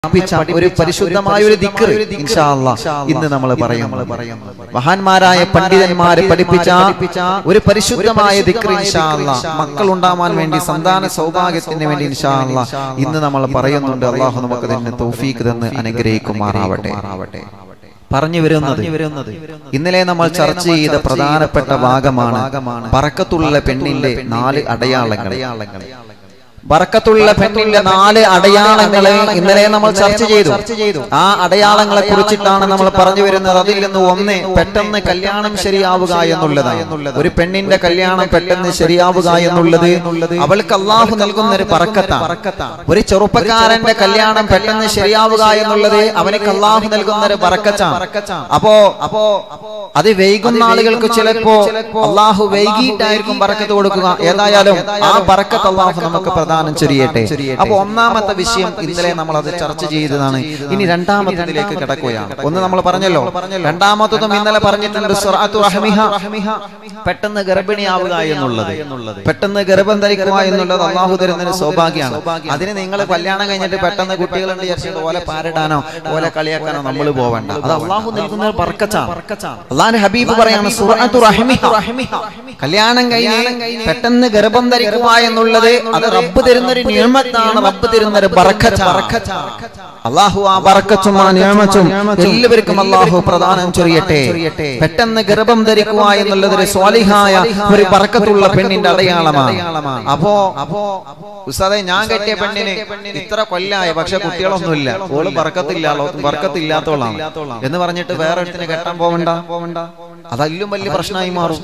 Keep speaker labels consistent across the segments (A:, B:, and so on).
A: പഠിപ്പിച്ച ഒരു പരിശുദ്ധമായ ഒരു ദിക്ർ ഇൻഷാ അല്ലാ ഇന്ന് നമ്മൾ പറയും മഹാന്മാരായ പണ്ഡിതന്മാരെ പഠിപ്പിച്ച ഒരു പരിശുദ്ധമായ ദിക്ർ ഇൻഷാ അല്ലാ മക്കൾ ഉണ്ടാവാൻ വേണ്ടി സന്താന സൗഭാഗ്യത്തിന് വേണ്ടി ഇൻഷാ അല്ലാ ഇന്ന് നമ്മൾ പറയുന്നുണ്ട് അള്ളാഹു നമുക്ക് തന്നെ തൗഫീഖ് തന്ന് അനുഗ്രഹിക്കുമാറാവട്ടെ പറഞ്ഞു വരുന്നത് ഇന്നലെ നമ്മൾ ചർച്ച ചെയ്ത പ്രധാനപ്പെട്ട ഭാഗമാണ് പറക്കത്തുള്ള പെണ്ണിന്റെ നാല് അടയാളങ്ങൾ ബറക്കത്തുള്ള പെണ്ണിന്റെ നാല് അടയാളങ്ങളെ ഇന്നലെ നമ്മൾ ചർച്ച ചെയ്തു ആ അടയാളങ്ങളെ കുറിച്ചിട്ടാണ് നമ്മൾ പറഞ്ഞു വരുന്നത് അതിൽ നിന്ന് ഒന്ന് പെട്ടെന്ന് കല്യാണം ശരിയാവുക എന്നുള്ളതാണ് ഒരു പെണ്ണിന്റെ കല്യാണം പെട്ടെന്ന് ശരിയാവുക എന്നുള്ളത് അവൾക്ക് അള്ളാഹു നൽകുന്ന ഒരു പറക്കത്താണ് ഒരു ചെറുപ്പക്കാരന്റെ കല്യാണം പെട്ടെന്ന് ശരിയാവുക എന്നുള്ളത് അവനക്ക് അള്ളാഹു നൽകുന്ന ഒരു പറക്കത്താണ് അപ്പോ അപ്പോ അത് വൈകുന്ന ആളുകൾക്ക് ചിലപ്പോ അള്ളാഹു വൈകിട്ടായിരിക്കും പറക്കത്ത് കൊടുക്കുക ഏതായാലും ആ പറക്കത്ത് അള്ളാഹു നമുക്ക് പ്രദാനം ചൊരിയട്ടെ അപ്പൊ ഒന്നാമത്തെ വിഷയം ഇന്നലെ നമ്മൾ അത് ചർച്ച ചെയ്തതാണ് ഇനി രണ്ടാമത്തതിലേക്ക് കിടക്കുകയാണ് ഒന്ന് നമ്മൾ പറഞ്ഞല്ലോ രണ്ടാമത്തതും ഇന്നലെ പറഞ്ഞിട്ടുണ്ട് സുറാത്തു റഹ്മിഹ. പെട്ടെന്ന് ഗർഭിണിയാവുക എന്നുള്ളത് പെട്ടെന്ന് ഗർഭം ധരിക്കുക എന്നുള്ളത് അള്ളാഹു തരുന്നതിന് സൗഭാഗ്യമാണ് അതിന് നിങ്ങൾ കല്യാണം കഴിഞ്ഞിട്ട് പെട്ടെന്ന് കുട്ടികളുണ്ട് വിചാരിച്ചിട്ട് ഓലെ പാരിടാനോ ഓലെ കളിയാക്കാനോ നമ്മൾ പോവണ്ട അത് അള്ളാഹു നൽകുന്ന ഒരു ബർക്കത്താണ് അള്ളാഹു ഹബീബ് പറയാണ് സുറഅത്തു റഹ്മിഹ. കല്യാണം കഴിഞ്ഞ് പെട്ടെന്ന് ഗർഭം ധരിക്കുക എന്നുള്ളത് അത് റബ്ബ് തരുന്ന ഒരു നിയമത്താണ് റബ്ബ് തരുന്ന ഒരു ബർക്കത്താണ് അള്ളാഹു ആ ബർക്കത്തും ആ നിയമത്തും എല്ലാവർക്കും അള്ളാഹു പ്രദാനം ചൊരിയട്ടെ പെട്ടെന്ന് ഗർഭം ധരിക്കുക എന്നുള്ളത് ഒരു സ്വാലിഹായ ഒരു ബർക്കത്തുള്ള പെണ്ണിന്റെ അടയാളമാണ് അപ്പോ അപ്പോ ഉസ്താദെ ഞാൻ കെട്ടിയ പെണ്ണിന് ഇത്ര കൊല്ലായ പക്ഷെ കുട്ടികളൊന്നുമില്ല ഓള് ബർക്കത്തില്ല ബർക്കത്തില്ലാത്തോളാണ് എന്ന് പറഞ്ഞിട്ട് വേറെ ഒരുത്തിനെ കെട്ടാൻ പോവണ്ട അതല്ലും വലിയ പ്രശ്നമായി മാറും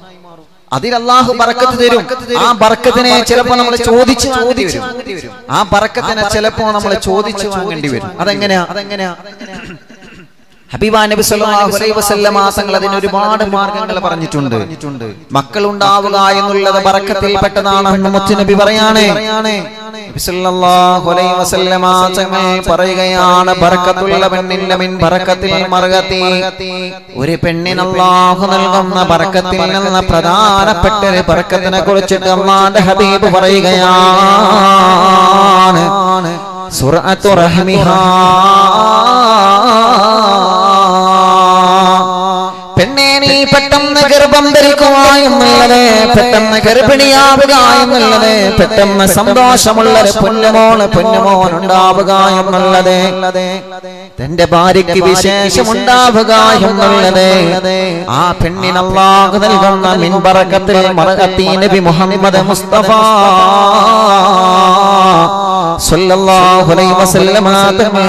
A: അതിൽ അള്ളാഹു ബറക്കത്ത് തരും ആ ബറക്കത്തിനെ ചിലപ്പോ നമ്മൾ ചോദിച്ചു വാങ്ങേണ്ടി വരും ആ ബറക്കത്തിനെ ചിലപ്പോ നമ്മൾ ചോദിച്ചു വാങ്ങേണ്ടി വരും അതെങ്ങനെയാ അതെങ്ങനെയാ ഹബീബ നബി സല്ലല്ലാഹു അലൈഹി വസല്ലമ തങ്ങൾ അതിന് ഒരുപാട് മാർഗങ്ങൾ പറഞ്ഞിട്ടുണ്ട് മക്കൾ ഉണ്ടാവുക എന്നുള്ളത് ബറക്കത്തിൽപ്പെട്ടതാണെന്ന് മുത്തു നബി പറയാണ് നബി സല്ലല്ലാഹു അലൈഹി വസല്ലമ തങ്ങൾ പറയുകയാണ് ബറക്കത്തുള്ള പെണ്ണിന്റെ മിൻ ബറക്കത്തിൽ മർഗത്തി ഒരു പെണ്ണിന് അല്ലാഹു നൽകുന്ന ബറക്കത്തിൽ നിന്ന് പ്രധാനപ്പെട്ട ഒരു ബറക്കത്തിനെ കുറിച്ചിട്ട് അള്ളാന്റെ ഹബീബ് പറയുകയാണ് സുറഅത്തു റഹ്മിഹാ പെണ്ണെ നീ പെട്ടെന്ന് ഗർഭം ധരിക്കുക എന്നുള്ളത് പെട്ടെന്ന് ഗർഭിണിയാവുക എന്നുള്ളത് പെട്ടെന്ന് സന്തോഷമുള്ള ഒരു പൊന്നുമോള് പൊന്നുമോൻ ഉണ്ടാവുക എന്നുള്ളത് തന്റെ ഭാര്യയ്ക്ക് വിശേഷം ഉണ്ടാവുക എന്നുള്ളത് ആ പെണ്ണിന് അള്ളാഹു നൽകുന്ന മിൻബറക്കത്തിൽ മറകത്തി നബി മുഹമ്മദ് മുസ്തഫ സല്ലല്ലാഹു അലൈഹി വസല്ലമ തങ്ങൾ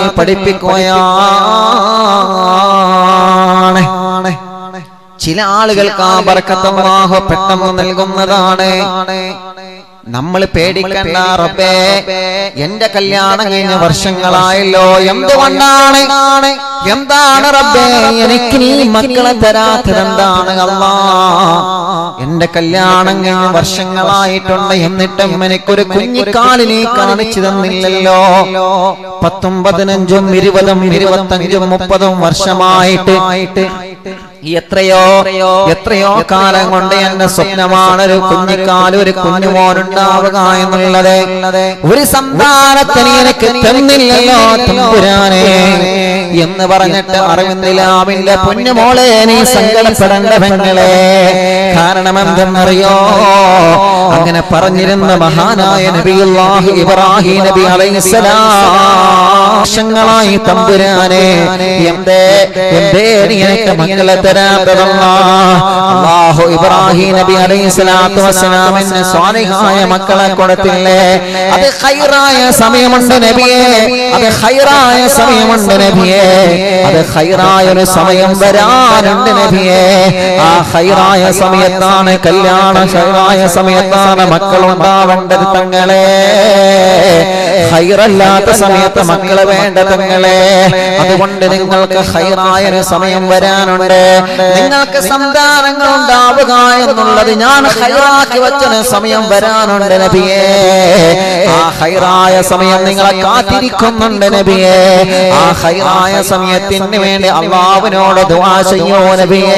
A: പഠിപ്പിക്കുകയാണ് ചില ആളുകൾക്ക് ആ ബർക്കത്ത് അല്ലാഹു പെട്ടെന്ന് നൽകുന്നതാണ് നമ്മൾ പേടിക്കണ്ട റബ്ബേ എന്റെ കല്യാണം കഴിഞ്ഞ വർഷങ്ങളായല്ലോ എന്തുകൊണ്ടാണ് എന്താണ് റബ്ബേ എനിക്ക് നീ മക്കളെ തരാത്തത് എന്താണ് അല്ലാ എന്റെ കല്യാണം കഴിഞ്ഞ വർഷങ്ങളായിട്ടുണ്ട് എന്നിട്ടും എനിക്കൊരു കുഞ്ഞിക്കാലിനെ കാണിച്ചു തന്നില്ലല്ലോ പത്തും പതിനഞ്ചും ഇരുപതും ഇരുപത്തഞ്ചും മുപ്പതും വർഷമായിട്ട് എത്രയോ എത്രയോ കാലം കൊണ്ട് എന്റെ സ്വപ്നമാണ് ഒരു കുഞ്ഞിക്കാൽ ഒരു കുഞ്ഞുമോനുണ്ടാവുക എന്നുള്ളത് ഒരു സന്താനത്തിന് എനിക്ക് തന്നില്ലല്ലോ തമ്പുരാനെ എന്ന് പറഞ്ഞിട്ട് അറിവിന്ദിലാവില്ല പൊന്നുമോളെ നീ സങ്കടപ്പെടേണ്ട പെങ്ങളെ കാരണം എന്തെന്നറിയോ അങ്ങനെ പറഞ്ഞിരുന്ന മഹാനായ നബിയുല്ലാഹി ഇബ്രാഹിം നബി അലൈഹിസ്സലാം വർഷങ്ങളായി തമ്പുരാനെ എന്തേ എന്തേ നീ എനിക്ക് മക്കളെ തരാത്തതല്ല അല്ലാഹു ഇബ്രാഹിം നബി അലൈഹി സ്വലാത്തു വസ്സലാമിന് സ്വാലിഹായ മക്കളെ കൊടുത്തില്ലേ അത് ഖൈറായ സമയമുണ്ട് നബിയെ അത് ഖൈറായ സമയമുണ്ട് നബിയെ അത് ഖൈറായ ഒരു സമയം വരാനുണ്ട് നബിയെ ആ ഖൈറായ സമയത്താണ് കല്യാണം ഖൈറായ സമയത്താണ് മക്കൾ ഉണ്ടാവേണ്ടത് തങ്ങളെ ഹൈറല്ലാത്ത സമയത്ത് മക്കള് വേണ്ട തങ്ങളെ അതുകൊണ്ട് നിങ്ങൾക്ക് ഹൈറായ ഒരു സമയം വരാനുണ്ട് നിങ്ങൾക്ക് സന്താനങ്ങൾ ഉണ്ടാവുക എന്നുള്ളത് ഞാൻ ഹൈറാക്കി വച്ചൊരു സമയം വരാനുണ്ട് നബിയെ ആ ഹൈറായ സമയം നിങ്ങളെ കാത്തിരിക്കുന്നുണ്ട് നബിയെ ആ ഹൈറായ സമയത്തിന് വേണ്ടി അള്ളാവിനോട് ദുആ ചെയ്യോ നബിയെ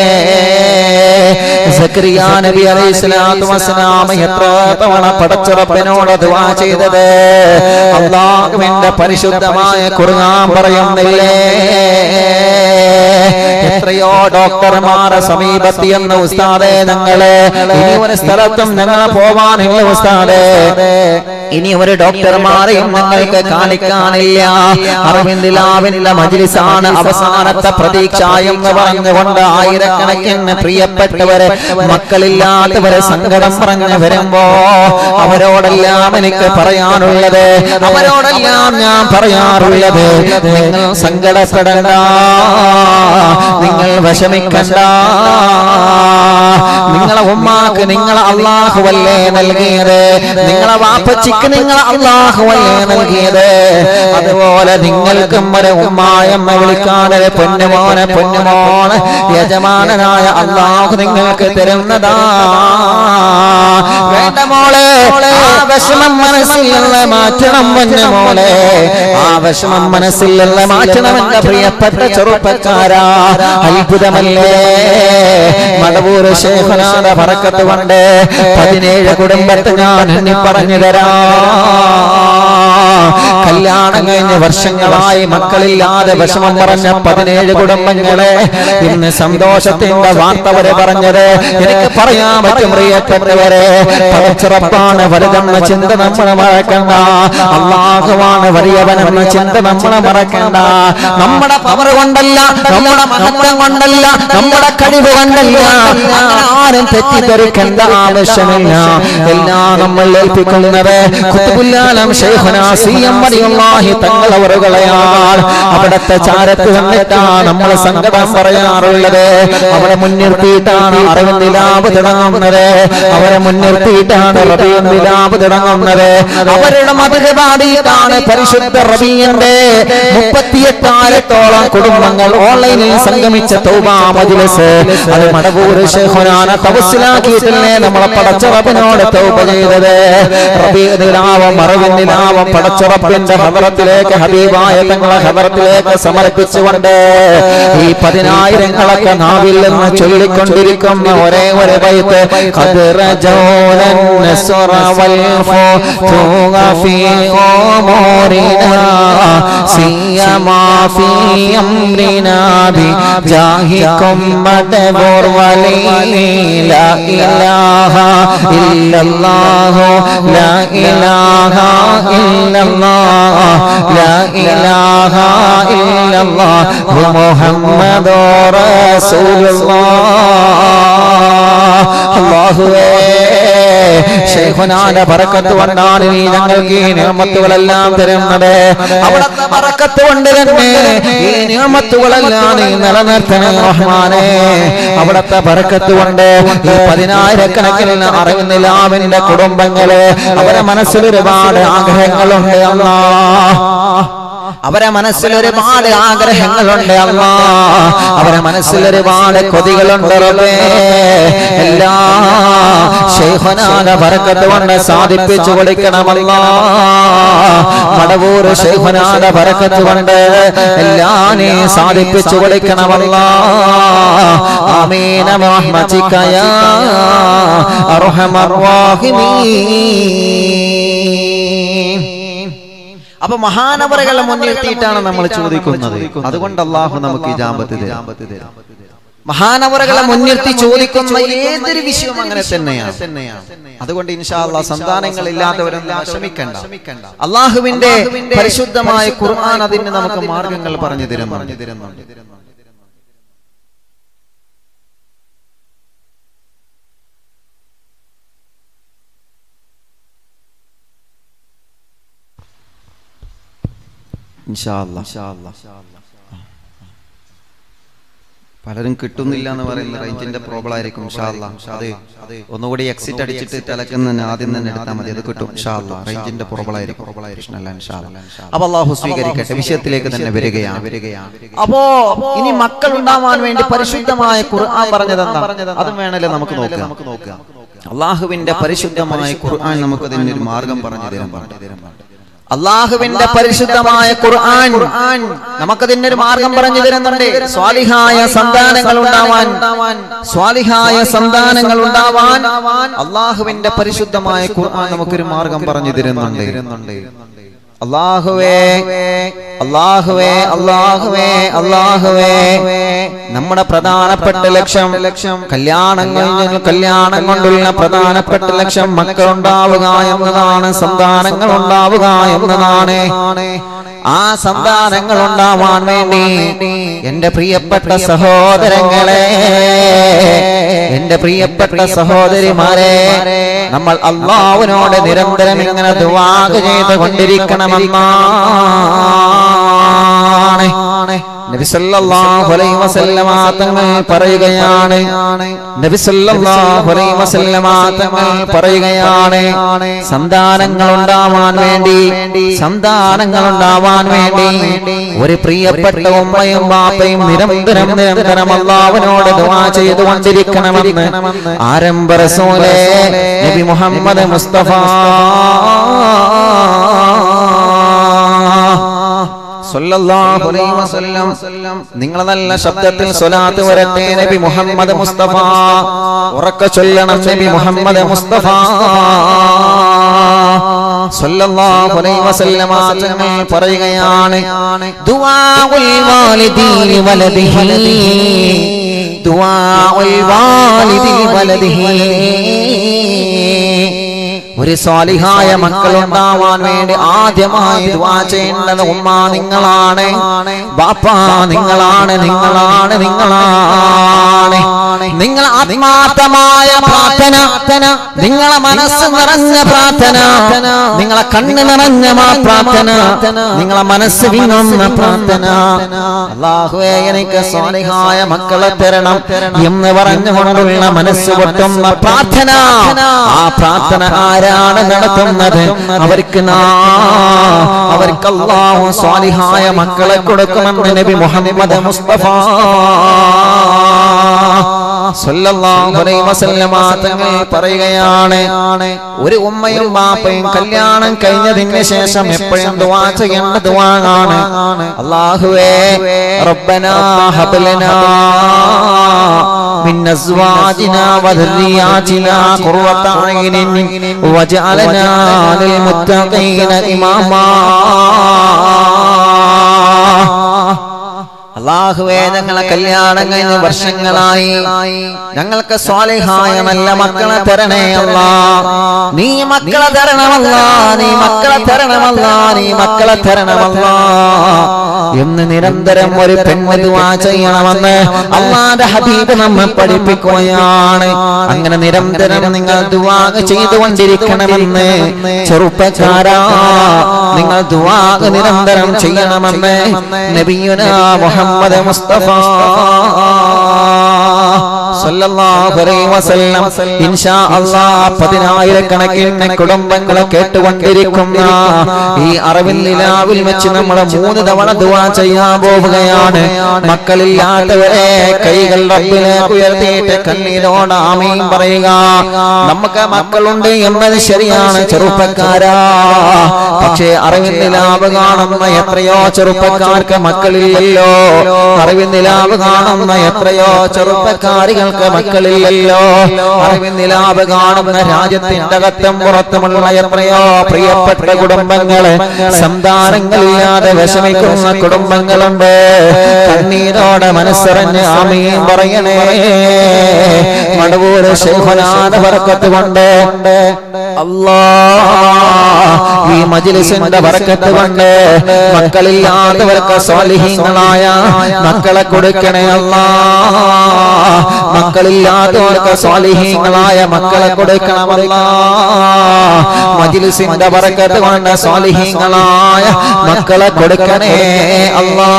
A: സക്രിയ നബി അലൈഹി സ്വലാത്തു വസ്സലാം എത്ര തവണ പടച്ചുറപ്പിനോട് ദുആ ചെയ്തത് അള്ളാഹുവിന്റെ പരിശുദ്ധ പരിശുദ്ധമായ ഖുർആൻ പറയുന്നില്ലേ എത്രയോ ഡോക്ടർമാരെ സമീപത്തി എന്ന ഉസ്താദെ ഞങ്ങള് ഇനി ഒരു സ്ഥലത്തും ഞങ്ങൾ പോവാനില്ല ഉസ്താദെ ഇനി ഒരു ഡോക്ടർമാരെയും ഞങ്ങൾക്ക് കാണിക്കാനില്ല അറിവിന്ദിലാവിനുള്ള മജിലിസാണ് അവസാനത്തെ പ്രതീക്ഷ എന്ന് പറഞ്ഞുകൊണ്ട് ആയിരക്കണക്കിന് പ്രിയപ്പെട്ടവരെ മക്കളില്ലാത്തവരെ സങ്കടം പറഞ്ഞു വരുമ്പോ അവരോടെല്ലാം എനിക്ക് പറയാനുള്ളത് അവരോടെല്ലാം ഞാൻ പറയാറുള്ളത് നിങ്ങൾ സങ്കടപ്പെടണ്ട നിങ്ങൾ വിഷമിക്കണ്ട നിങ്ങളെ ഉമ്മാക്ക് നിങ്ങളെ അള്ളാഹുവല്ലേ നൽകിയത് നിങ്ങളെ വാപ്പച്ചിക്ക് നിങ്ങൾ അള്ളാഹുവല്ലേ നൽകിയത് അതുപോലെ നിങ്ങൾക്കും ഒരു ഉമ്മായമ്മ വിളിക്കാതെ പൊന്നുമോനെ പൊന്നുമോനെ യജമാനനായ അള്ളാഹു നിങ്ങൾക്ക് തരുന്നതാ വേണ്ട മോളെ ആ വിഷമം മനസ്സിൽ നിന്ന് മാറ്റണം പൊന്നുമോളെ ആ വിഷമം മനസ്സിൽ നിന്ന് മാറ്റണം എന്റെ പ്രിയപ്പെട്ട ചെറുപ്പക്കാരാ അത്ഭുതമല്ലേ മടവൂര് ശേഖനാഥ പറക്കത്ത് കൊണ്ട് പതിനേഴ് കുടുംബത്തെ ഞാൻ എണ്ണി പറഞ്ഞു തരാ കല്യാണം കഴിഞ്ഞ വർഷങ്ങളായി മക്കളില്ലാതെ വിഷമം പറഞ്ഞ പതിനേഴ് കുടുംബങ്ങളെ ഇന്ന് സന്തോഷത്തിന്റെ വാർത്ത വരെ പറഞ്ഞത് എനിക്ക് പറയാൻ പറ്റും പ്രിയപ്പെട്ടവരെ പടച്ചിറപ്പാണ് വലുതെന്ന ചിന്ത നമ്മൾ മറക്കണ്ട അള്ളാഹുവാണ് വലിയവനെന്ന ചിന്ത നമ്മൾ മറക്കണ്ട നമ്മുടെ പവർ കൊണ്ടല്ല നമ്മുടെ മഹത്വം കൊണ്ടല്ല നമ്മുടെ കഴിവ് കൊണ്ടല്ല അങ്ങനെ ആരും തെറ്റിദ്ധരിക്കേണ്ട ആവശ്യമില്ല എല്ലാം നമ്മൾ ഏൽപ്പിക്കുന്നത് കുത്തുബുല്ലാലം ശൈഖുന സി എം വലിയുള്ളാഹി തങ്ങളവറുകളെയാണ് അവിടത്തെ ചാരത്ത് വന്നിട്ടാ നമ്മൾ സങ്കടം പറയാറുള്ളത് അവരെ മുൻനിർത്തിയിട്ടാണ് അറിവിന്ദിലാവ് തുടങ്ങുന്നത് അവരെ മുൻനിർത്തിയിട്ടാണ് റബിയന്ദിലാവ് തുടങ്ങുന്നത് അവരുടെ മധുര പാടിയിട്ടാണ് പരിശുദ്ധ റബിയന്റെ മുപ്പത്തിയെട്ടായിരത്തോളം കുടുംബങ്ങൾ ഓൺലൈനിൽ സംഗമിച്ച തൗബാ മജ്ലിസ് അത് മടവൂർ ശേഖുനാന തപസ്സിലാക്കിയിട്ടല്ലേ നമ്മളെ പടച്ചുറപ്പിനോട് തൗബ ചെയ്തത് റബിയദിലാവും അറിവിന്ദിലാവും പടച്ചുറപ്പിന്റെ ഹബറത്തിലേക്ക് ഹബീബായ തങ്ങളെ ഹബറത്തിലേക്ക് സമർപ്പിച്ചുകൊണ്ട് ഈ പതിനായിരങ്ങളൊക്കെ നാവിൽ നിന്ന് ചൊല്ലിക്കൊണ്ടിരിക്കുന്ന ഒരേ ഒരു ബൈത്ത് ഖദറ ജൗലൻ നസ്റ വൽ ഫൂഗ ഫീ ഉമൂരിനാ സിയമാ ഫീ അംരിനാ ബി ജാഹികും മദബുർ വലി ലാ ഇലാഹ ഇല്ലല്ലാഹു ലാ ഇലാഹ ഇല്ലല്ലാഹ് ലാ ഇലാഹ ഇല്ലല്ലാഹു മുഹമ്മദുർ റസൂലുള്ളാഹ് അല്ലാഹുവേ ശൈഖുനാന്റെ ബറക്കത്ത് കൊണ്ടാണ് നീ ഞങ്ങൾക്ക് ഈ നിയമത്തുകളെല്ലാം തരുന്നത് അവിടുത്തെ ബറക്കത്ത് കൊണ്ട് തന്നെ ഈ നിയമത്തുകളെല്ലാം നീ നിലനിർത്തണേ റഹ്മാനെ അവിടുത്തെ ബറക്കത്ത് കൊണ്ട് ഈ പതിനായിരക്കണക്കിന് അറിവിന്നിലാവിന്റെ കുടുംബങ്ങള് അവരെ മനസ്സിൽ ഒരുപാട് ആഗ്രഹങ്ങളുണ്ട് അല്ലാ അവരെ മനസ്സിൽ ഒരുപാട് ആഗ്രഹങ്ങളുണ്ട് അല്ല അവരെ മനസ്സിൽ ഒരുപാട് കൊതികളുണ്ട് റബ്ബേ എല്ലാ ശൈഖനാന ബറക്കത്ത് കൊണ്ട് സാധിപ്പിച്ചു കൊടുക്കണമല്ല മടവൂർ ശൈഖനാന ബറക്കത്ത് കൊണ്ട് എല്ലാം നീ സാധിപ്പിച്ചു കൊടുക്കണമല്ല ആമീന റഹ്മതിക യാ അർഹമർ റഹീമീൻ അപ്പൊ മഹാനവറുകളെ മുൻനിർത്തിയിട്ടാണ് നമ്മൾ ചോദിക്കുന്നത് അതുകൊണ്ട് അള്ളാഹു നമുക്ക് ഇജാബത്ത് തരും മഹാനവറുകളെ മുൻനിർത്തി ചോദിക്കുന്ന ഏതൊരു വിഷയവും അങ്ങനെ തന്നെയാണ് അതുകൊണ്ട് ഇൻഷാല്ല സന്താനങ്ങൾ ഇല്ലാത്തവരൊന്നും വിഷമിക്കണ്ട അള്ളാഹുവിന്റെ പരിശുദ്ധമായ ഖുർആൻ അതിന് നമുക്ക് മാർഗങ്ങൾ പറഞ്ഞു തരും പറഞ്ഞു തരുന്നുണ്ട് പലരും കിട്ടുന്നില്ല എന്ന് പറയുന്ന റേഞ്ചിന്റെ പ്രോബ്ലം ആയിരിക്കും അതെ ഒന്നുകൂടി എക്സിറ്റ് അടിച്ചിട്ട് തിലക്കുന്ന ആദ്യം തന്നെ എടുത്താൽ മതി അത് കിട്ടും റേഞ്ചിന്റെ പ്രോബ്ലം ആയിരിക്കും അപ്പൊ അള്ളാഹു സ്വീകരിക്കട്ടെ വിഷയത്തിലേക്ക് തന്നെ വരികയാണ് വരികയാണ് അപ്പോ ഇനി മക്കൾ ഉണ്ടാവാൻ വേണ്ടി പരിശുദ്ധമായ ഖുർആൻ പറഞ്ഞതെന്താ അതും വേണമല്ലോ നമുക്ക് നോക്കാം നമുക്ക് നോക്കാം അള്ളാഹുവിന്റെ പരിശുദ്ധമായ ഖുർആൻ നമുക്ക് അതിന് ഒരു മാർഗം പറഞ്ഞു തരാൻ പറഞ്ഞു അള്ളാഹുവിന്റെ പരിശുദ്ധമായ ഖുർആൻ നമുക്കതിന്റെ ഒരു മാർഗം പറഞ്ഞു തരുന്നുണ്ട് സ്വാലിഹായ സന്താനങ്ങൾ ഉണ്ടാവാൻ സ്വാലിഹായ സന്താനങ്ങൾ ഉണ്ടാവാൻ അള്ളാഹുവിന്റെ പരിശുദ്ധമായ ഖുർആൻ നമുക്കൊരു മാർഗം പറഞ്ഞു തരുന്നുണ്ട് അള്ളാഹുവേ അള്ളാഹുവേ അള്ളാഹുവേ അള്ളാഹുവേ നമ്മുടെ പ്രധാനപ്പെട്ട ലക്ഷ്യം ലക്ഷ്യം കല്യാണങ്ങൾ കല്യാണം കൊണ്ടുള്ള പ്രധാനപ്പെട്ട ലക്ഷ്യം മക്കളുണ്ടാവുക എന്നതാണ് സന്താനങ്ങൾ ഉണ്ടാവുക എന്നതാണ് ആ സന്താനങ്ങൾ ഉണ്ടാവാൻ വേണ്ടി എന്റെ പ്രിയപ്പെട്ട സഹോദരങ്ങളെ എന്റെ പ്രിയപ്പെട്ട സഹോദരിമാരെ നമ്മൾ അള്ളാഹുവിനോട് നിരന്തരം ഇങ്ങനെ ദുവാഗ് ചെയ്ത് കൊണ്ടിരിക്കണമെന്നാണ് നബി സല്ലല്ലാഹു അലൈഹി വസല്ലമ തങ്ങൾ പറയുകയാണ് നബി സല്ലല്ലാഹു അലൈഹി വസല്ലമ തങ്ങൾ പറയുകയാണ് സന്താനങ്ങൾ ഉണ്ടാവാൻ വേണ്ടി സന്താനങ്ങൾ ഉണ്ടാവാൻ വേണ്ടി ഒരു പ്രിയപ്പെട്ട ഉമ്മയും ബാപ്പയും നിരന്തരം നിരന്തരം അള്ളാഹുവിനോട് ദുആ ചെയ്തുകൊണ്ടിരിക്കണമെന്ന് ആരംഭ റസൂലേ നബി മുഹമ്മദ് മുസ്തഫ സല്ലല്ലാഹു അലൈഹി വസല്ലം നിങ്ങൾ നല്ല ശബ്ദത്തിൽ സ്വലാത്ത് വരട്ടെ നബി മുഹമ്മദ് മുസ്തഫ ഉറക്ക ചൊല്ലണം നബി മുഹമ്മദ് മുസ്തഫ സല്ലല്ലാഹു അലൈഹി വസല്ലം തങ്ങൾ പറയുകയാണ് ദുആഉൽ വാലിദീനി വലദിഹി ദുആഉൽ വാലിദി വലദിഹി ഒരു സ്വാലിഹായ മക്കൾ ഉണ്ടാവാൻ വേണ്ടി ആദ്യമായി ദുആ ചെയ്യേണ്ടത് ഉമ്മ നിങ്ങളാണ് ബാപ്പ നിങ്ങളാണ് നിങ്ങളാണ് നിങ്ങളാണ് നിങ്ങൾ ആത്മാർത്ഥമായ പ്രാർത്ഥന നിങ്ങളെ മനസ്സ് നിറഞ്ഞ പ്രാർത്ഥന നിങ്ങളെ കണ്ണ് നിറഞ്ഞ മാ പ്രാർത്ഥന നിങ്ങളെ മനസ്സ് വിങ്ങുന്ന പ്രാർത്ഥന അള്ളാഹുവേ എനിക്ക് സ്വാലിഹായ മക്കളെ തരണം എന്ന് പറഞ്ഞുകൊണ്ടുള്ള മനസ്സ് പൊട്ടുന്ന പ്രാർത്ഥന ആ പ്രാർത്ഥന ആരാണ് നടത്തുന്നത് അവർക്ക് നാ അവർക്ക് അള്ളാഹു സ്വാലിഹായ മക്കളെ കൊടുക്കുമെന്ന് നബി മുഹമ്മദ് മുസ്തഫ സല്ലല്ലാഹു അലൈഹി വസല്ലമ തങ്ങൾ പറയുകയാണ് ഒരു ഉമ്മയും ബാപ്പയും കല്യാണം കഴിഞ്ഞതിന് ശേഷം എപ്പോഴും ദുആ ചെയ്യേണ്ട ദുആ ആണ് അല്ലാഹുവേ റബ്ബനാ ഹബ് ലനാ من أزواجنا وذرياتنا قرة عين واجعلنا للمتقين إماما അള്ളാഹുവേ ഞങ്ങളെ കല്യാണം കഴിഞ്ഞ വർഷങ്ങളായി ഞങ്ങൾക്ക് സ്വാലിഹായ നല്ല മക്കളെ തരണേ അല്ല നീ മക്കളെ തരണമല്ല നീ മക്കളെ തരണമല്ല നീ മക്കളെ തരണമല്ല എന്ന് നിരന്തരം ഒരു പെണ്ണ് ദുആ ചെയ്യണമെന്ന് അള്ളാന്റെ ഹബീബ് നമ്മെ പഠിപ്പിക്കുകയാണ് അങ്ങനെ നിരന്തരം നിങ്ങൾ ദുആ ചെയ്തുകൊണ്ടിരിക്കണമെന്ന് ചെറുപ്പക്കാരാ നിങ്ങൾ ദുആ നിരന്തരം ചെയ്യണമെന്ന് നബിയുന മുഹമ്മദ് മുസ്തഫ സല്ലല്ലാഹു അലൈഹി വസല്ലം ഇൻഷാ അല്ലാഹ് പതിനായിരക്കണക്കിന് കുടുംബങ്ങളെ കേട്ടുകൊണ്ടിരിക്കുന്ന ഈ അറിവിൽ നിലാവിൽ വെച്ച് നമ്മൾ മൂന്ന് തവണ ദുആ ചെയ്യാൻ പോവുകയാണ് മക്കളില്ലാത്തവരെ കൈകൾ റബ്ബിലേക്ക് ഉയർത്തിയിട്ട് കണ്ണീരോട് ആമീൻ പറയുക നമുക്ക് മക്കളുണ്ട് എന്നത് ശരിയാണ് ചെറുപ്പക്കാരാ പക്ഷേ അറിവിൽ നിലാവ് കാണുന്ന എത്രയോ ചെറുപ്പക്കാർക്ക് മക്കളില്ലല്ലോ അറിവിൽ നിലാവ് കാണുന്ന എത്രയോ ചെറുപ്പക്കാരികൾക്ക് മക്കളില്ലല്ലോ അറിവിൽ നിലാവ് കാണുന്ന രാജ്യത്തിന്റെ അകത്തും പുറത്തുമുള്ള എത്രയോ പ്രിയപ്പെട്ട കുടുംബങ്ങള് സന്താനങ്ങളില്ലാതെ വിഷമിക്കുന്ന കുടുംബങ്ങളുണ്ട് കണ്ണീരോടെ മനസ്സറിഞ്ഞ് ആമീൻ പറയണേ മടവൂര് ശൈഖനാഥ വർക്കത്ത് കൊണ്ട് അല്ലാ ഈ മജിലിസിന്റെ വർക്കത്ത് കൊണ്ട് മക്കളില്ലാത്തവർക്ക് സ്വാലിഹീങ്ങളായ മക്കളെ കൊടുക്കണേ അല്ലാ മക്കളില്ലാത്തവർക്ക് സ്വാലിഹീങ്ങളായ മക്കളെ കൊടുക്കണമല്ല മജിലിസിന്റെ വർക്കത്ത് കൊണ്ട് സ്വാലിഹീങ്ങളായ മക്കളെ കൊടുക്കണേ അല്ലാ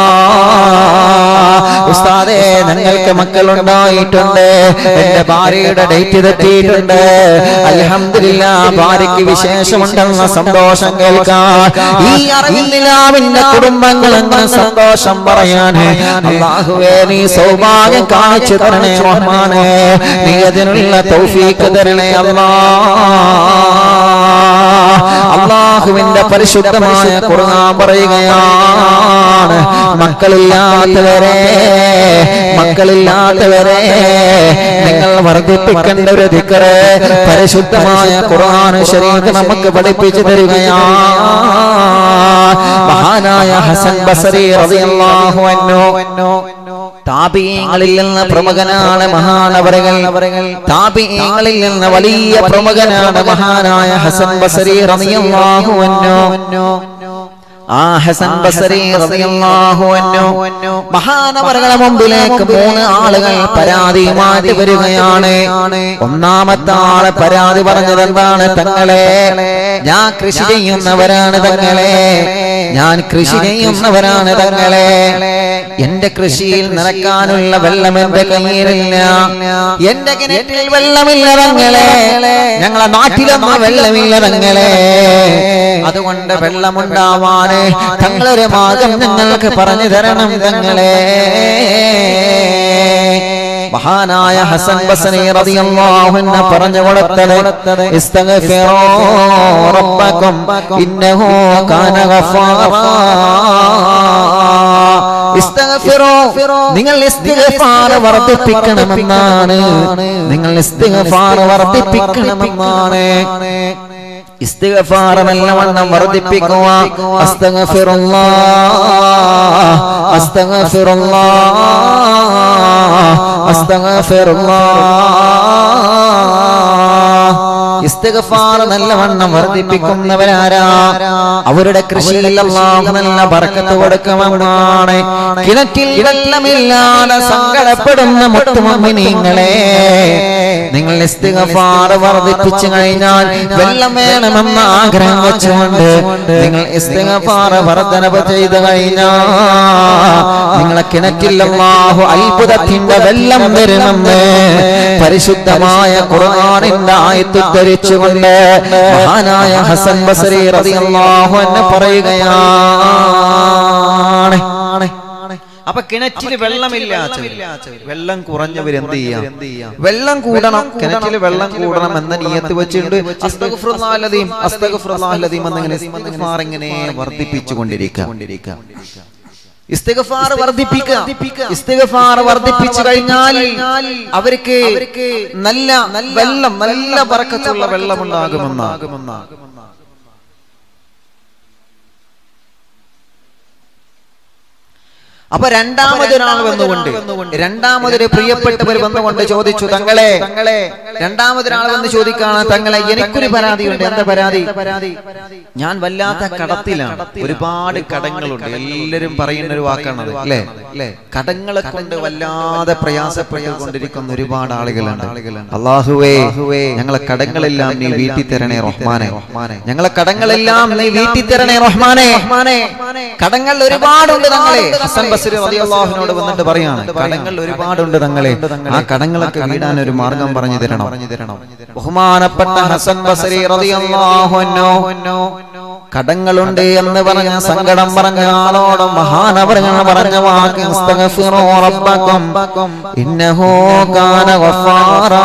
A: ഉസ്താദേ ഞങ്ങൾക്ക് മക്കളുണ്ടായിട്ടുണ്ട് എന്റെ ഭാര്യയുടെ ഡേറ്റ് തെറ്റിയിട്ടുണ്ട് അൽഹംദുലില്ല ഭാര്യയ്ക്ക് വിശേഷമുണ്ടെന്ന സന്തോഷം കേൾക്കാൻ ഈ അറിവില്ലാവിന്റെ കുടുംബങ്ങൾ എന്ന സന്തോഷം പറയാന് അള്ളാഹുവേ നീ സൗഭാഗ്യം കാണിച്ചു തരണേ റഹ്മാനെ നീ അതിനുള്ള തൗഫീക്ക് തരണേ അല്ലാ അള്ളാഹുവിന്റെ പരിശുദ്ധമായ ഖുർആൻ പറയുകയാണ് മക്കളില്ലാത്തവരെ മക്കളില്ലാത്തവരെ നിങ്ങൾ വർദ്ധിപ്പിക്കേണ്ട ഒരു ദിക്കറ് പരിശുദ്ധമായ ഖുർആൻ ശരീരം നമുക്ക് പഠിപ്പിച്ചു തരികയാണ് മഹാനായ ഹസൻ ബസരി റളിയല്ലാഹു അൻഹു താപീയങ്ങളിൽ നിന്ന് പ്രമുഖനാണ് മഹാനവരകൾ താപീയങ്ങളിൽ നിന്ന് വലിയ പ്രമുഖനാണ് മഹാനായ ഹസൻ ബസരി റളിയല്ലാഹു അൻഹു ആ ഹസൻ ബസരി റളിയല്ലാഹു അൻഹു മഹാനവറുകളെ മുമ്പിലേക്ക് മൂന്ന് ആളുകൾ പരാതിയുമായിട്ട് വരികയാണ് ഒന്നാമത്തെ ആള് പരാതി പറഞ്ഞത് എന്താണ് തങ്ങളെ ഞാൻ കൃഷി ചെയ്യുന്നവരാണ് തങ്ങളെ ഞാൻ കൃഷി ചെയ്യുന്നവരാണ് തങ്ങളെ എന്റെ കൃഷിയിൽ നിറക്കാനുള്ള വെള്ളം എന്റെ കയ്യിലില്ല എന്റെ കിണറ്റിൽ വെള്ളമില്ല തങ്ങളെ ഞങ്ങളെ നാട്ടിലൊന്നും വെള്ളമില്ല തങ്ങളെ അതുകൊണ്ട് വെള്ളമുണ്ടാവാന് തങ്ങളൊരു മാർഗം ഞങ്ങൾക്ക് പറഞ്ഞു തരണം തങ്ങളെ മഹാനായ ഹസൻ ബസരി റളിയല്ലാഹു അൻഹു പറഞ്ഞു കൊടുത്തത് ഇസ്തഗ്ഫിറൂ റബ്ബക്കും ഇന്നഹു കാന ഗഫാറാ ഇസ്തഗ്ഫിറൂ നിങ്ങൾ ഇസ്തിഗ്ഫാർ വർദ്ധിപ്പിക്കണമെന്നാണ് നിങ്ങൾ ഇസ്തിഗ്ഫാർ വർദ്ധിപ്പിക്കണമെന്നാണ് ഇസ്തിഗ്ഫാർ നല്ലവണ്ണം വർദ്ധിപ്പിക്കുക അസ്തഗ്ഫിറുല്ലാഹ് അസ്തഗ്ഫിറുല്ലാഹ് അസ്തഗ്ഫിറുല്ലാഹ് ഇസ്തിഗ്ഫാർ നല്ലവണ്ണം വർദ്ധിപ്പിക്കുന്നവരാരാ അവരുടെ കൃഷിയിൽ അല്ലാഹു നല്ല ബർക്കത്ത് കൊടുക്കുമെന്നാണ് കിണറ്റിൽ വെള്ളമില്ലാതെ സങ്കടപ്പെടുന്ന മുത്തുമമ്മിനിങ്ങളെ നിങ്ങൾ ഇസ്തിഗ്ഫാർ വർദ്ധിപ്പിച്ചു കഴിഞ്ഞാൽ വെള്ളം വേണമെന്ന ആഗ്രഹം വെച്ചുകൊണ്ട് നിങ്ങൾ ഇസ്തിഗ്ഫാർ വർധനവ് ചെയ്തു കഴിഞ്ഞാൽ നിങ്ങളെ കിണറ്റിൽ അല്ലാഹു അത്ഭുതത്തിന്റെ വെള്ളം വരുമെന്ന് പരിശുദ്ധമായ ഖുർആനിന്റെ ആയത്ത് ധരിച്ചുകൊണ്ട് മഹാനായ ഹസൻ ബസരി റളിയല്ലാഹു അൻഹു പറയുകയാണ് അപ്പൊ കിണറ്റിൽ വെള്ളമില്ല വെള്ളം കുറഞ്ഞവർ എന്ത് ചെയ്യാം വെള്ളം കൂടണം കിണറ്റിൽ വെള്ളം കൂടണം എന്ന നിയത്ത് വെച്ചിട്ടുണ്ട് അസ്തഗ്ഫിറുല്ലാഹലദീം അസ്തഗ്ഫിറുല്ലാഹലദീം എന്നിങ്ങനെ ഇസ്തിഗ്ഫാർ ഇങ്ങനെ വർദ്ധിപ്പിച്ചു കൊണ്ടിരിക്കുക ഇസ്തിഗ്ഫാർ വർദ്ധിപ്പിക്കുക ഇസ്തിഗ്ഫാർ വർദ്ധിപ്പിച്ചു കഴിഞ്ഞാൽ അവർക്ക് നല്ല വെള്ളം നല്ല ബർക്കത്തുള്ള വെള്ളം ഉണ്ടാകുമെന്നാകുമെന്നാകുമെന്നാ അപ്പൊ രണ്ടാമതൊരാൾ വന്നുകൊണ്ട് രണ്ടാമതൊരു പ്രിയപ്പെട്ടവർ വന്നുകൊണ്ട് ചോദിച്ചു തങ്ങളെ തങ്ങളെ രണ്ടാമതൊരാൾ വന്ന് ചോദിക്കാണ് തങ്ങളെ എനിക്കൊരു പരാതിയുണ്ട് എന്താ പരാതി ഞാൻ വല്ലാത്ത കടത്തിലാണ് ഒരുപാട് കടങ്ങളുണ്ട് എല്ലാരും പറയുന്ന ഒരു വാക്കാണത് അല്ലേ അല്ലേ കടങ്ങളെ കൊണ്ട് വല്ലാതെ പ്രയാസപ്പെട്ടുകൊണ്ടിരിക്കുന്ന ഒരുപാട് ആളുകളുണ്ട് അള്ളാഹുവേ ഞങ്ങളെ കടങ്ങളെല്ലാം നീ വീട്ടി തരണേ റഹ്മാനെ ഞങ്ങളെ കടങ്ങളെല്ലാം നീ വീട്ടി തരണേ റഹ്മാനെ കടങ്ങൾ ഒരുപാടുണ്ട് തങ്ങളെ ഹസൻ ബസരി റളിയല്ലാഹുവിനോട് വന്നിട്ട് പറയാണ് കടങ്ങൾ ഒരുപാടുണ്ട് തങ്ങളെ ആ കടങ്ങളൊക്കെ വീടാൻ ഒരു മാർഗം പറഞ്ഞു തരണം ബഹുമാനപ്പെട്ട ഹസൻ ബസരി റളിയല്ലാഹു അൻഹു കടങ്ങളുണ്ട് എന്ന് പറഞ്ഞ സങ്കടം പറഞ്ഞ ആളോട് മഹാനവരങ്ങൾ പറഞ്ഞ വാക്ക് ഇസ്തഗ്ഫിറൂ റബ്ബക്കും ഇന്നഹു കാന ഗഫാറാ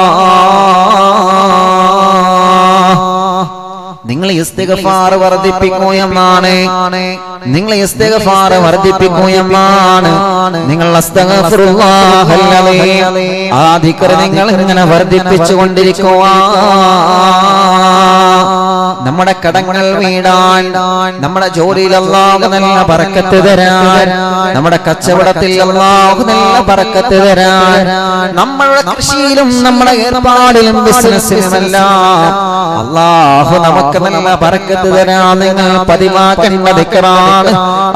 A: നിങ്ങൾ ഇസ്തിഗ്ഫാർ വർദ്ധിപ്പിക്കൂ എന്നാണ് നിങ്ങൾ ഇസ്തിഗ്ഫാർ വർദ്ധിപ്പിക്കൂ എന്നാണ് നിങ്ങൾ അസ്തഗ്ഫിറുല്ലാഹല്ലദീം ആ ദിക്ർ നിങ്ങൾ ഇങ്ങനെ വർദ്ധിപ്പിച്ചു കൊണ്ടിരിക്കുക നമ്മുടെ കടങ്ങൾ വീടാൻ നമ്മുടെ ജോലിയിൽ അല്ലാഹു നല്ല ബർക്കത്ത് തരാൻ നമ്മുടെ കച്ചവടത്തിൽ അല്ലാഹു നല്ല ബർക്കത്ത് തരാൻ നമ്മുടെ കൃഷിയിലും നമ്മുടെ ഏർപ്പാടിലും ബിസിനസ്സിലുമെല്ലാം അല്ലാഹു നമുക്ക് നല്ല ബർക്കത്ത് തരാൻ നിങ്ങൾ പതിവാക്കേണ്ട ദിക്റാണ്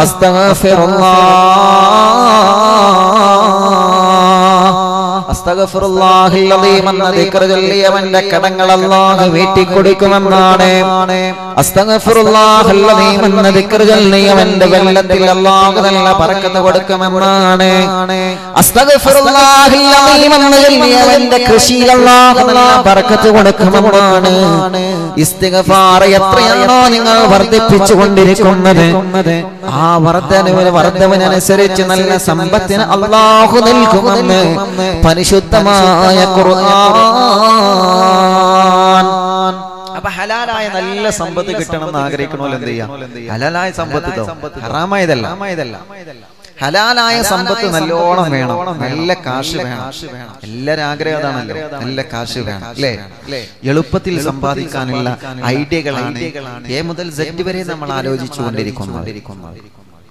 A: അസ്തഗ്ഫിറുല്ലാഹ് അസ്തഗ്ഫിറുല്ലാഹിൽ അലീം എന്ന ദിക്ർ ചൊല്ലിയവന്റെ കടങ്ങൾ അല്ലാഹു വീട്ടി കൊടുക്കുമെന്നാണ് അസ്തഗ്ഫിറുല്ലാഹിൽ അലീം എന്ന ദിക്ർ ചൊല്ലിയവന്റെ വെള്ളത്തിൽ അല്ലാഹു നല്ല ബർക്കത്ത് കൊടുക്കുമെന്നാണ് അസ്തഗ്ഫിറുല്ലാഹിൽ അലീം എന്ന ചൊല്ലിയവന്റെ കൃഷിയിൽ അല്ലാഹു നല്ല ബർക്കത്ത് കൊടുക്കുമെന്നാണ് ഇസ്തിഗ്ഫാർ എത്രയാണോ നിങ്ങൾ വർദ്ധിപ്പിച്ചു കൊണ്ടിരിക്കുന്നത് ആ വർദ്ധനവിന് വർദ്ധവിനനുസരിച്ച് നല്ല സമ്പത്തിന് അള്ളാഹു നൽകുമെന്ന് പരിശുദ്ധമായ ഖുർആൻ അപ്പൊ ഹലാലായ നല്ല സമ്പത്ത് കിട്ടണം എന്ന് ആഗ്രഹിക്കണമല്ലോ എന്ത് ചെയ്യാം ഹലാലായ സമ്പത്ത് ഹറാമായതല്ല ഹലാലായ സമ്പത്ത് നല്ലോണം വേണം നല്ല കാശ് വേണം എല്ലാരും ആഗ്രഹം അതാണല്ലോ നല്ല കാശ് വേണം അല്ലേ എളുപ്പത്തിൽ സമ്പാദിക്കാനുള്ള ഐഡിയകളാണ് എ മുതൽ സെറ്റ് വരെ നമ്മൾ ആലോചിച്ചു കൊണ്ടിരിക്കുന്നത്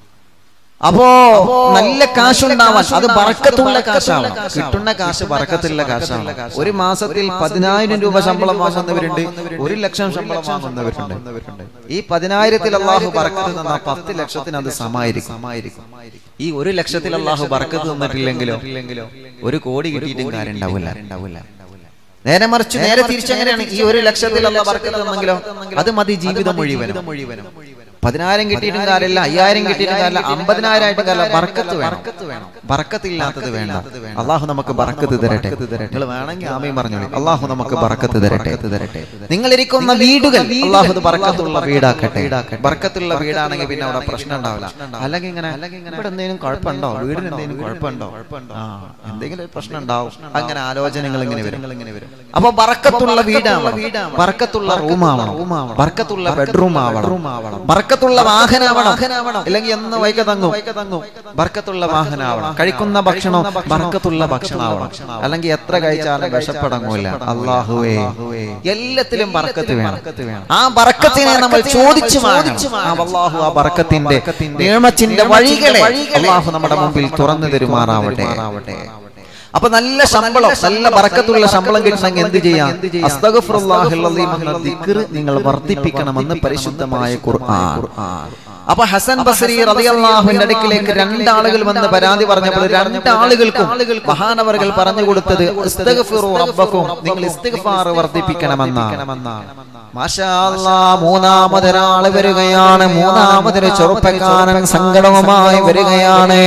A: അപ്പോ നല്ല കാശുണ്ടാവാൻ അത് ബറക്കത്തുള്ള കാശാണ് കിട്ടുന്ന കാശ് ബറക്കത്തുള്ള കാശാണ് ഒരു മാസത്തിൽ പതിനായിരം രൂപ ശമ്പളം വാങ്ങുന്നവരുണ്ട് ഒരു ലക്ഷം ശമ്പളം വാങ്ങുന്നവരുണ്ട് ഈ പതിനായിരത്തിൽ അള്ളാഹു ബറക്കത്ത് തന്ന പത്ത് ലക്ഷത്തിന് അത് സമായിരിക്കും ഈ ഒരു ലക്ഷത്തിൽ അള്ളാഹു ബറക്കത്ത് തന്നിട്ടില്ലെങ്കിലോ ഒരു കോടി കിട്ടിയിട്ടും കാര്യം ഉണ്ടാവില്ല ഉണ്ടാവില്ല നേരെ മറിച്ച് നേരെ തിരിച്ചങ്ങനെയാണ് ഈ ഒരു ലക്ഷത്തിൽ അള്ളാഹ് ബറക്കത്ത് തന്നെങ്കിലോ അത് മതി ജീവിതം മുഴുവനും മുഴുവനും പതിനായിരം കിട്ടിയിട്ടും കാര്യമില്ല അയ്യായിരം കിട്ടിയിട്ടും കാര്യമില്ല അമ്പതിനായിരം ആയിട്ടും കാര്യമില്ല ബർക്കത്ത് വേണം ബർക്കത്തില്ലാത്തത് വേണ്ട അള്ളാഹു നമുക്ക് ബർക്കത്ത് തരട്ടെ നിങ്ങൾ വേണമെങ്കിൽ ആമയും പറഞ്ഞോളി അള്ളാഹു നമുക്ക് ബർക്കത്ത് തരട്ടെ തരട്ടെ നിങ്ങൾ ഇരിക്കുന്ന വീടുകൾ അള്ളാഹു ഇത് ബർക്കത്തുള്ള വീടാക്കട്ടെ ബർക്കത്തുള്ള വീടാണെങ്കിൽ പിന്നെ അവിടെ പ്രശ്നം ഉണ്ടാവില്ല അല്ലെങ്കിൽ ഇങ്ങനെ ഇവിടെ എന്തെങ്കിലും കുഴപ്പമുണ്ടോ വീടിന് എന്തെങ്കിലും കുഴപ്പമുണ്ടോ ആ എന്തെങ്കിലും ഒരു പ്രശ്നം ഉണ്ടാവും അങ്ങനെ ആലോചനകൾ ഇങ്ങനെ വരും ഇങ്ങനെ വരും അപ്പൊ ബർക്കത്തുള്ള വീടാവണം ബർക്കത്തുള്ള റൂമാവണം ബർക്കത്തുള്ള ബെഡ്റൂം ആവണം ബർക്കത്തുള്ള വാഹനാവണം അല്ലെങ്കിൽ എന്ന് വൈക തങ്ങും ബർക്കത്തുള്ള വാഹനാവണം കഴിക്കുന്ന ഭക്ഷണം ബർക്കത്തുള്ള ഭക്ഷണമാവണം അല്ലെങ്കിൽ എത്ര കഴിച്ചാലും വിഷപ്പടങ്ങൂല അള്ളാഹുവേ എല്ലാത്തിലും ബർക്കത്ത് വേണം ആ ബർക്കത്തിനെ നമ്മൾ ചോദിച്ചു വാങ്ങണം ആ അള്ളാഹു ആ ബർക്കത്തിന്റെ നിയമത്തിന്റെ വഴികളെ അള്ളാഹു നമ്മുടെ മുമ്പിൽ തുറന്നു തരുമാറാവട്ടെ അപ്പൊ നല്ല ശമ്പളം നല്ല ബറക്കത്തുള്ള ശമ്പളം കിട്ടണമെങ്കിൽ എന്ത് ചെയ്യാം അസ്തഗ്ഫിറുല്ലാഹിൽ അലീം എന്ന ദിക്ർ നിങ്ങൾ വർദ്ധിപ്പിക്കണമെന്ന് പരിശുദ്ധമായ ഖുർആൻ അപ്പൊ ഹസൻ ബസരി റളിയല്ലാഹുവിന്റെ അടുക്കിലേക്ക് രണ്ടാളുകൾ വന്ന് പരാതി പറഞ്ഞപ്പോൾ രണ്ടാളുകൾക്കും മഹാനവറുകൾ പറഞ്ഞു കൊടുത്തത് ഇസ്തഗ്ഫിറു റബ്ബക്കും നിങ്ങൾ ഇസ്തിഗ്ഫാർ വർദ്ധിപ്പിക്കണമെന്നാണ് മാഷാ അല്ലാ, മൂന്നാമതൊരാള് വരികയാണ് മൂന്നാമതൊരു ചെറുപ്പക്കാരൻ സങ്കടവുമായി വരികയാണ്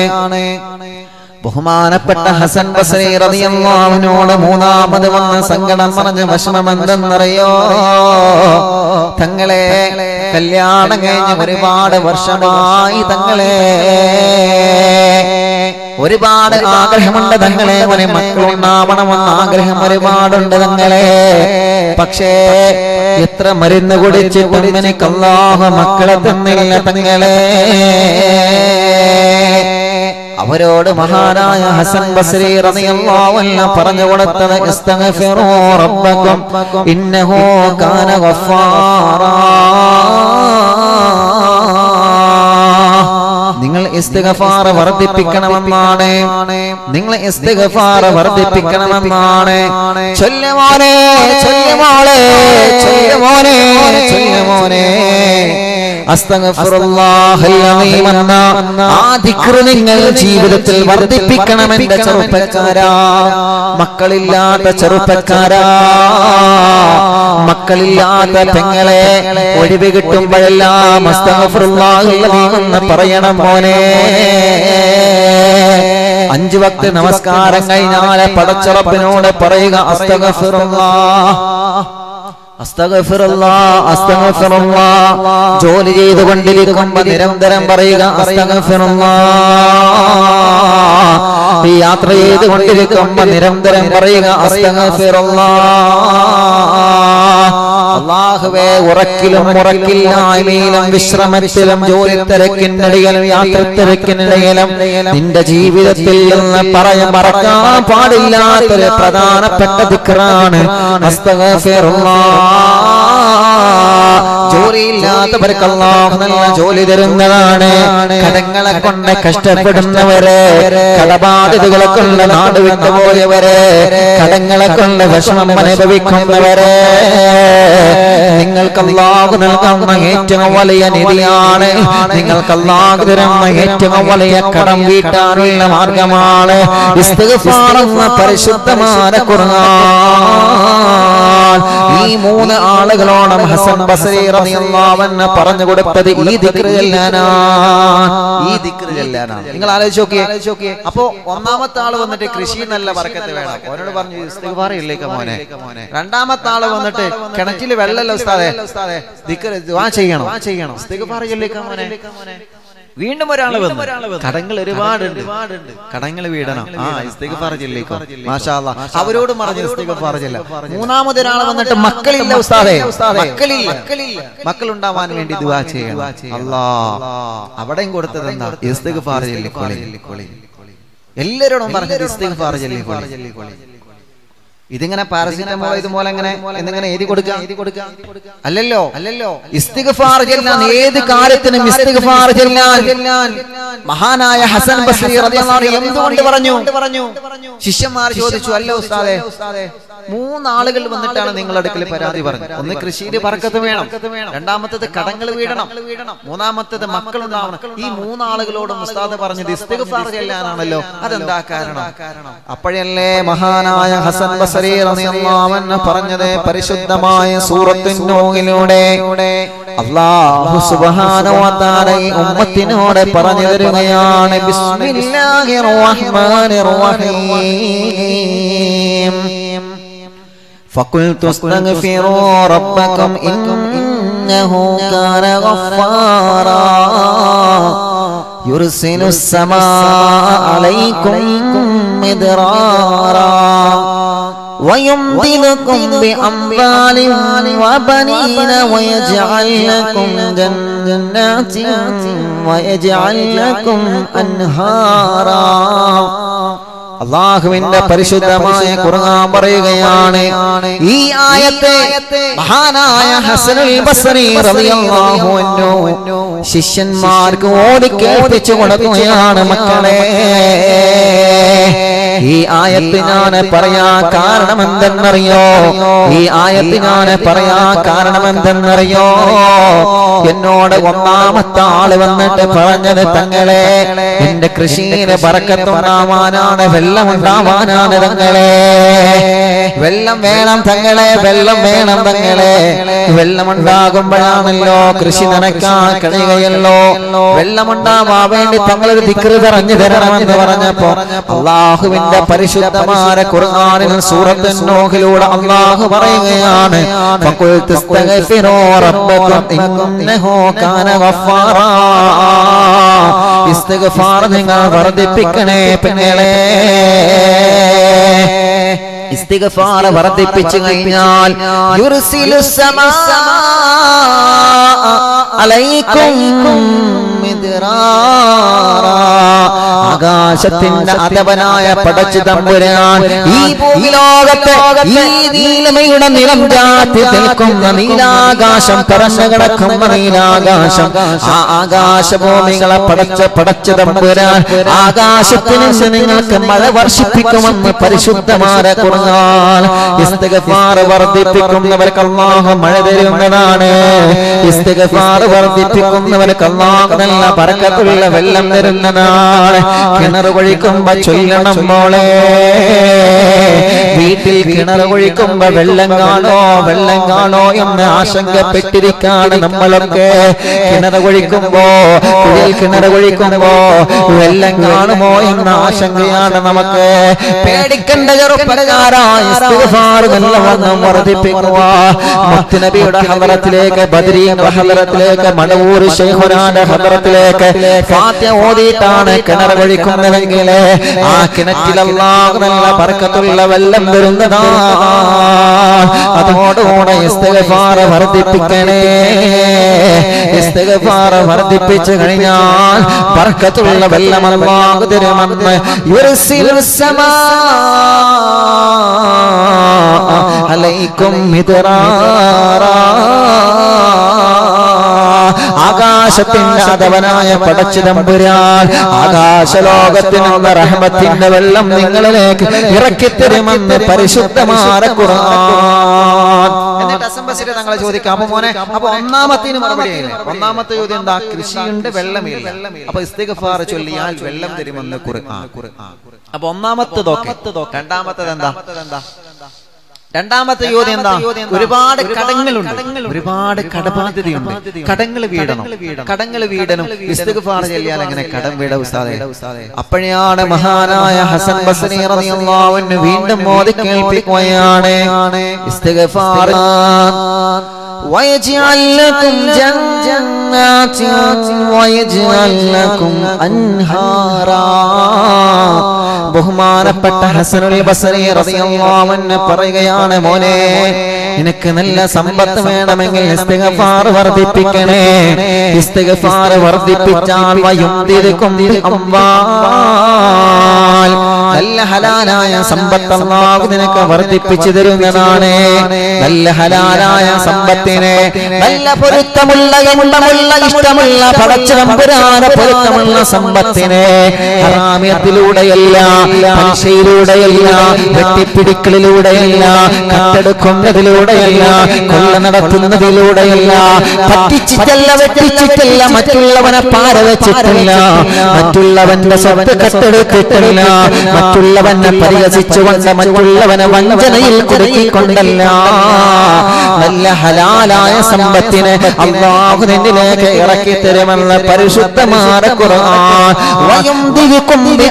A: ബഹുമാനപ്പെട്ട ഹസൻ ബസരി റളിയല്ലാഹുവിനോട് മൂന്നാമത് വന്ന സങ്കടം പറഞ്ഞ വിഷമം എന്തെന്നറിയോ തങ്ങളെ കല്യാണം കഴിഞ്ഞ് ഒരുപാട് വർഷമായി തങ്ങളെ ഒരുപാട് ആഗ്രഹമുണ്ട് തങ്ങളെ ഒരു മക്കളുണ്ടാവണമെന്ന് ആഗ്രഹം ഒരുപാടുണ്ട് തങ്ങളെ പക്ഷേ എത്ര മരുന്ന് കുടിച്ചിട്ടും എനിക്ക് അല്ലാഹു മക്കളെ തന്നില്ല തങ്ങളെ അവരോട് മഹാനായ ഹസൻ ബസ്രി റളിയല്ലാഹു അൻഹു പറഞ്ഞു കൊടുത്തത് ഇസ്തഗ്ഫിറൂ റബ്ബക്കും ഇന്നഹു കാന ഗഫാറാ നിങ്ങൾ ഇസ്തിഗഫാർ വർദ്ധിപ്പിക്കണമെന്നാണ് നിങ്ങൾ ഇസ്തിഗഫാർ വർദ്ധിപ്പിക്കണമെന്നാണ് ചൊല്ലുമോനെ ചൊല്ലുമോളെ ചൊല്ലുമോനെ ചൊല്ലുമോനെ അസ്തഗ്ഫിറുല്ലാഹൽ അലീം എന്ന ആ ദിക്ർ നിങ്ങൾ ജീവിതത്തിൽ വർദ്ധിപ്പിക്കണം എന്റെ ചെറുപ്പക്കാരാ മക്കളില്ലാത്ത ചെറുപ്പക്കാരാ മക്കളില്ലാത്ത പെങ്ങളെ ഒഴിവ് കിട്ടുമ്പോഴെല്ലാം അസ്തഗ്ഫിറുല്ലാഹൽ അലീം എന്ന് പറയണം മോനെ അഞ്ചു വക്ത് നമസ്കാരം കഴിഞ്ഞാൽ പടച്ചുറപ്പിനോട് പറയുക അസ്തഗ്ഫിറുല്ലാഹ് അസ്തഗ്ഫിറുല്ലാ, അസ്തഗ്ഫിറുല്ലാ. ജോലി ചെയ്തുകൊണ്ടിരിക്കുമ്പോ നിരന്തരം പറയുക അസ്തഗ്ഫിറുല്ലാ. ഈ യാത്ര ചെയ്തുകൊണ്ടിരിക്കുമ്പോ നിരന്തരം പറയുക അസ്തഗ്ഫിറുല്ലാ. അള്ളാഹുവേ ഉറക്കിലും ഉറക്കില്ലായ്മയിലും വിശ്രമത്തിലും ജോലി തിരക്കിനിടയിലും യാത്ര തിരക്കിനിടയിലും നിന്റെ ജീവിതത്തിൽ നിന്ന് പറയാൻ മറക്കാൻ പാടില്ലാത്തൊരു പ്രധാനപ്പെട്ട ദിക്റാണ് ജോലിയില്ലാത്തവർക്ക് അള്ളാഹു നല്ല ജോലി തരുന്നതാണ് കടങ്ങളെ കൊണ്ട് കഷ്ടപ്പെടുന്നവരെ കടബാധിതകളെ കൊണ്ട് നാട് വിട്ടുപോയവരെ കടങ്ങളെ കൊണ്ട് വിഷമം അനുഭവിക്കുന്നവരെ നിങ്ങൾക്ക് അള്ളാഹു നൽകുന്ന ഏറ്റവും വലിയ നിധിയാണ് നിങ്ങൾക്ക് അള്ളാഹു തരുന്ന ഏറ്റവും വലിയ കടം വീട്ടാനുള്ള മാർഗമാണ് ഇസ്തിഗ്ഫാർ എന്ന പരിശുദ്ധമായ ഖുർആൻ ഈ മൂന്ന് ആളുകളോടും ഹസൻ ബസരി റളിയല്ലാഹു അൻഹു പറഞ്ഞു കൊടുത്തത് ഈ ദിക്ർ ചെല്ലാനാണ് ഈ ദിക്ർ ചെല്ലാനാണ് നിങ്ങൾ ആലോചിച്ച് നോക്കിയേ അപ്പോ ഒന്നാമത്തെ ആള് വന്നിട്ട് കൃഷി നല്ല വർക്കത്ത് വേണം അവനോട് പറഞ്ഞു ഇസ്തിഗ്ഫാർ ഇല്ലേക്ക മോനെ രണ്ടാമത്തെ ആള് വന്നിട്ട് കിണറ്റിൽ വെള്ളമല്ല ഉസ്താദെ ദിക്ർ ദുആ ചെയ്യണം ദുആ ചെയ്യണം ഇസ്തിഗ്ഫാർ ഇല്ലേക്ക മോനെ വീണ്ടും ഒരാൾ വന്നു കടങ്ങൾ ഒരുപാടുണ്ട് കടങ്ങൾ വീടണം ആ ഇസ്തിഗ്ഫാർ ചൊല്ലിക്കോ മാഷാ അല്ലാ. അവരോട് പറഞ്ഞു ഇസ്തിഗ്ഫാർ ചെല്ല മൂന്നാമത് ഒരാൾ വന്നിട്ട് മക്കളില്ല ഉസ്താദേ മക്കളില്ല മക്കൾ ഉണ്ടാവാൻ വേണ്ടി ദുആ ചെയ്യണം അല്ലാ അവിടെയും കൊടുത്തത് എന്താ ഇസ്തിഗ്ഫാർ ചൊല്ലിക്കോളി എല്ലാവരോടും പറഞ്ഞത് ഇസ്തിഗ്ഫാർ ചൊല്ലിക്കോളി ഇതിങ്ങനെ പാരസിറ്റമോൾ ഇതുപോലെ ഇങ്ങനെ എന്നിങ്ങനെ എഴുതി കൊടുക്കുക എഴുതി കൊടുക്കുക അല്ലല്ലോ അല്ലല്ലോ ഇസ്തിഗ്ഫാർ ചെല്ലാൻ ഏത് കാര്യത്തിനും ഇസ്തിഗ്ഫാർ ചെല്ലാൻ മഹാനായ ഹസൻ ബസ്രി റളിയല്ലാഹു അൻഹു എന്തുകൊണ്ട് പറഞ്ഞു പറഞ്ഞു ശിഷ്യന്മാർ ചോദിച്ചു അല്ലോ ഉസ്താദേ മൂന്നാളുകൾ വന്നിട്ടാണ് നിങ്ങളുടെ അടുക്കൽ പരാതി പറഞ്ഞത് ഒന്ന് കൃഷിയിൽ പറക്കത്ത് വേണം രണ്ടാമത്തത് കടങ്ങൾ വീടണം മൂന്നാമത്തത് മക്കളുണ്ടാവണം ഈ മൂന്നാളുകളോടും ഉസ്താദ് പറഞ്ഞത് ഇസ്തിഗ്ഫാർ ചെല്ലാനാണല്ലോ അതെന്താ കാരണം അപ്പോഴല്ലേ മഹാനായ ഹസൻ ബസരി റളിയല്ലാഹു അൻഹു പറഞ്ഞത് പരിശുദ്ധമായ സൂറത്തുൻ നൂഹിലൂടെ അല്ലാഹു സുബ്ഹാനഹു വ തആല ഈ ഉമ്മത്തിനോട് പറഞ്ഞു തരുകയാണ് ബിസ്മില്ലാഹിർ റഹ്മാനിർ റഹീം فقلت استغفروا ربكم إنه كان غفارا يرسل السماء عليكم مدرارا ويمددكم بأموال وبنين ويجعل لكم جنات ويجعل لكم أنهارا അള്ളാഹുവിന്റെ പരിശുദ്ധമായ ഖുർആൻ പറയുകയാണ് ഈ ആയത്തെ മഹാനായ ഹസനുൽ ബസ്രി റളിയല്ലാഹു അൻഹു ശിഷ്യന്മാർക്ക് ഓടി കേൾപ്പിച്ചു കൊടുക്കുകയാണ് മക്കളെ ഈ ആയത്ത് ഞാൻ പറയാ കാരണം എന്തെന്നറിയോ ഈ ആയത്ത് ഞാൻ പറയാ കാരണം എന്തെന്നറിയോ എന്നോട് ഒന്നാമത്തെ ആള് വന്നിട്ട് പറഞ്ഞത് തങ്ങളെ എന്റെ കൃഷിയിലെ പറക്കത്തുണ്ടാവാനാണ് വെള്ളം ഉണ്ടാവാനാണ് തങ്ങളെ വെള്ളം വേണം തങ്ങളെ വെള്ളം വേണം തങ്ങളെ വെള്ളം ഉണ്ടാകുമ്പോഴാണല്ലോ കൃഷി നനയ്ക്കാൻ കഴിയുകയല്ലോ വെള്ളം ഉണ്ടാവാൻ വേണ്ടി തങ്ങളൊരു ദിക്റ് പറഞ്ഞു തരണമെന്ന് പറഞ്ഞപ്പോ അള്ളാഹുവിന്റെ പരിശുദ്ധമായ ഖുർആനിൽ സൂറത്തുൻ നൂഹിലൂടെ അള്ളാഹു പറയുകയാണ് ഫഖുൽതു ഇസ്തഗ്ഫിറൂ റബ്ബക്കും ഇന്നഹു കാന ഗഫാറാ ഇസ്തിഗ്ഫാർ നിങ്ങൾ വർദ്ധിപ്പിക്കണേ പെങ്ങളെ ഇസ്തിഗ്ഫാർ വർദ്ധിപ്പിച്ചു കഴിഞ്ഞാൽ യുർസിലു സമാ അലൈക്കും മിദ്റാറാ ആകാശത്തിന്റെ അതവനായ പടച്ചു തമ്പുരാൻ ഈ ഭൂമിലോകത്തെ ഈ നീലമയുടെ നിലം ചാത്തി നിൽക്കുന്ന നീലാകാശം പറന്നു കിടക്കുന്ന നീലാകാശം ആ ആകാശഭൂമികളെ പടച്ച പടച്ചു തമ്പുരാൻ ആകാശത്തിൽ നിന്ന് നിങ്ങൾക്ക് മഴ വർഷിപ്പിക്കുമെന്ന് പരിശുദ്ധമായ കുറുങ്ങാൻ ഇസ്തിഗ്ഫാർ വർദ്ധിപ്പിക്കുന്നവർക്ക് അല്ലാഹു മഴ തരുന്നതാണ് ഇസ്തിഗ്ഫാർ വർദ്ധിപ്പിക്കുന്നവർക്ക് അല്ലാഹു നല്ല ബർക്കത്തുള്ള വെള്ളം തരുന്നതാണ് കിണർ കൊഴിക്കുമ്പോ ചൊല്ലണം മോളെ വീട്ടിൽ കിണർ കൊഴിക്കുമ്പോ വെള്ളം കാണോ വെള്ളം കാണോ എന്ന് ആശങ്കപ്പെട്ടിരിക്കാണ് നമ്മളൊക്കെ കിണർ കൊഴിക്കുമ്പോ കുഴിയിൽ കിണർ കൊഴിക്കുമ്പോ വെള്ളം കാണുമോ എന്ന ആശങ്കയാണ് നമുക്ക് പേടിക്കേണ്ട ചെറുപ്പക്കാരായ ഇസ്തിഗ്ഫാർ നല്ലവണ്ണം വർദ്ധിപ്പിക്കുക മുത്തുനബിയുടെ ഹദറത്തിലേക്ക് ബദരീന്റെ ഹദറത്തിലേക്ക് മടവൂർ ശൈഖുനാന്റെ ഹദറത്തിലേക്ക് ഫാത്തിഹ ഓതിയിട്ടാണ് കിണർ കൊഴിക്കുന്നതെങ്കിൽ ആ കിണറ്റിലല്ലാഹു നല്ല ബർക്കത്തുള്ള വെള്ളം വരുന്നതാ അതോടുകൂടെ ഇസ്തിഗ്ഫാർ വർദ്ധിപ്പിക്കണേ ഇസ്തിഗ്ഫാർ വർദ്ധിപ്പിച്ചു കഴിഞ്ഞാൽ ബർക്കത്തുള്ള വെള്ളം അല്ലാഹു തരുമെന്ന് യുർസിലു സമാ അലൈക്കും മിദ്റാറാ ആകാശത്തിന്റെ അതവനായ പടച്ചു തമ്പുരാൻ ആകാശലോകത്തിനുള്ള റഹ്മത്തിന്റെ വെള്ളം നിങ്ങളിലേക്ക് ഇറക്കിത്തരുമെന്ന് പരിശുദ്ധമായ ഖുർആൻ എന്നിട്ട് അസംബസിന്റെ തങ്ങളെ ചോദിക്കാം അപ്പൊ മോനെ അപ്പൊ ഒന്നാമത്തിന് മറുപടി ആയില്ലേ? ഒന്നാമത്തെ ചോദ്യം എന്താ കൃഷിയുണ്ട് വെള്ളമില്ല അപ്പൊ ഇസ്തിഗ്ഫാർ ചൊല്ലിയാൽ വെള്ളം തരുമെന്ന് ഖുർആൻ അപ്പൊ ഒന്നാമത്തതൊക്കെ രണ്ടാമത്തത് എന്താ രണ്ടാമത്തെ ചോദ്യം എന്താ ഒരുപാട് കടങ്ങളുണ്ട് ഒരുപാട് കടബാധ്യതയുണ്ട് കടങ്ങൾ വീടണം കടങ്ങൾ വീടണം ഇസ്തിഗ്ഫാർ ചെല്ലിയാൽ അങ്ങനെ കടം വീട ഉസ്താദേ അപ്പോഴാണ് മഹാനായ ഹസൻ ബസ്രി റളിയല്ലാഹു അൻഹു വീണ്ടും മോദി കേൾപ്പിക്കുകയാണ് ഇസ്തിഗ്ഫാർ ويجعل لكم جنات ويجعل لكم أنهارا ബഹുമാനപ്പെട്ട ഹസനുൽ ബസരി റളിയല്ലാഹു അൻഹു പറയുകയാണ് മോനെ നിനക്ക് നല്ല സമ്പത്ത് വേണമെങ്കിൽ ഇസ്തിഗ്ഫാർ വർദ്ധിപ്പിക്കണേ ഇസ്തിഗ്ഫാർ വർദ്ധിപ്പിച്ചാൽ വയുംതിരിക്കും അംവാൽ നല്ല ഹലാലായ സമ്പത്ത് അല്ലാഹു നിനക്ക് വർദ്ധിപ്പിച്ചു തരുന്നതാണ് നല്ല ഹലാലായ സമ്പത്തിനെ നല്ല പൊരുത്തമുള്ള ഇമ്പമുള്ള ഇഷ്ടമുള്ള പടച്ചതമ്പുരാന പൊരുത്തമുള്ള സമ്പത്തിനെ ഹറാമിയത്തിലൂടെയല്ല പലിശയിലൂടെയല്ല വെട്ടിപ്പിടിക്കലിലൂടെയല്ല കട്ടെടുക്കുന്നതിലൂടെയല്ല കൊള്ള നടത്തുന്നതിലൂടെയല്ല പറ്റിച്ചിട്ടല്ല വെട്ടിച്ചിട്ടല്ല മറ്റുള്ളവനെ പാര വെച്ചിട്ടില്ല മറ്റുള്ളവന്റെ സ്വത്ത് കട്ടെടുത്തിട്ടില്ല മറ്റുള്ളവനെ പരിഹസിച്ചുകൊണ്ട് മറ്റുള്ളവനെ വഞ്ചനയിൽ കുടുക്കിക്കൊണ്ടല്ല നല്ല ഹലാലായ സമ്പത്തിനെ അള്ളാഹു നിന്നിലേക്ക് ഇറക്കി തരുമെന്ന് പരിശുദ്ധമായ ഖുർആൻ വയംദിരിക്കും ബി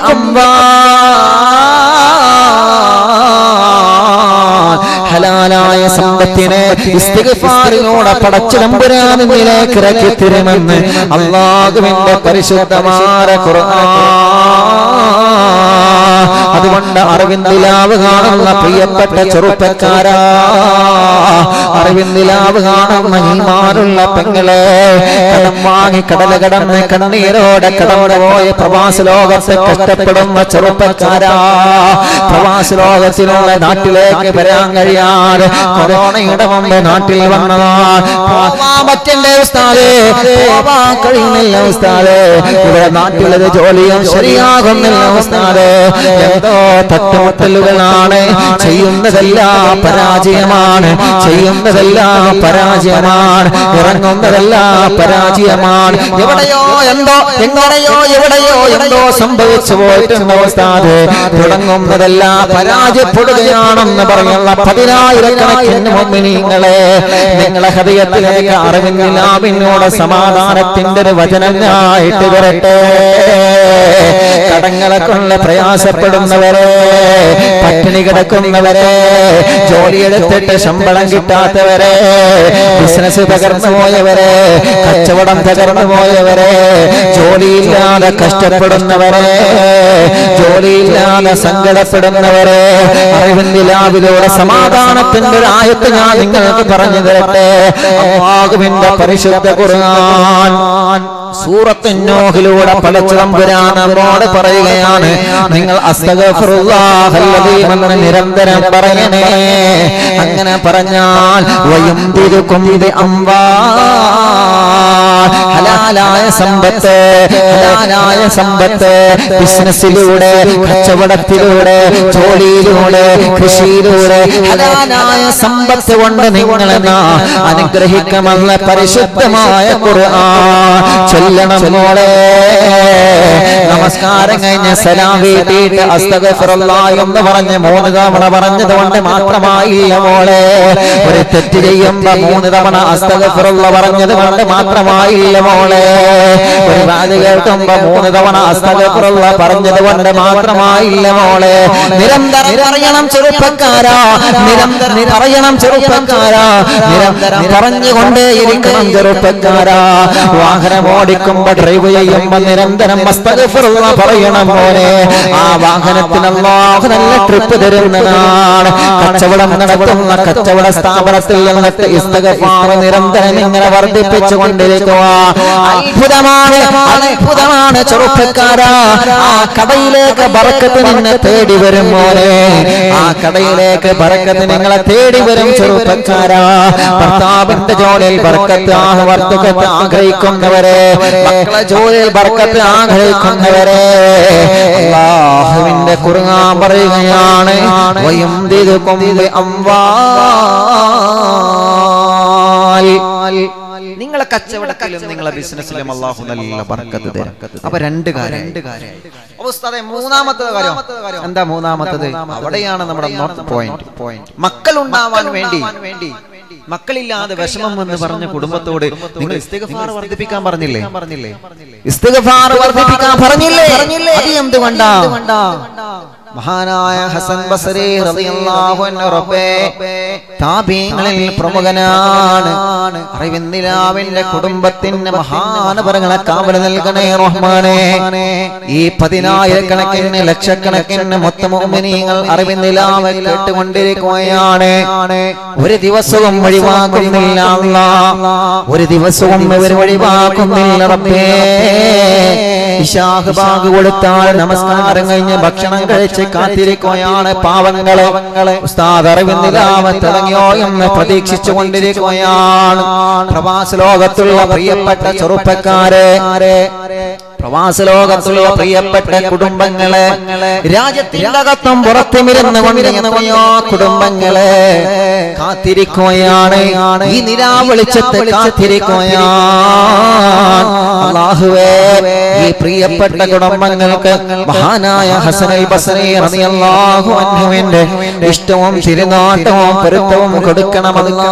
A: അംവാൽ ഹലാലായ സമ്പത്തിനെ ഇസ്തിഗ്ഫാറിനോടെ പടച്ചുതമ്പുരാൻ നിന്നിലേക്ക് ഇറക്കി തരുമെന്ന് അള്ളാഹുവിന്റെ പരിശുദ്ധമായ ഖുർആൻ അതുകൊണ്ട് അറിവിന്ദിലാവ് കാണുന്ന പ്രിയപ്പെട്ട ചെറുപ്പക്കാരാ അറിവിന്ദിലാവ് കാണുന്ന ഈമാനുള്ള പെങ്ങളെ കടം വാങ്ങി കടല കടന്ന് കണ്ണീരോടെ കടന്നു പോയ പ്രവാസ ലോകത്തെ കഷ്ടപ്പെടുന്ന ചെറുപ്പക്കാരാ പ്രവാസ ലോകത്തിലുള്ള നാട്ടിലേക്ക് വരാൻ കഴിയാതെ കൊറോണയുടെ മുമ്പ് നാട്ടിൽ വന്നതാ പോവാൻ പറ്റണ്ടേ ഉസ്താദേ പോവാൻ കഴിയുന്നില്ല ഉസ്താദേ ഇവിടെ നാട്ടിലത് ജോലിയും ശരിയാകുന്നില്ല ഉസ്താദേ എന്തോ തട്ടുമുട്ടലുകളാണ് ചെയ്യുന്നതെല്ലാം പരാജയമാണ് ചെയ്യുന്നതെല്ലാം പരാജയമാണ് ഇറങ്ങുന്നതെല്ലാം പരാജയമാണ് എവിടെയോ എന്തോ എങ്ങനെയോ എവിടെയോ എന്തോ സംഭവിച്ചു പോയിട്ടുണ്ടോ ഉസ്താദ് തുടങ്ങുന്നതെല്ലാം പരാജയപ്പെടുകയാണെന്ന് പറയുന്ന പതിനായിരക്കണക്കിന് മുമ്പിനിങ്ങളെ നിങ്ങളെ ഹൃദയത്തിലേക്ക് അറിവില്ലാവിനോട് സമാധാനത്തിന്റെ ഒരു വചനങ്ങളായിട്ട് വരട്ടെ കടങ്ങളെ കൊണ്ട് പ്രയാസപ്പെടുന്നവരെ പട്ടിണി കിടക്കുന്നവരെ ജോലിയെടുത്തിട്ട് ശമ്പളം കിട്ടാത്തവരെ ബിസിനസ് തകർന്നു പോയവരെ കച്ചവടം തകർന്നു പോയവരെ ജോലിയില്ലാതെ കഷ്ടപ്പെടുന്നവരെ ജോലിയില്ലാതെ സങ്കടപ്പെടുന്നവരെ അറിവിന്റെ ലാവിലൂടെ സമാധാനത്തിന്റെ ഒരു ആയത്ത് ഞാൻ നിങ്ങൾക്ക് പറഞ്ഞു തരട്ടെ അള്ളാഹുവിന്റെ പരിശുദ്ധ ഖുർആൻ സൂറത്ത് നോഹിലൂടെ പടച്ചുതമ്പുരാൻ നമ്മോട് പറയുകയാണ് നിങ്ങൾ അസ്തഗഫിറുല്ലാഹല്ലദീമെന്ന് നിരന്തരം പറയണേ അങ്ങനെ പറഞ്ഞാൽ വയും തിരുക്കും അമ്പാ ഹലാലായ സമ്പത്ത് ഹലാലായ സമ്പത്ത് ബിസിനസ്സിലൂടെ കച്ചവടത്തിലൂടെ ജോലിയിലൂടെ കൃഷിയിലൂടെ ഹലാലായ സമ്പത്ത് കൊണ്ട് നിങ്ങളെ അനുഗ്രഹിക്കുമെന്ന് പരിശുദ്ധമായ ഖുർആൻ ചൊല്ലണം മോളെ നമസ്കാരം കഴിഞ്ഞ് സലാം വീട്ടിയിട്ട് അസ്തഗഫിറുല്ലാഹ് എന്ന് പറഞ്ഞ് മൂന്ന് തവണ പറഞ്ഞത് കൊണ്ട് മാത്രമായില്ല മോളെ ഒരു തെറ്റ് ചെയ്യുമ്പോ മൂന്ന് തവണ അസ്തഗഫിറുള്ള പറഞ്ഞത് കൊണ്ട് മാത്രമായില്ല മോളെ ഒരു വാത് കേൾക്കുമ്പോ മൂന്ന് തവണ അസ്തഗഫിറുള്ള പറഞ്ഞത് കൊണ്ട് മാത്രമായില്ല മോളെ നിരന്തരം പറയണം ചെറുപ്പക്കാരാ നിരന്തരം പറയണം ചെറുപ്പക്കാരാ നിരന്തരം പറഞ്ഞുകൊണ്ടേ ഇരിക്കണം ചെറുപ്പക്കാരാ വാഹനം ഓടിക്കുമ്പോ ഡ്രൈവ് ചെയ്യുമ്പോ നിരന്തരം അസ്തഗഫിറുള്ള പറയണം മോനെ ആ വാഹനത്തിന് അല്ലാഹു നല്ല ട്രിപ്പ് തരുന്നതാണ് കച്ചവടം നടത്തുന്ന കച്ചവട സ്ഥാപനത്തിൽ നിന്നിട്ട് ഇസ്തഗഫാർ നിരന്തരം ഇങ്ങനെ വർദ്ധിപ്പിച്ചു കൊണ്ടിരിക്കുക അത്ഭുതമാണ് അത്ഭുതമാണ് ചെറുപ്പക്കാരാ ആ കടയിലേക്ക് ബറക്കത്ത് നിന്നെ തേടി വരും മോനെ ആ കടയിലേക്ക് ബറക്കത്ത് നിങ്ങളെ തേടി വരും ചെറുപ്പക്കാരാ ഭർത്താവിന്റെ ജോലിയിൽ ബർക്കത്ത് ആ വർദ്ധക്കത്ത് ആഗ്രഹിക്കുന്നവരെ മക്കളെ ജോലിയിൽ ബർക്കത്ത് ആഗ്രഹിക്കുന്നവരെ അള്ളാഹുവിന്റെ കുറുങ്ങാൻ പറയുകയാണ് വയും കൊമ്പ് അമ്പാൽ നിങ്ങളെ കച്ചവടത്തിലും നിങ്ങളെ ബിസിനസ്സിലും അള്ളാഹു നല്ല ബർക്കത്ത് തരും അപ്പൊ രണ്ട് കാര്യം രണ്ട് കാര്യം മൂന്നാമത്തെ കാര്യം എന്താ മൂന്നാമത്തത് അവിടെയാണ് നമ്മുടെ നോർത്ത് പോയിന്റ് പോയിന്റ് മക്കൾ ഉണ്ടാവാൻ വേണ്ടി മക്കളില്ലാതെ വിഷമം എന്ന് പറഞ്ഞ കുടുംബത്തോട് നിങ്ങൾ ഇസ്തിഗഫാർ വർദ്ധിപ്പിക്കാൻ പറഞ്ഞില്ലേ പറഞ്ഞില്ലേ ഇസ്തിഗഫാർ വർദ്ധിപ്പിക്കാൻ പറഞ്ഞില്ലേ അത് എന്തുകൊണ്ടാ മഹാനായ ഹസൻ ബസരി റളിയല്ലാഹു അൻഹു റബ്ബേ താബീങ്ങളിൽ പ്രമുഖനാണ് അറിവിന്ദിലാവിന്റെ കുടുംബത്തിന്റെ മഹാനപരങ്ങളെ കാവൽ നൽകണേ റഹ്മാനെ ഈ പതിനായിരക്കണക്കിന് ലക്ഷക്കണക്കിന് മൊത്തം മുഅ്മിനീങ്ങൾ അറിവിന്ദിലാവ് കേട്ടുകൊണ്ടിരിക്കുകയാണ് ഒരു ദിവസവും വഴിവാക്കുന്നില്ല അല്ലാ ഒരു ദിവസവും ഇവർ വഴിവാക്കുന്നില്ല റബ്ബേ ഇശാഹ് ബാഗ് കൊടുത്താൽ നമസ്കാരം കഴിഞ്ഞ് ഭക്ഷണം കഴിച്ച് കാത്തിരിക്കുകയാണ് പാവങ്ങളെ ഉസ്താദ് അറിവിന്ദിലാവ് തുടങ്ങിയോ എന്ന് പ്രതീക്ഷിച്ചു കൊണ്ടിരിക്കുകയാണ് പ്രവാസ ലോകത്തുള്ള പ്രിയപ്പെട്ട ചെറുപ്പക്കാരെ പ്രവാസ ലോകത്തുള്ള പ്രിയപ്പെട്ട കുടുംബങ്ങളെ രാജ്യത്തിന്റെ അകത്തും പുറത്തും ഇരുന്ന് കൊണ്ടിരിക്കുകയോ കുടുംബങ്ങളെ കാത്തിരിക്കുകയാണ് ഈ നിലാവെളിച്ചത്ത് കാത്തിരിക്കുകയാണ് അള്ളാഹുവേ ഈ പ്രിയപ്പെട്ട കുടുംബങ്ങൾക്ക് മഹാനായ ഹസനൽ ബസരി റളിയല്ലാഹു അൻഹുവിന്റെ ഇഷ്ടവും തിരുനാട്ടവും പൊരുത്തവും കൊടുക്കണമല്ല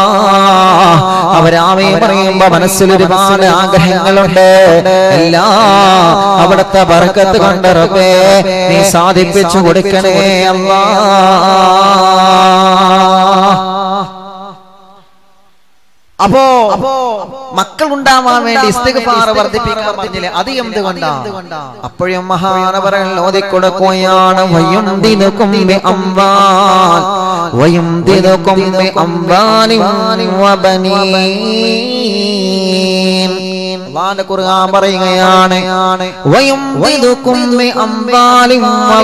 A: അവരാമേ പറയുമ്പോ മനസ്സിൽ ഒരുപാട് ആഗ്രഹങ്ങളുണ്ട് എല്ലാം അവിടുത്തെ ബർക്കത്ത് കൊണ്ട് റബ്ബേ നീ സാധിപ്പിച്ചു കൊടുക്കണേ അല്ലാ അപ്പോ അപ്പോ മക്കൾ ഉണ്ടാവാൻ വേണ്ടി ഇസ്തിഗ്ഫാർ വർദ്ധിപ്പിക്കാൻ പറഞ്ഞില്ലേ അത് എന്തുകൊണ്ടാ അപ്പോഴും മഹാനവരങ്ങൾ ഓതിക്കൊടുക്കുകയാണ് വയും ദിനക്കും അമ്പാൽ വയും ദിനക്കും അമ്പാലും അള്ളാന്റെ ഖുർആൻ പറയുകയാണ് വയും ദിനക്കും അമ്പാലും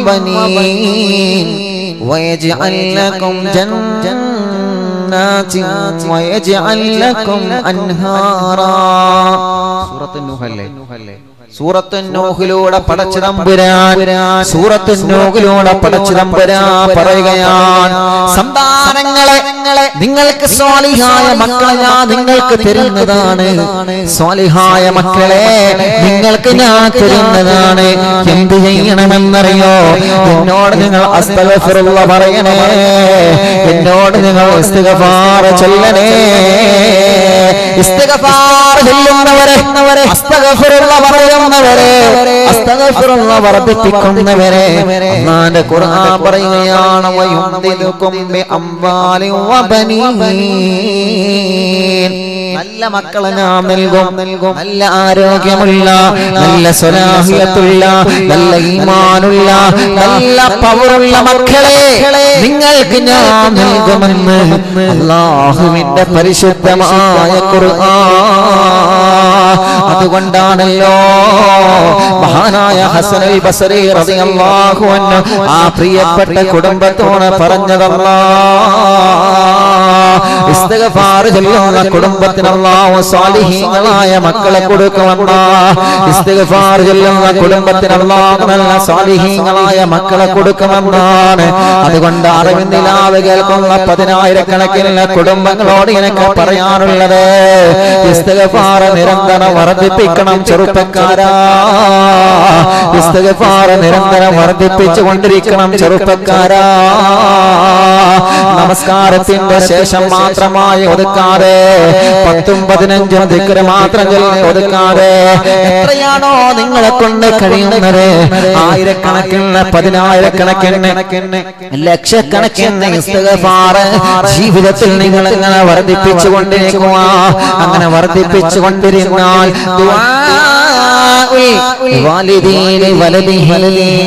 A: വയജ്അൽ ലക്കും ജന്ന جنات ويجعل لكم أنهارا سورة النحل സൂറത്ത് നോഹിലൂടെ പടച്ചു തമ്പുരാൻ സൂറത്ത് നോഹിലൂടെ പടച്ചു തമ്പുരാൻ പറയുകയാണ് സന്താനങ്ങളെ നിങ്ങൾക്ക് സ്വാലിഹായ മക്കളെ ഞാൻ നിങ്ങൾക്ക് തരുന്നതാണ് സ്വാലിഹായ മക്കളെ നിങ്ങൾക്ക് ഞാൻ തരുന്നതാണ് എന്ത് ചെയ്യണമെന്നറിയോ എന്നോട് നിങ്ങൾ അസ്തഗഫിറുള്ള പറയണേ എന്നോട് നിങ്ങൾ ഇസ്തിഗഫാർ ചൊല്ലണേ ഇസ്തിഗഫാർ ചൊല്ലുന്നവരെ അസ്തഗഫിറുള്ള പറയുന്നവരെ അസ്തഗഫിറുള്ള വർദ്ധിപ്പിക്കുന്നവരെ അല്ലാഹുവിന്റെ ഖുർആൻ പറയുകയാണ് വയുംദിദുകും ബി അംവാലി വബനീൻ നല്ല മക്കളെ നാം നൽകും നൽകും നല്ല ആരോഗ്യമുള്ള നല്ല സ്വലാഹിയത്തുള്ള നല്ല ഈമാനുള്ള നല്ല പവറുള്ള മക്കളെ നിങ്ങൾക്ക് ഞാൻ നൽകുമെന്ന് അള്ളാഹുവിന്റെ പരിശുദ്ധമായ ഖുർആൻ അതുകൊണ്ടാണല്ലോ മഹാനായ ഹസനൽ ബസരി റളിയല്ലാഹു അൻഹു ആ പ്രിയപ്പെട്ട കുടുംബത്തോട് പറഞ്ഞതല്ലാ ഇസ്തിഗ്ഫാർ ചൊല്ലുന്ന കുടുംബത്തിന് അല്ലാഹു സാലിഹീങ്ങളായ മക്കളെ കൊടുക്കുമെന്ന ഇസ്തിഗ്ഫാർ ചൊല്ലുന്ന കുടുംബത്തിന് അല്ലാഹു നല്ല സാലിഹീങ്ങളായ മക്കളെ കൊടുക്കുമെന്നാണ് അതുകൊണ്ട് അറിവിന്ദിലാവ് കേൾക്കുന്ന പതിനായിരക്കണക്കിന് കുടുംബങ്ങളോട് എനിക്ക് പറയാനുള്ളത് ഇസ്തിഗ്ഫാർ നിരന്തരം വർദ്ധിപ്പിക്കണം ചെറുപ്പക്കാരാ ഇസ്തിഗ്ഫാർ നിരന്തരം വർദ്ധിപ്പിച്ചു കൊണ്ടിരിക്കണം ചെറുപ്പക്കാരാ നമസ്കാരത്തിന്റെ ശേഷം മാത്രമായി ഒതുക്കാതെ പത്തും പതിനഞ്ചും ദിക്കറ് മാത്രം ചൊല്ലി ഒതുക്കാതെ എത്രയാണോ നിങ്ങളെ കൊണ്ട് കഴിയുന്നത് ആയിരക്കണക്കിന് പതിനായിരക്കണക്കിന് ലക്ഷക്കണക്കിന് ഇസ്തിഗ്ഫാർ ജീവിതത്തിൽ നിങ്ങൾ ഇങ്ങനെ വർദ്ധിപ്പിച്ചു കൊണ്ടിരിക്കുക അങ്ങനെ വർദ്ധിപ്പിച്ചു കൊണ്ടിരുന്നാൽ വാലിദീന് വലദിഹി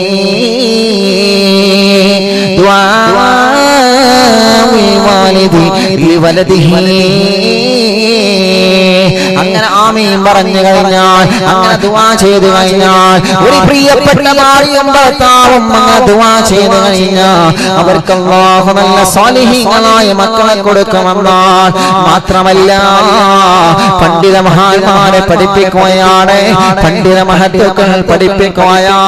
A: അങ്ങനെ ആമീൻ പറഞ്ഞു കഴിഞ്ഞാൽ അങ്ങനെ ദുവാ ചെയ്തു കഴിഞ്ഞാൽ ഒരു പ്രിയപ്പെട്ട ഭാര്യയും ഭർത്താവും അങ്ങനെ ദുവാ ചെയ്തു കഴിഞ്ഞാൽ അവർക്ക് അല്ലാഹു നല്ല സ്വാലിഹീങ്ങളായ മക്കളെ കൊടുക്കുമെന്നാൽ മാത്രമല്ല പണ്ഡിത മഹാന്മാരെ പഠിപ്പിക്കുകയാണ് പണ്ഡിത മഹത്വക്കൾ പഠിപ്പിക്കുകയാ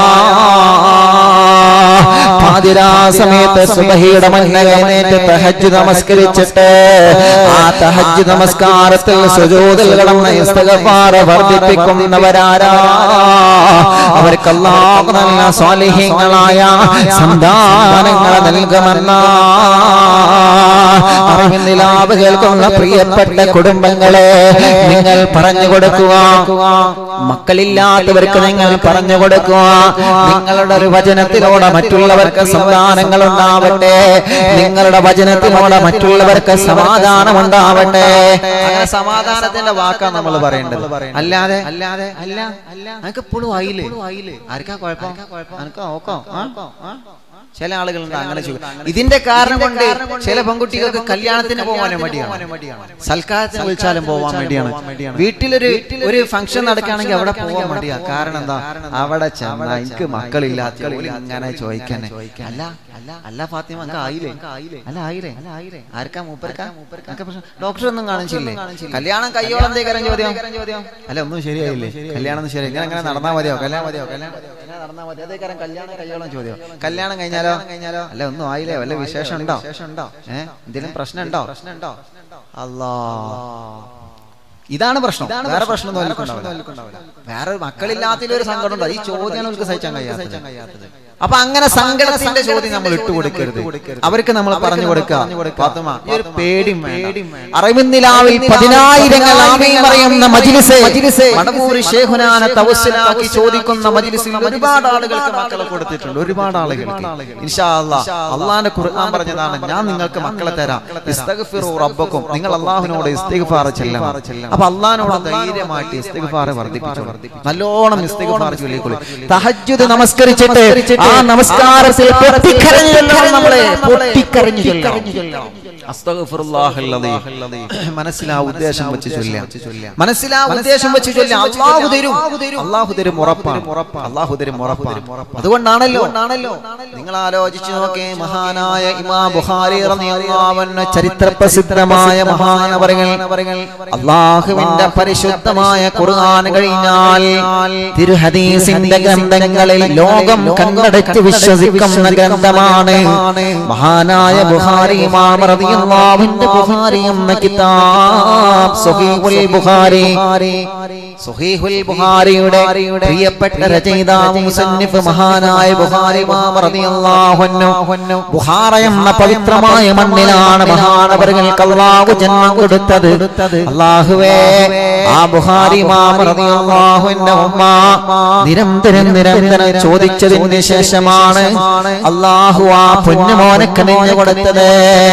A: പാതിരാ സമയത്ത് സുബഹിയുടെ മന്നകനേറ്റ് തഹജ്ജ് നമസ്കരിച്ചിട്ട് ആ തഹജ്ജ് നമസ്കാരത്തിൽ സുജൂദിൽ കിടന്ന ഇസ്തിഗ്ഫാർ വർദ്ധിപ്പിക്കുന്നവരാരാ അവർക്ക് അല്ലാഹു നല്ല സ്വാലിഹീങ്ങളായ സന്താനങ്ങളെ നൽകുമെന്ന അറിവിന്ദിലാവ് കേൾക്കുന്ന പ്രിയപ്പെട്ട കുടുംബങ്ങളെ നിങ്ങൾ പറഞ്ഞു കൊടുക്കുക മക്കളില്ലാത്തവർക്ക് നിങ്ങൾ പറഞ്ഞു കൊടുക്കുക നിങ്ങളുടെ ഒരു വചനത്തിലൂടെ മറ്റുള്ളവർക്ക് സമാധാനങ്ങൾ ഉണ്ടാവട്ടെ നിങ്ങളുടെ വചനത്തിലൂടെ മറ്റുള്ളവർക്ക് സമാധാനം ഉണ്ടാവട്ടെ അങ്ങനെ സമാധാനത്തിന്റെ വാക്കാ നമ്മൾ പറയേണ്ടത് അല്ലാതെ അല്ലാതെ അല്ല അല്ല അനക്ക് ഇപ്പോഴും ആയില്ലേ ആർക്കാ കുഴപ്പം അനക്ക് നോക്കാം ആ? ചില ആളുകളുണ്ട് അങ്ങനെ ചെയ്യും ഇതിന്റെ കാരണം കൊണ്ട് ചില പെൺകുട്ടികൾക്ക് കല്യാണത്തിന് പോകാൻ മടിയാണ് സൽക്കാരത്തിന് വിളിച്ചാലും പോവാൻ വേണ്ടിയാണ് വീട്ടിലൊരു ഒരു ഫംഗ്ഷൻ നടക്കുകയാണെങ്കിൽ അവിടെ പോകാൻ മടിയാ കാരണം എന്താ അവിടെ ചെന്ന എനിക്ക് മക്കളില്ലാത്ത ഓല് ഇങ്ങനെ ചോദിക്കാനെ അല്ല അല്ല അല്ല ഫാത്തിമ അങ്ങ് ആയില്ലേ അല്ല ആയില്ലേ ആർക്കാ മൂപ്പർക്കാ ഡോക്ടർ ഒന്നും കാണിച്ചില്ലേ കല്യാണം കയ്യോളം എന്തേക്കാരം ചോദ്യം അല്ല ഒന്നും ശരിയായില്ലേ കല്യാണം ഒന്നും ശരി ഇങ്ങനെ അങ്ങനെ നടന്നാ മതിയോ കല്യാണം മതിയോ കല്യാണം ഇങ്ങനെ നടന്നാ മതി അതേക്കാരം കല്യാണം കയ്യോളം ചോദ്യം കല്യാണം കഴിഞ്ഞാലോ കഴിഞ്ഞാലോ അല്ല ഒന്നും ആയില്ലേ വല്ല വിശേഷം ഉണ്ടോ ഏഹ് എന്തെങ്കിലും പ്രശ്നം ഉണ്ടോ പ്രശ്നം ഉണ്ടോ അല്ലാ ഇതാണ് പ്രശ്നം വേറെ പ്രശ്നം വേറെ മക്കളില്ലാത്തതിൽ ഒരു സങ്കടം ഉണ്ടോ ഈ ചോദ്യം അവർക്ക് സഹിച്ചാൻ കഴിയാത്തത് അപ്പൊ അങ്ങനെ സങ്കടത്തിന്റെ ചോദ്യം നമ്മൾ ഇട്ടുകൊടുക്കരുത് അവർക്ക് നമ്മൾ പറഞ്ഞു കൊടുക്കുക ഫാത്തിമ, ഈ ഒരു പേടിയും വേണ്ട. അറിവിന്ദിലാവിൽ പതിനായിരങ്ങൾ ആമീൻ പറയുന്ന മജിലിസ് മടവൂർ ഷേഖുനാനെ തവസ്സിലാക്കി ചോദിക്കുന്ന മജിലിസിൽ ഒരുപാട് ആളുകൾക്ക് മക്കളെ കൊടുത്തിട്ടുണ്ട് ഒരുപാട് ആളുകൾക്ക് ഇൻഷാ അല്ലാഹ് അള്ളാന്റെ ഖുർആൻ പറഞ്ഞതാണ് ഞാൻ നിങ്ങൾക്ക് മക്കളെ തരാം ഇസ്തഗ്ഫിറു റബ്ബക്കും നിങ്ങൾ അള്ളാഹുവിനോട് ഇസ്തിഗ്ഫാർ ചെല്ലണം അപ്പൊ അള്ളാഹിനോട് ധൈര്യമായിട്ട് ഇസ്തിഗ്ഫാർ വർദ്ധിപ്പിച്ചു നല്ലോണം ഇസ്തിഗ്ഫാർ ചൊല്ലിക്കൊള്ളു തഹജ്ജുദ് നമസ്കരിച്ചിട്ട് ആ നമസ്കാരത്തിൽ പൊട്ടിക്കരഞ്ഞു ചൊല്ലണം നമ്മളെ പൊട്ടിക്കരഞ്ഞു ചൊല്ലണം അസ്തഗ്ഫിറുല്ലാഹല്ലദീ. മനസ്സിലാ ഉദ്ദേശം വെച്ച് ചൊല്ലാം മനസ്സിലാ ഉദ്ദേശം വെച്ച് ചൊല്ലാം അള്ളാഹു തരും അള്ളാഹു തരും ഉറപ്പാണ് അള്ളാഹു തരും ഉറപ്പാണ് അതുകൊണ്ടാണല്ലോ നിങ്ങൾ ആലോചിച്ചു നോക്കേ മഹാനായ ഇമാ ബുഖാരി റളിയല്ലാഹു അൻഹു ചരിത്ര പ്രസിദ്ധമായ മഹാനവരങ്ങൾ അള്ളാഹുവിന്റെ പരിശുദ്ധമായ ഖുർആൻ കഴിഞ്ഞാൽ തിരുഹദീസിന്റെ ഗ്രന്ഥങ്ങളിൽ ലോകം കണ്ണടച്ച് വിശ്വസിക്കുന്ന ഗ്രന്ഥമാണ് മഹാനായ ബുഖാരി ഇമാം റളിയല്ലാഹുവിന്റെ ബുഖാരി എന്ന കിതാബ് സ്വഹീഹുൽ ബുഖാരി സ്വഹീഹുൽ ബുഖാരിയുടെ പ്രിയപ്പെട്ട രചയിതാവ് മുസന്നിഫ് മഹാനായ ബുഖാരി ഇമാം റളിയല്ലാഹു അൻഹു ബുഖാറ എന്ന പവിത്രമായ മണ്ണിലാണ് മഹാനവറുകൾക്ക് അല്ലാഹു ജന്മം കൊടുത്തത് അല്ലാഹുവേ ആ ബുഖാരി ഇമാം റളിയല്ലാഹുവിന്റെ ഉമ്മ നിരന്തരം നിരന്തരം ചോദിച്ചതിന് ശേഷമാണ് അല്ലാഹു ആ പൊന്നുമോനെ കനിഞ്ഞു കൊടുത്തത്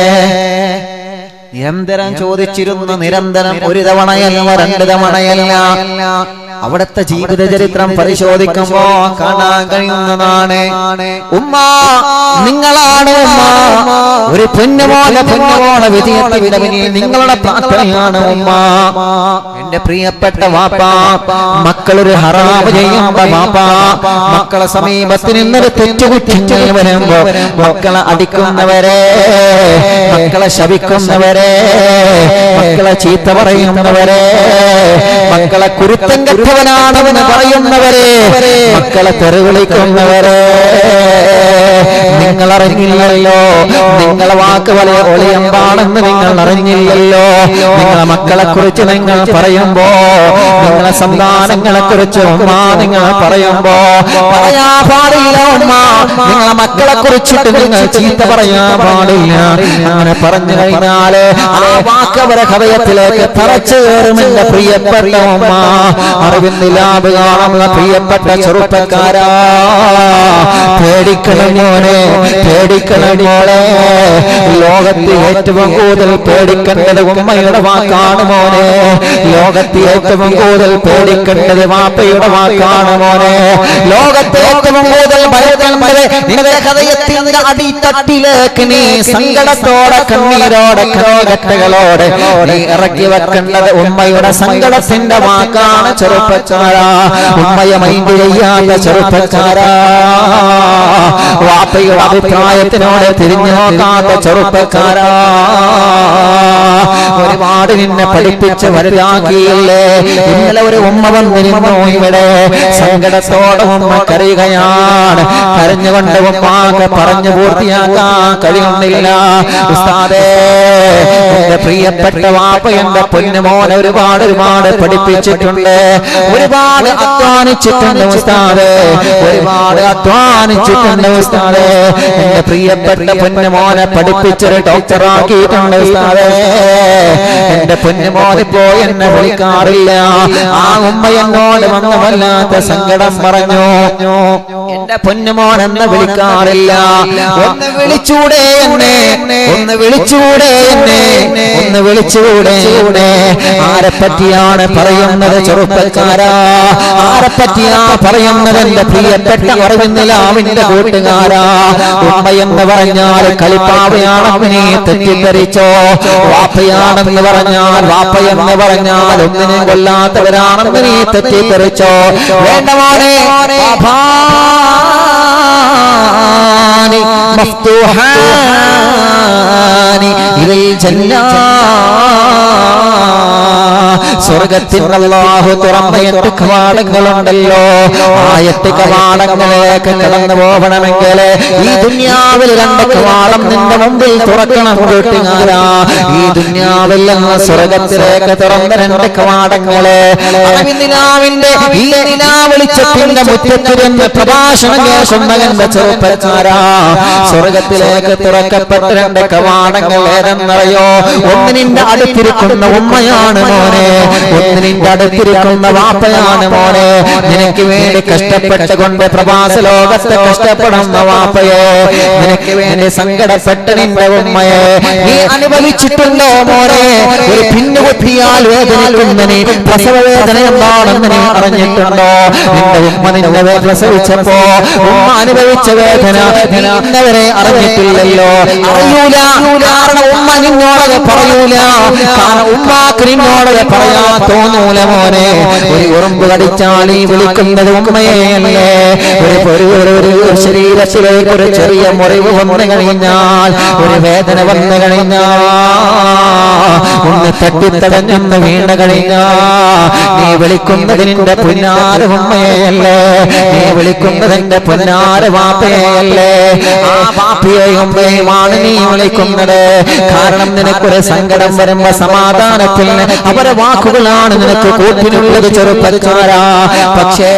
A: നിരന്തരം ചോദിച്ചിരുന്നു നിരന്തരം ഒരു തവണയല്ല രണ്ട് തവണയല്ല അവിടുത്തെ ജീവിത ചരിത്രം പരിശോധിക്കുമ്പോ കാണാൻ കഴിയുന്നതാണ് ഉമ്മ നിങ്ങളാണ് ഉമ്മ ഒരു പൊന്നുപോലെ പൊന്നുപോലെ വിജയത്തെ വിടവിനിൽ നിങ്ങളുടെ പ്രാർത്ഥനയാണ് ഉമ്മ എന്റെ പ്രിയപ്പെട്ട വാപ്പ മക്കളൊരു ഹറാമ് ചെയ്യുമ്പോ വാപ്പ മക്കളെ സമീപത്ത് നിന്നൊരു തെറ്റുകുറ്റങ്ങൾ വരുമ്പോ മക്കളെ അടിക്കുന്നവരെ മക്കളെ ശപിക്കുന്നവരെ മക്കളെ ചീത്ത പറയുന്നവരെ മക്കളെ കുരുത്തം കെട്ടവനാണെന്ന് പറയുന്നവരെ മക്കളെ തെറിവിളിക്കുന്നവരെ നിങ്ങൾ അറിഞ്ഞില്ലല്ലോ നിങ്ങളെ വാക്ക് വലിയ ഒളിയമ്പാണെന്ന് നിങ്ങൾ അറിഞ്ഞില്ലല്ലോ നിങ്ങളെ മക്കളെ കുറിച്ച് നിങ്ങൾ പറയുമ്പോ നിങ്ങളെ സന്താനങ്ങളെ കുറിച്ച് ഉമ്മ നിങ്ങൾ പറയുമ്പോ പറയാ പാടില്ല ഉമ്മ നിങ്ങളെ മക്കളെ കുറിച്ചിട്ട് നിങ്ങൾ ചീത്ത പറയാൻ പാടില്ല അങ്ങനെ പറഞ്ഞു കഴിഞ്ഞാല് ആ വാക്ക് അവരെ ഹൃദയത്തിലേക്ക് തറച്ചു കയറുമെന്റെ പ്രിയപ്പെട്ട ഉമ്മ അറിവിന് ലാഭ് കാണുന്ന പ്രിയപ്പെട്ട ചെറുപ്പക്കാരാ പേടിക്കണം മോനെ പേടിക്കണം മോളെ ലോകത്ത് ഏറ്റവും കൂടുതൽ പേടിക്കേണ്ടത് ഉമ്മയുടെ വാക്കാണ് മോനെ ലോകത്ത് ഏറ്റവും കൂടുതൽ പേടിക്കേണ്ടത് വാപ്പയുടെ വാക്കാണ് മോനെ ലോകത്ത് ഏറ്റവും കൂടുതൽ ഭയക്കേണ്ടത് നിന്റെ ഹൃദയത്തിന്റെ അടിത്തട്ടിലേക്ക് നീ സങ്കടത്തോടെ കണ്ണീരോടെ കണ്ണീരട്ടകളോടെ നീ ഇറക്കി വെക്കേണ്ടത് ഉമ്മയുടെ സങ്കടത്തിന്റെ വാക്കാണ് ചെറുപ്പക്കാരാ ഉമ്മയെ മൈൻഡ് ചെയ്യാത്ത ചെറുപ്പക്കാരാ വാപ്പയുടെ അഭിപ്രായത്തിനോട് തിരിഞ്ഞു നോക്കാത്ത ചെറുപ്പക്കാരാ ഒരുപാട് നിന്നെ പഠിപ്പിച്ച് വലുതാക്കിയില്ലേ ഇന്നലെ ഒരു ഉമ്മ വന്നിരുന്നു ഇവിടെ സങ്കടത്തോടെ ഉമ്മ കരയുകയാണ്
B: കരഞ്ഞുകൊണ്ട് ഉമ്മാക്ക് പറഞ്ഞു പൂർത്തിയാക്കാൻ കഴിയുന്നില്ല ഉസ്താദേ എന്റെ പ്രിയപ്പെട്ട വാപ്പ എന്റെ പൊന്നുമോനെ ഒരുപാട് ഒരുപാട് പഠിപ്പിച്ചിട്ടുണ്ട് ഒരുപാട് അധ്വാനിച്ചിട്ടുണ്ട് ഉസ്താദേ ഒരുപാട് അധ്വാനിച്ചിട്ടുണ്ട് ഉസ്താദേ എന്റെ പ്രിയപ്പെട്ട പൊന്നുമോനെ പഠിപ്പിച്ചൊരു ഡോക്ടറാക്കിയിട്ടുണ്ട് ഉസ്താദേ എന്റെ പൊന്നുമോനെ പോയി എന്നെ വിളിക്കാറില്ല ആ ഉമ്മ എന്നോട് വന്ന് വല്ലാത്ത സങ്കടം പറഞ്ഞു എന്റെ പൊന്നുമോൻ എന്നെ വിളിക്കാറില്ല ഒന്ന് വിളിച്ചൂടെ എന്നെ ഒന്ന് വിളിച്ചൂടെ എന്നെ ഒന്ന് വിളിച്ചൂടെ എന്നെ ആരെ പറ്റിയാണ് പറയുന്നത് ചെറുപ്പക്കാരാ ആരെ പറ്റിയാ പറയുന്നത് എന്റെ പ്രിയപ്പെട്ട അറിവിന്നിലാവിന്റെ കൂട്ടുകാരാ ഉമ്മ എന്ന് പറഞ്ഞാൽ കളിപ്പാവയാണെന്ന് നീ തെറ്റിദ്ധരിച്ചോ വാപ്പയാണെന്ന് പറഞ്ഞാൽ വാപ്പ എന്ന് പറഞ്ഞാൽ ഒന്നിനും കൊല്ലാത്തവരാണെന്ന് നീ തെറ്റിദ്ധരിച്ചോ വേണ്ട മോനെ ബാബാനി മഫ്തൂഹാനി ഇലൽ ജന്നാ സ്വർഗത്തിൽ അല്ലാഹു തുറന്ന എട്ട് കവാടങ്ങളുണ്ടല്ലോ ആ എട്ട് കവാടങ്ങളിലേക്ക് കടന്നു പോകണമെങ്കിൽ ഈ ദുന്യാവിൽ രണ്ട് കവാടം നിന്റെ മുമ്പിൽ തുറക്കണം കൂട്ടുകാരാ ഈ ദുന്യാവിൽ നിന്ന് സ്വർഗത്തിലേക്ക് തുറന്ന രണ്ട് കവാടങ്ങള് നിലാവിന്റെ ഈ നിലാവെളിച്ചത്തിന്റെ മുറ്റത്തിരുന്ന് പ്രഭാഷണം കേൾക്കുന്ന എന്റെ ചെറുപ്പക്കാരാ സ്വർഗത്തിലേക്ക് തുറക്കപ്പെട്ട രണ്ട് കവാടങ്ങൾ ഏതെന്നറിയോ ഒന്ന് നിന്റെ അടുത്തിരിക്കുന്ന ഉമ്മയാണ് മോനെ ഒന്ന് നിന്റെ അടുത്തിരിക്കുന്ന വാപ്പയാണ് മോനെ നിനക്ക് വേണ്ടി കഷ്ടപ്പെട്ടുകൊണ്ട് പ്രവാസ ലോകത്തെ കഷ്ടപ്പെടുന്ന വാപ്പയെ നിനക്ക് വേണ്ടി സങ്കടപ്പെട്ട നിന്റെ ഉമ്മയെ നീ അനുഭവിച്ചിട്ടുണ്ടോ മോനെ ഒരു പിന്നുകുത്തിയാൽ വേദനിക്കുന്ന നീ പ്രസവ വേദന എന്താണെന്ന് നീ അറിഞ്ഞിട്ടുണ്ടോ നിന്റെ ഉമ്മ നിന്നെ വേ- പ്രസവിച്ചപ്പോ ഉമ്മ അനുഭവിച്ച വേദന നീ ഇന്നവരെ അറിഞ്ഞിട്ടില്ലല്ലോ അറിയൂല കാരണം ഉമ്മ നിന്നോടത് പറയൂല കാരണം ഉമ്മാക്ക് നിന്നോടത് പറയാ തോന്നൂല മോനെ ഒരു ഉറുമ്പ് കടിച്ചാൽ ഈ വിളിക്കുന്നത് ഉമ്മയെയല്ലേ ഒരു ഒരു ഒരു ഒരു ശരീരത്തിലേക്ക് ഒരു ചെറിയ മുറിവ് വന്നു കഴിഞ്ഞാൽ ഒരു വേദന വന്നു കഴിഞ്ഞാൽ ഒന്ന് തട്ടിത്തടഞ്ഞൊന്ന് വീണ് കഴിഞ്ഞാ നീ വിളിക്കുന്നത് നിന്റെ പുന്നാര ഉമ്മയെയല്ലേ നീ വിളിക്കുന്നത് നിന്റെ പുന്നാര വാപ്പയെയല്ലേ ആ വാപ്പയെയും ഉമ്മയുമാണ് നീ വിളിക്കുന്നത് കാരണം നിനക്കൊരു സങ്കടം വരുമ്പോ സമാധാനത്തിൽ അവരെ വാക്കുകളാണ് നിനക്ക് കൂട്ടിനുള്ളത് ചെറുപ്പക്കാരാ പക്ഷേ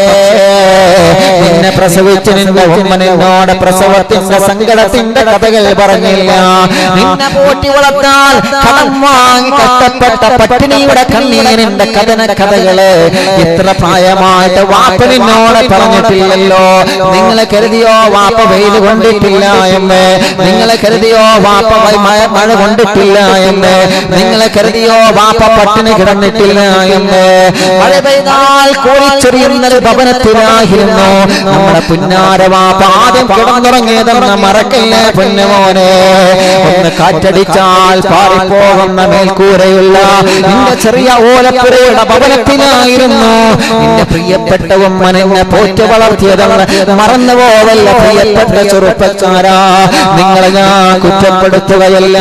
B: നിന്നെ പ്രസവിച്ച് നിന്റെ ഉമ്മ നിന്നോട് പ്രസവത്തിന്റെ സങ്കടത്തിന്റെ കഥകൾ പറഞ്ഞില്ല നിന്നെ പോറ്റി വളർത്താൽ കടം വാങ്ങി കഷ്ടപ്പെട്ട പട്ടിണിയുടെ കണ്ണീരിന്റെ കഥന കഥകള് ഇത്ര പ്രായമായിട്ട് വാപ്പ നിന്നോട് പറഞ്ഞിട്ടില്ലല്ലോ നിങ്ങളെ കരുതിയോ വാപ്പ വെയിൽ കൊണ്ടിട്ടില്ല എന്ന് നിങ്ങളെ കരുതിയോ വാപ്പ വൈ- മഴ മഴ കൊണ്ടിട്ടില്ല എന്ന് നിങ്ങളെ കരുതിയോ വാപ്പ പട്ടിണി കിടന്നിട്ടില്ല എന്ന് മഴ പെയ്താൽ കോരിച്ചൊറിയുന്നൊരു ഭവനത്തിലായിരുന്നു നമ്മുടെ പുന്നാര വാപ്പ ആദ്യം കിടന്നുറങ്ങിയതെന്ന് മറക്കല്ലേ പൊന്നുമോനെ ഒന്ന് കാറ്റടിച്ചാൽ പാറിപ്പോകുന്ന മേൽക്കൂരയുള്ള നിന്റെ ചെറിയ ഓലപ്പുരയുടെ ഭവനത്തിലായിരുന്നു നിന്റെ പ്രിയപ്പെട്ട ഉമ്മ നിന്നെ പോറ്റ് വളർത്തിയതെന്ന് മറന്നു പോവല്ല പ്രിയപ്പെട്ട ചെറുപ്പക്കാരാ നിങ്ങളെ ഞാൻ കുറ്റപ്പെടുത്തുകയല്ല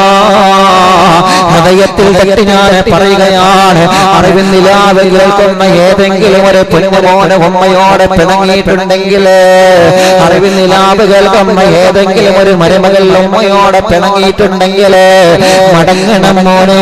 B: ഹൃദയത്തിൽ തട്ടി ഞാൻ പറയുകയാണ് അറിവിൻ നിലാവിൽ കേൾക്കുന്ന ഏതെങ്കിലും ഒരു പൊന്നുമോനെ ഉമ്മയോടെ പിണങ്ങിയിട്ടുണ്ടെങ്കിൽ അറിവിൻ നിലാവ് കേൾക്കുന്ന ഏതെങ്കിലും ഒരു മരുമകൾ ഉമ്മയോടെ പിണങ്ങിയിട്ടുണ്ടെങ്കിൽ മടങ്ങണം മോനെ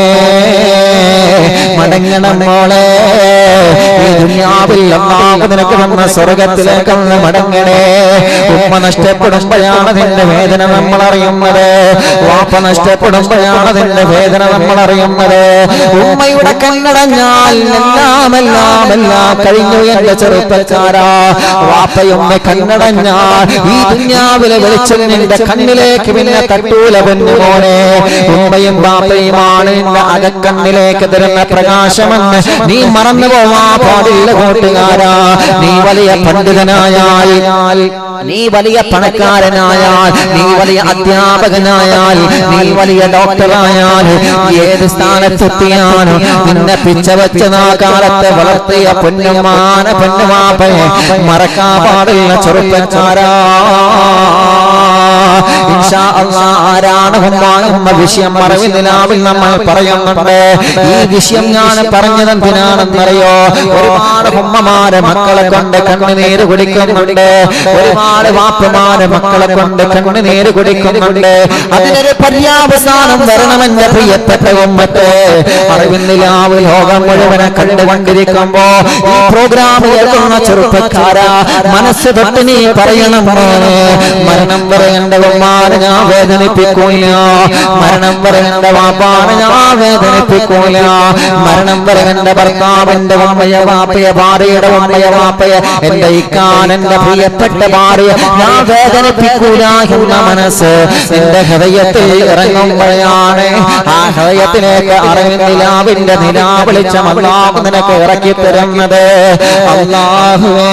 B: മടങ്ങണം മോളെ ഈ ദുനിയാവിൽ അള്ളാഹു നിനക്ക് തന്ന സ്വർഗത്തിലേക്കൊന്ന് മടങ്ങണേ ഉമ്മ നഷ്ടപ്പെടുമ്പോഴാണ് നിന്റെ വേദന നമ്മൾ അറിയുന്നത് വാപ്പ നഷ്ടപ്പെടുമ്പോഴാണ് നിന്റെ വേദന നമ്മൾ അറിയുന്നത് ഉമ്മയുടെ കണ്ണടഞ്ഞാൽ എല്ലാം എല്ലാം എല്ലാം കഴിഞ്ഞു എന്റെ ചെറുപ്പക്കാരാ വാപ്പയൊന്ന് കണ്ണടഞ്ഞാൽ ഈ ദുന്യാവിലെ വെളിച്ചം നിന്റെ കണ്ണിലേക്ക് പിന്നെ തട്ടൂല പൊന്നുമോനെ ഉമ്മയും വാപ്പയുമാണ് നിന്റെ അകക്കണ്ണിലേക്ക് തരുന്ന പ്രകാശമെന്ന് നീ മറന്നു പോവാ പാടില്ല കൂട്ടുകാരാ നീ വലിയ പണ്ഡിതനായാൽ നീ വലിയ പണക്കാരനായാൽ നീ വലിയ അധ്യാപകനായാൽ നീ വലിയ ഡോക്ടറായാൽ ഏത് സ്ഥാനത്തെത്തിയാനോ നിന്നെ പിച്ച വെച്ച നാ കാലത്തെ വളർത്തിയ പൊന്നുമാന പൊന്നുമാപ്പയെ മറക്കാൻ പാടില്ല ചെറുപ്പക്കാരാ ഇൻഷാ അല്ലാ ആരാണ് ഉമ്മ എന്ന വിഷയം മറവി നിലാവിൽ നമ്മൾ പറയുന്നുണ്ട് ഈ വിഷയം ഞാൻ പറഞ്ഞത് എന്തിനാണെന്നറിയോ ഒരുപാട് ഉമ്മമാരെ മക്കളെ കൊണ്ട് കണ്ണുനീര് കുടിക്കുന്നുണ്ട് ഒരുപാട് വാപ്പമാരെ മക്കളെ കൊണ്ട് കണ്ണുനീര് കുടിക്കുന്നുണ്ട് അതിനൊരു പര്യാവസാനം വരണമെന്റെ പ്രിയപ്പെട്ട ഉമ്മത്തെ അറിവിൻ നിലാവ് ലോകം മുഴുവനെ കണ്ടുകൊണ്ടിരിക്കുമ്പോ ഈ പ്രോഗ്രാം കേൾക്കുന്ന ചെറുപ്പക്കാരാ മനസ്സ് തൊട്ട് നീ പറയണം മോനെ മരണം വരെ എന്റെ ഉമ്മാനെ ഞാൻ വേദനിപ്പിക്കൂല മരണം വരെ എന്റെ വാപ്പാനെ ഞാൻ വേദനിപ്പിക്കൂല മരണം വരെ എന്റെ ഭർത്താവിന്റെ ഉമ്മയ വാപ്പയ ഭാര്യയുടെ ഉമ്മയ വാപ്പയ എന്റെ ഇക്കാൻ എന്റെ പ്രിയപ്പെട്ട ഭാര്യ ഞാൻ വേദനിപ്പിക്കൂല എന്ന മനസ്സ് എന്റെ ഹൃദയത്തിൽ ഇറങ്ങുമ്പോഴാണ് ആ ഹൃദയത്തിലേക്ക് അറിവിൻ നിലാവിന്റെ നിലാവിളിച്ചം അള്ളാഹു നിനക്ക് ഇറക്കി തരുന്നത് അള്ളാഹുവേ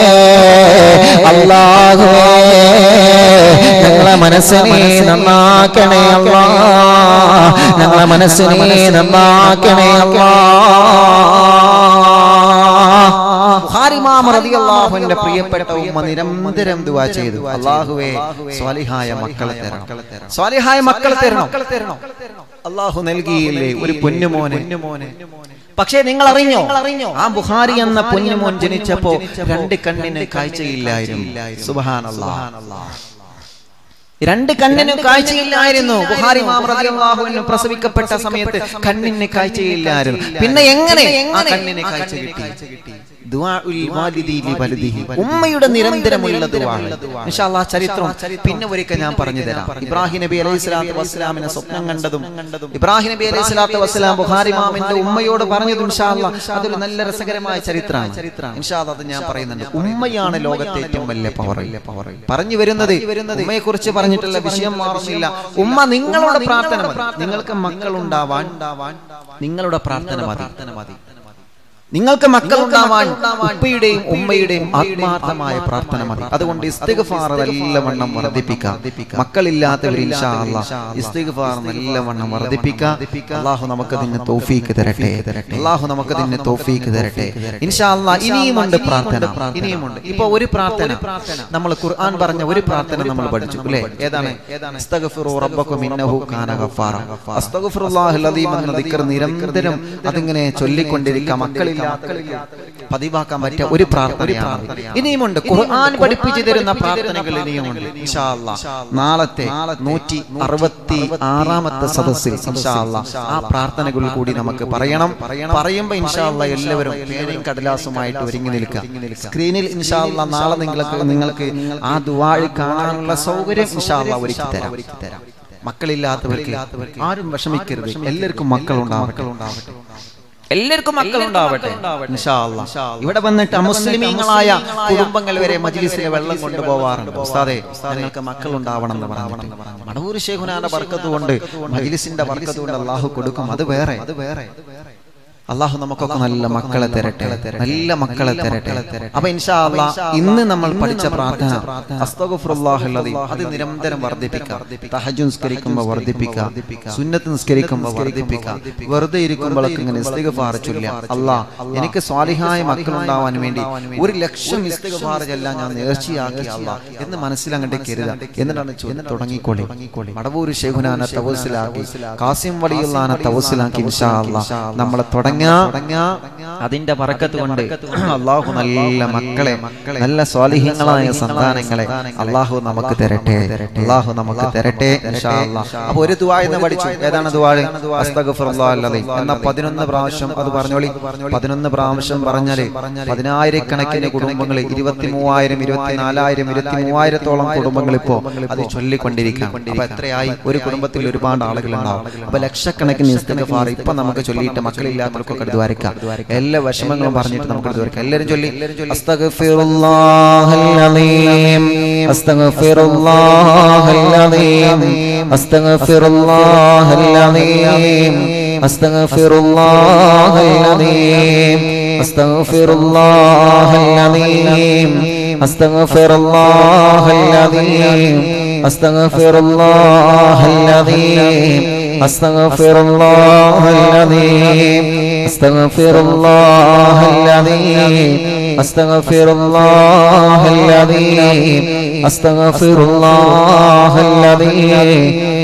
B: അള്ളാഹുവേ ഞങ്ങളെ മനസ്സിനെ നന്നാക്കണേ അല്ലാ ഞങ്ങളെ മനസ്സിനെ നന്നാക്കണേ അല്ലാ
A: ബുഖാരി ഇമാം റളിയല്ലാഹു അൻഹുവിന്റെ പ്രിയപ്പെട്ട ഉമ്മ നിരന്തരം ദുആ ചെയ്തു അല്ലാഹുവേ സ്വാലിഹായ മക്കളെ തരണം സ്വാലിഹായ മക്കളെ തരണം അല്ലാഹു നൽകിയില്ലേ ഒരു പൊന്നുമോനെ പക്ഷേ നിങ്ങൾ അറിഞ്ഞോ ആ ബുഹാരി എന്ന പൊന്നുമോൻ ജനിച്ചപ്പോ രണ്ട് കണ്ണിന് കാഴ്ചയില്ലായിരുന്നു സുബ്ഹാനല്ലാഹ് രണ്ട് കണ്ണിന് കാഴ്ചയില്ലായിരുന്നു ബുഹാരി ഇമാം റളിയല്ലാഹു അൻഹു പ്രസവിക്കപ്പെട്ട സമയത്ത് കണ്ണിന് കാഴ്ചയില്ലായിരുന്നു പിന്നെ എങ്ങനെ ആ കണ്ണിന് കാഴ്ച കിട്ടി ദുആഉൽ വാലിദി ലി വലദിഹി. ഉമ്മയുടെ നിരന്തരമുള്ള ദുആ ഇൻഷാ അല്ലാഹ് ചരിത്രം പിന്നെ ഒരിക്കൽ ഞാൻ പറഞ്ഞു തരാം ഇബ്രാഹിം നബി അലൈഹി സ്വലാത്തു വസ്സലാമിനെ സ്വപ്നം കണ്ടതും ഇബ്രാഹിം നബി അലൈഹി സ്വലാത്തു വസ്സലാം ബുഖാരി ഇമാമിന്റെ ഉമ്മയോട് പറഞ്ഞതും ഇൻഷാ അല്ലാഹ് അതൊരു നല്ല രസകരമായ ചരിത്രമാണ് ഇൻഷാ അല്ലാഹ് അത് ഞാൻ പറയുന്നുണ്ട് ഉമ്മയാണ് ലോകത്തെ ഏറ്റവും വലിയ പവർ പറഞ്ഞു വരുന്നത് ഉമ്മയെ കുറിച്ച് പറഞ്ഞിട്ടുള്ള വിഷയം മാറുന്നില്ല ഉമ്മ നിങ്ങളുടെ പ്രാർത്ഥന മതി നിങ്ങൾക്ക് മക്കൾ ഉണ്ടാവാൻ നിങ്ങളുടെ പ്രാർത്ഥന മതി നിങ്ങൾക്ക് മക്കൾ ഉണ്ടാവാൻ ഉപ്പയുടെയും ഉമ്മയുടെയും ആത്മാർത്ഥമായ പ്രാർത്ഥന മതി അതുകൊണ്ട് ഇസ്തിഗ്ഫാർ നല്ലവണ്ണം വർദ്ധിപ്പിക്കാം മക്കളില്ലാത്തവർ ഇൻഷാ അല്ലാഹ് ഇസ്തിഗ്ഫാർ നല്ലവണ്ണം വർദ്ധിപ്പിക്കാം അള്ളാഹു നമുക്ക് ഇതിന് തൗഫീക്ക് തരട്ടെ അള്ളാഹു നമുക്ക് ഇതിന് തൗഫീക്ക് തരട്ടെ ഇൻഷാ അല്ലാഹ് ഇനിയുമുണ്ട് പ്രാർത്ഥന ഇനിയുമുണ്ട് ഇപ്പൊ ഒരു പ്രാർത്ഥന നമ്മൾ ഖുർആൻ പറഞ്ഞ ഒരു പ്രാർത്ഥന നമ്മൾ പഠിച്ചു അല്ലേ ഏതാണ് അസ്തഗ്ഫിറു റബ്ബക്കും ഇന്നഹു കാന ഗഫാറ അസ്തഗ്ഫിറുല്ലാഹിൽ അദീം എന്ന ദിക്ർ നിരന്തരം അതിങ്ങനെ ചൊല്ലിക്കൊണ്ടിരിക്കുക മക്കളില്ല പതിവാക്കാൻ പറ്റിയ ഒരു പ്രാർത്ഥനയാണ് ഇനിയുമുണ്ട് ഖുർആൻ പഠിപ്പിച്ചു തരുന്ന പ്രാർത്ഥനകൾ ഇനിയുമുണ്ട് ഇൻഷാ അല്ലാഹ് നാളത്തെ നൂറ്റി അറുപത്തി ആറാമത്തെ സദസ്സിൽ ഇൻഷാ അല്ലാഹ് ആ പ്രാർത്ഥനകൾ കൂടി നമുക്ക് പറയണം പറയുമ്പോ ഇൻഷാ അല്ലാഹ് എല്ലാവരും പേനയും കടലാസുമായിട്ട് ഒരുങ്ങി നിൽക്കുക സ്ക്രീനിൽ ഇൻഷാ അല്ലാഹ് നാളെ നിങ്ങൾക്ക് നിങ്ങൾക്ക് ആ ദുവാഴി കാണാനുള്ള സൗകര്യം ഇൻഷാ അല്ലാഹ് ഒരുക്കി തരാം മക്കളില്ലാത്തവർക്ക് ആരും വിഷമിക്കരുത് എല്ലാവർക്കും മക്കളുണ്ടാവട്ടെ എല്ലാവർക്കും മക്കളുണ്ടാവട്ടെ ഇൻഷാ അല്ലാഹ്. ഇവിടെ വന്നിട്ട് അമുസ്ലിമീങ്ങളായ കുടുംബങ്ങൾ വരെ മജ്ലിസിലെ വെള്ളം കൊണ്ടുപോവാറുണ്ട് ഉസ്താദെ ഞങ്ങൾക്ക് മക്കൾ ഉണ്ടാവണം എന്ന് പറഞ്ഞിട്ട് മടവൂർ ശേഖുനാന്റെ ബർക്കത്ത് കൊണ്ട് മജ്ലിസിന്റെ ബർക്കത്ത് കൊണ്ട് അള്ളാഹു കൊടുക്കും അത് വേറെ അത് വേറെ അള്ളാഹു നമുക്കൊക്കെ നല്ല മക്കളെ തരട്ടെ നല്ല മക്കളെ തരട്ടെ അപ്പൊ ഇൻഷാ അല്ലാ ഇന്ന് നമ്മൾ പഠിച്ച പ്രാർത്ഥന അസ്തഗ്ഫിറുല്ലാഹൽ അദീം. അത് നിരന്തരം വർദ്ധിപ്പിക്കാം തഹജ്ജുദ് നിസ്കരിക്കുമ്പോൾ വർദ്ധിപ്പിക്കാം സുന്നത്ത് നിസ്കരിക്കുമ്പോൾ വർദ്ധിപ്പിക്കാം വെറുതെ ഇരിക്കുമ്പോഴൊക്കെ ഇങ്ങനെ ഇസ്തിഗ്ഫാർ ചൊല്ലുക അല്ലാ എനിക്ക് സ്വാലിഹായ മക്കൾ ഉണ്ടാവാൻ വേണ്ടി ഒരു ലക്ഷം ഇസ്തിഗ്ഫാർ ചെല്ലാൻ ഞാൻ നേർച്ചയാക്കി അല്ലാ എന്ന് മനസ്സിലങ്ങോട്ട് കരുത എന്നിട്ടാണ് ചൊല്ലി തുടങ്ങിക്കോളി മടവൂര് ഷെഹുനാന തവസിലാക്കി കാസിം വളിയുള്ളാന തവസിലാക്കി ഇൻഷാ അല്ലാ നമ്മളെ തുടങ്ങാ അതിന്റെ പറക്കത്ത് കൊണ്ട് അള്ളാഹു നല്ല മക്കളെ നല്ല സ്വാലിഹ്യങ്ങളായ സന്താനങ്ങളെ അള്ളാഹു നമുക്ക് തരട്ടെ അള്ളാഹു നമുക്ക് തരട്ടെ ഇൻഷാ അല്ലാ. അപ്പൊ ഒരു ദുആ എന്ന് പഠിച്ചു ഏതാണ് ദുആഴ് എന്ന പതിനൊന്ന് പ്രാവശ്യം അത് പറഞ്ഞോളി പതിനൊന്ന് പ്രാവശ്യം പറഞ്ഞാല് പതിനായിരക്കണക്കിന് കുടുംബങ്ങൾ ഇരുപത്തി മൂവായിരം ഇരുപത്തിനാലായിരം ഇരുപത്തി മൂവായിരത്തോളം കുടുംബങ്ങൾ ഇപ്പോ അത് ചൊല്ലിക്കൊണ്ടിരിക്കാം അപ്പൊ എത്രയായി ഒരു കുടുംബത്തിൽ ഒരുപാട് ആളുകൾ ഉണ്ടാവും അപ്പൊ ലക്ഷക്കണക്കിന് ഇസ്തിഗ്ഫാർ ഇപ്പൊ നമുക്ക് ചൊല്ലിയിട്ട് മക്കളില്ലാത്തവർക്കൊക്കെ ദ്വാരക്കാം എല്ലാ വിഷമങ്ങളും പറഞ്ഞിട്ട് നമുക്ക് ദ്വാരക്കാം എല്ലാവരും ചൊല്ലി അസ്തഗ്ഫിറുല്ലാഹൽ അലീം അസ്തഗ്ഫിറുല്ലാഹൽ അലീം അസ്തഗ്ഫിറുല്ലാഹൽ അലീം അസ്തഗ്ഫിറുല്ലാഹൽ അലീം അസ്തഗ്ഫിറുല്ലാഹൽ അലീം അസ്തഗ്ഫിറുല്ലാഹൽ അലീം അസ്തഗ്ഫിറുല്ലാഹൽ അലീം أستغفر الله العظيم أستغفر الله العظيم
B: അസ്തഗ്ഫിറുല്ലാഹല്ലദീം അസ്തഗ്ഫിറുല്ലാഹല്ലദീം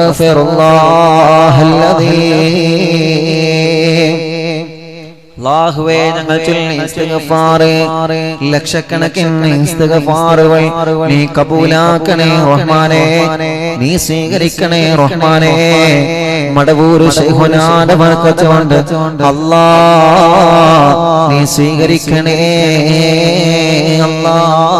B: അസ്തഗ്ഫിറുല്ലാഹല്ലദീം അല്ലാഹുവേ ഞങ്ങൾ ചൊല്ലുന്ന ഇസ്തിഗ്ഫാറ് ലക്ഷക്കണക്കിന് ഇസ്തിഗ്ഫാറുകൾ നീ കബൂലാക്കണേ റഹ്മാനേ നീ സ്വീകരിക്കണേ റഹ്മാനേ മടവൂർ ശൈഖുനാന്റെ ബർക്കത്ത് കൊണ്ട് അല്ലാ നീ സ്വീകരിക്കണേ അല്ലാ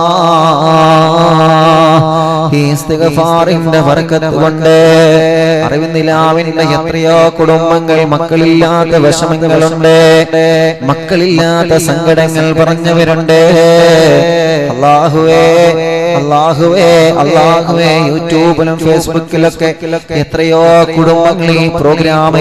B: ഈ ഇസ്തിഗ്ഫാറിന്റെ ബർക്കത്ത് കൊണ്ട് അറിവിന്ദിലാവിന്റെ എത്രയോ കുടുംബങ്ങൾ മക്കളില്ലാത്ത വിഷമങ്ങളുണ്ട് മക്കളില്ലാത്ത സങ്കടങ്ങൾ പറഞ്ഞവരുണ്ട് അള്ളാഹുവേ അള്ളാഹുവേ അള്ളാഹുവേ യൂട്യൂബിലും ഫേസ്ബുക്കിലൊക്കെ എത്രയോ കുടുംബങ്ങൾ ഈ പ്രോഗ്രാം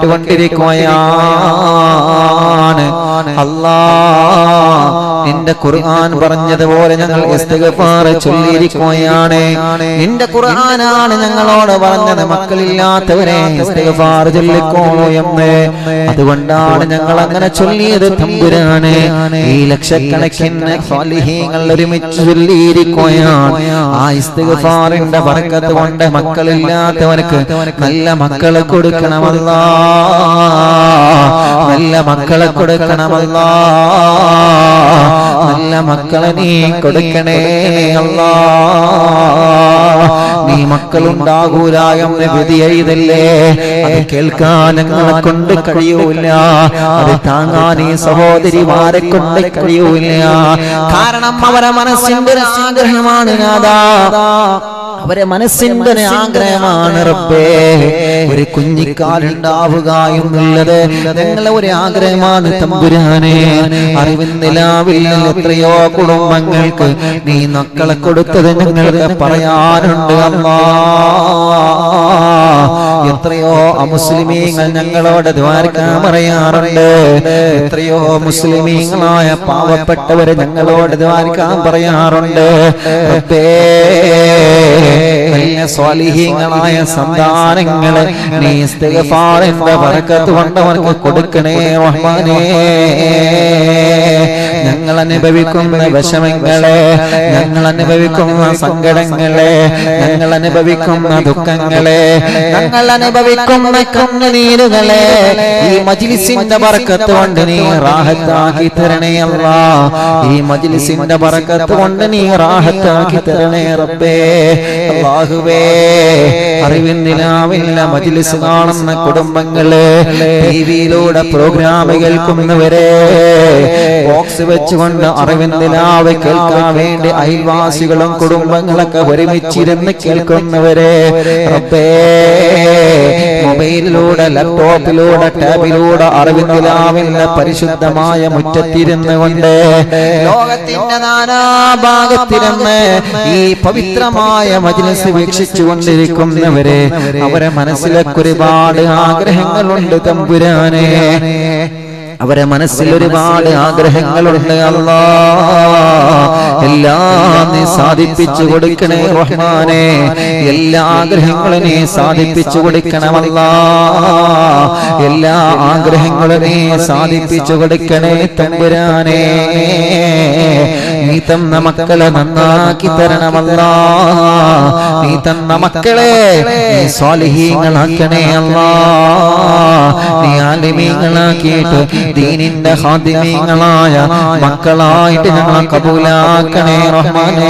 B: കേട്ടുകൊണ്ടിരിക്കുകയാണ് അല്ലാ നിന്റെ ഖുർആൻ പറഞ്ഞതുപോലെ ഞങ്ങൾ ഇസ്തിഗ്ഫാർ ചൊല്ലിയിരിക്കുകയാണ് നിന്റെ ഖുർആനാണ് ഞങ്ങളോട് പറഞ്ഞത് മക്കളില്ലാത്തവരെ ഇസ്തിഗ്ഫാർ ചൊല്ലിക്കോ എന്ന് അതുകൊണ്ടാണ് ഞങ്ങൾ അങ്ങനെ ചൊല്ലിയത് തമ്പുരാണ് ഈ ലക്ഷക്കണക്കിന് സ്വാലിഹീങ്ങൾ ഒരുമിച്ച് ചൊല്ലിയിരിക്കുകയാണ് ആ ഇസ്തിഗ്ഫാറിന്റെ ബർക്കത്ത് കൊണ്ട് മക്കളില്ലാത്തവർക്ക് നല്ല മക്കളെ കൊടുക്കണമല്ല നല്ല മക്കളെ കൊടുക്കണമല്ല നല്ല മക്കളെ നീ കൊടുക്കണേ അല്ലാ നീ മക്കളുണ്ടാകൂല എന്ന് വിധി എഴുതല്ലേ അത് കേൾക്കാൻ ഞങ്ങളെ കൊണ്ട് കഴിയൂല അത് താങ്ങാൻ ഈ സഹോദരിമാരെ കൊണ്ട് കഴിയൂല കാരണം അവരെ മനസ്സിന്റെ ഒരു ആഗ്രഹമാണ് നാദാ അവരെ മനസ്സിന്റെ ഒരു ആഗ്രഹമാണ് റബ്ബേ ഒരു കുഞ്ഞിക്കാലുണ്ടാവുക എന്നുള്ളത് ഞങ്ങളെ ഒരു ആഗ്രഹമാണ് തമ്പുരാനെ അറിവിൻ നിലാവിൽ എത്രയോ കുടുംബങ്ങൾക്ക് നീ മക്കളെ കൊടുത്തത് ഞങ്ങൾക്ക് പറയാനുണ്ട് അമ്മാ എത്രയോ അമുസ്ലിമീങ്ങൾ ഞങ്ങളോട് ദ്വാരക്കാൻ പറയാറുണ്ട് എത്രയോ മുസ്ലിമീങ്ങളായ പാവപ്പെട്ടവരെ ഞങ്ങളോട് ദ്വാരക്കാൻ പറയാറുണ്ട് റബ്ബേ വലിയ സ്വാലിഹീങ്ങളായ സന്താനങ്ങളെ നീ ഇസ്തിഗ്ഫാറിന്റെ ബർക്കത്ത് കൊണ്ട് അവർക്ക് കൊടുക്കണേ റഹ്മാനേ ഞങ്ങൾ അനുഭവിക്കുന്ന വിഷമങ്ങളെ ഞങ്ങൾ അനുഭവിക്കുന്ന സങ്കടങ്ങളെ ഞങ്ങൾ അനുഭവിക്കുന്ന ദുഃഖങ്ങളെ ഞങ്ങൾ അനുഭവിക്കുന്ന കണ്ണുനീരുകളെ ഈ മജിലിസിന്റെ ബർക്കത്ത് കൊണ്ട് നീ റാഹത്താക്കി തരണേ അല്ല ഈ മജിലിസിന്റെ ബർക്കത്ത് കൊണ്ട് നീ റാഹത്താക്കി തരണേ റബ്ബേ അല്ലാഹുവേ അറിവിൻ നിലാവില്ല മജിലിസ് കാണുന്ന കുടുംബങ്ങള് ടിവിയിലൂടെ പ്രോഗ്രാം കേൾക്കുന്നവരെ ബോക്സ് വെച്ചുകൊണ്ട് അറിവിൻ നിലാവ് കേൾക്കാൻ വേണ്ടി അയൽവാസികളും കുടുംബങ്ങളൊക്കെ ഒരുമിച്ചിരുന്ന് കേൾക്കുന്നവരെ റബ്ബേ മൊബൈലിലൂടെ ലാപ്ടോപ്പിലൂടെ ടാബിലൂടെ അറിവിൻ നിലാവിന്റെ പരിശുദ്ധമായ മുറ്റത്തിരുന്ന് കൊണ്ട് ലോകത്തിന്റെ നാനാഭാഗത്തിരുന്ന് ഈ പവിത്രമായ മജ്ലിസ് വീക്ഷിച്ചു കൊണ്ടിരിക്കുന്നവരെ അവരെ മനസ്സിലൊക്കെ ഒരുപാട് ആഗ്രഹങ്ങളുണ്ട് തമ്പുരാനെ അവരെ മനസ്സിൽ ഒരുപാട് ആഗ്രഹങ്ങളുണ്ട് അല്ലാ എല്ലാം നീ സാധിപ്പിച്ചു കൊടുക്കണേ റഹ്മാനെ എല്ലാ ആഗ്രഹങ്ങളും നീ സാധിപ്പിച്ചു കൊടുക്കണമല്ല എല്ലാ ആഗ്രഹങ്ങളും നീ സാധിപ്പിച്ചു കൊടുക്കണേ തമ്പുരാനെ നീ തന്ന മക്കളെ നന്നാക്കി തരണമല്ല നീ തന്ന മക്കളെ നീ സ്വാലിഹീങ്ങളാക്കണേ അല്ലാ നീ ആലിമീങ്ങളാക്കിയിട്ട് ദീനിന്റെ ഹാദിമീങ്ങളായ മക്കളായിട്ട് ഞങ്ങൾ കബൂലാക്കണേ റഹ്മാനേ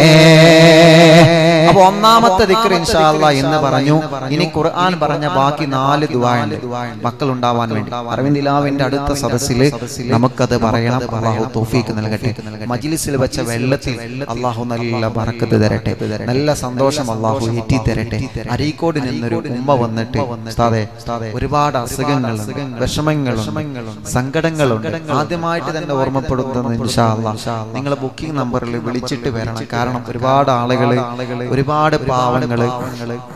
A: അപ്പൊ ഒന്നാമത്തെ ദിക്ർ ഇൻഷാല്ല എന്ന് പറഞ്ഞു ഇനി ഖുർആൻ പറഞ്ഞ ബാക്കി നാല് ദുആണ്ട് മക്കൾ ഉണ്ടാവാൻ വേണ്ടി അരവിന്ദിലാവിന്റെ അടുത്ത സദസ്സിൽ നമുക്കത് പറയണം അള്ളാഹു തൗഫീക്ക് നൽകട്ടെ മജ്ലിസിൽ വെച്ച വെള്ളത്തിൽ അള്ളാഹു നല്ല ബറക്കത്ത് തരട്ടെ നല്ല സന്തോഷം അള്ളാഹു ഏറ്റി തരട്ടെ അരീക്കോട് നിന്നൊരു ഉമ്മ വന്നിട്ട് ഉസ്താദേ, ഒരുപാട് അസുഖങ്ങളും വിഷമങ്ങളും സങ്കടങ്ങളുണ്ട് ആദ്യമായിട്ട് തന്നെ ഓർമ്മപ്പെടുത്തുന്നത് ഇൻഷാല്ല നിങ്ങൾ ബുക്കിംഗ് നമ്പറിൽ വിളിച്ചിട്ട് വരണം കാരണം ഒരുപാട് ആളുകൾ ഒരുപാട് പാവങ്ങള്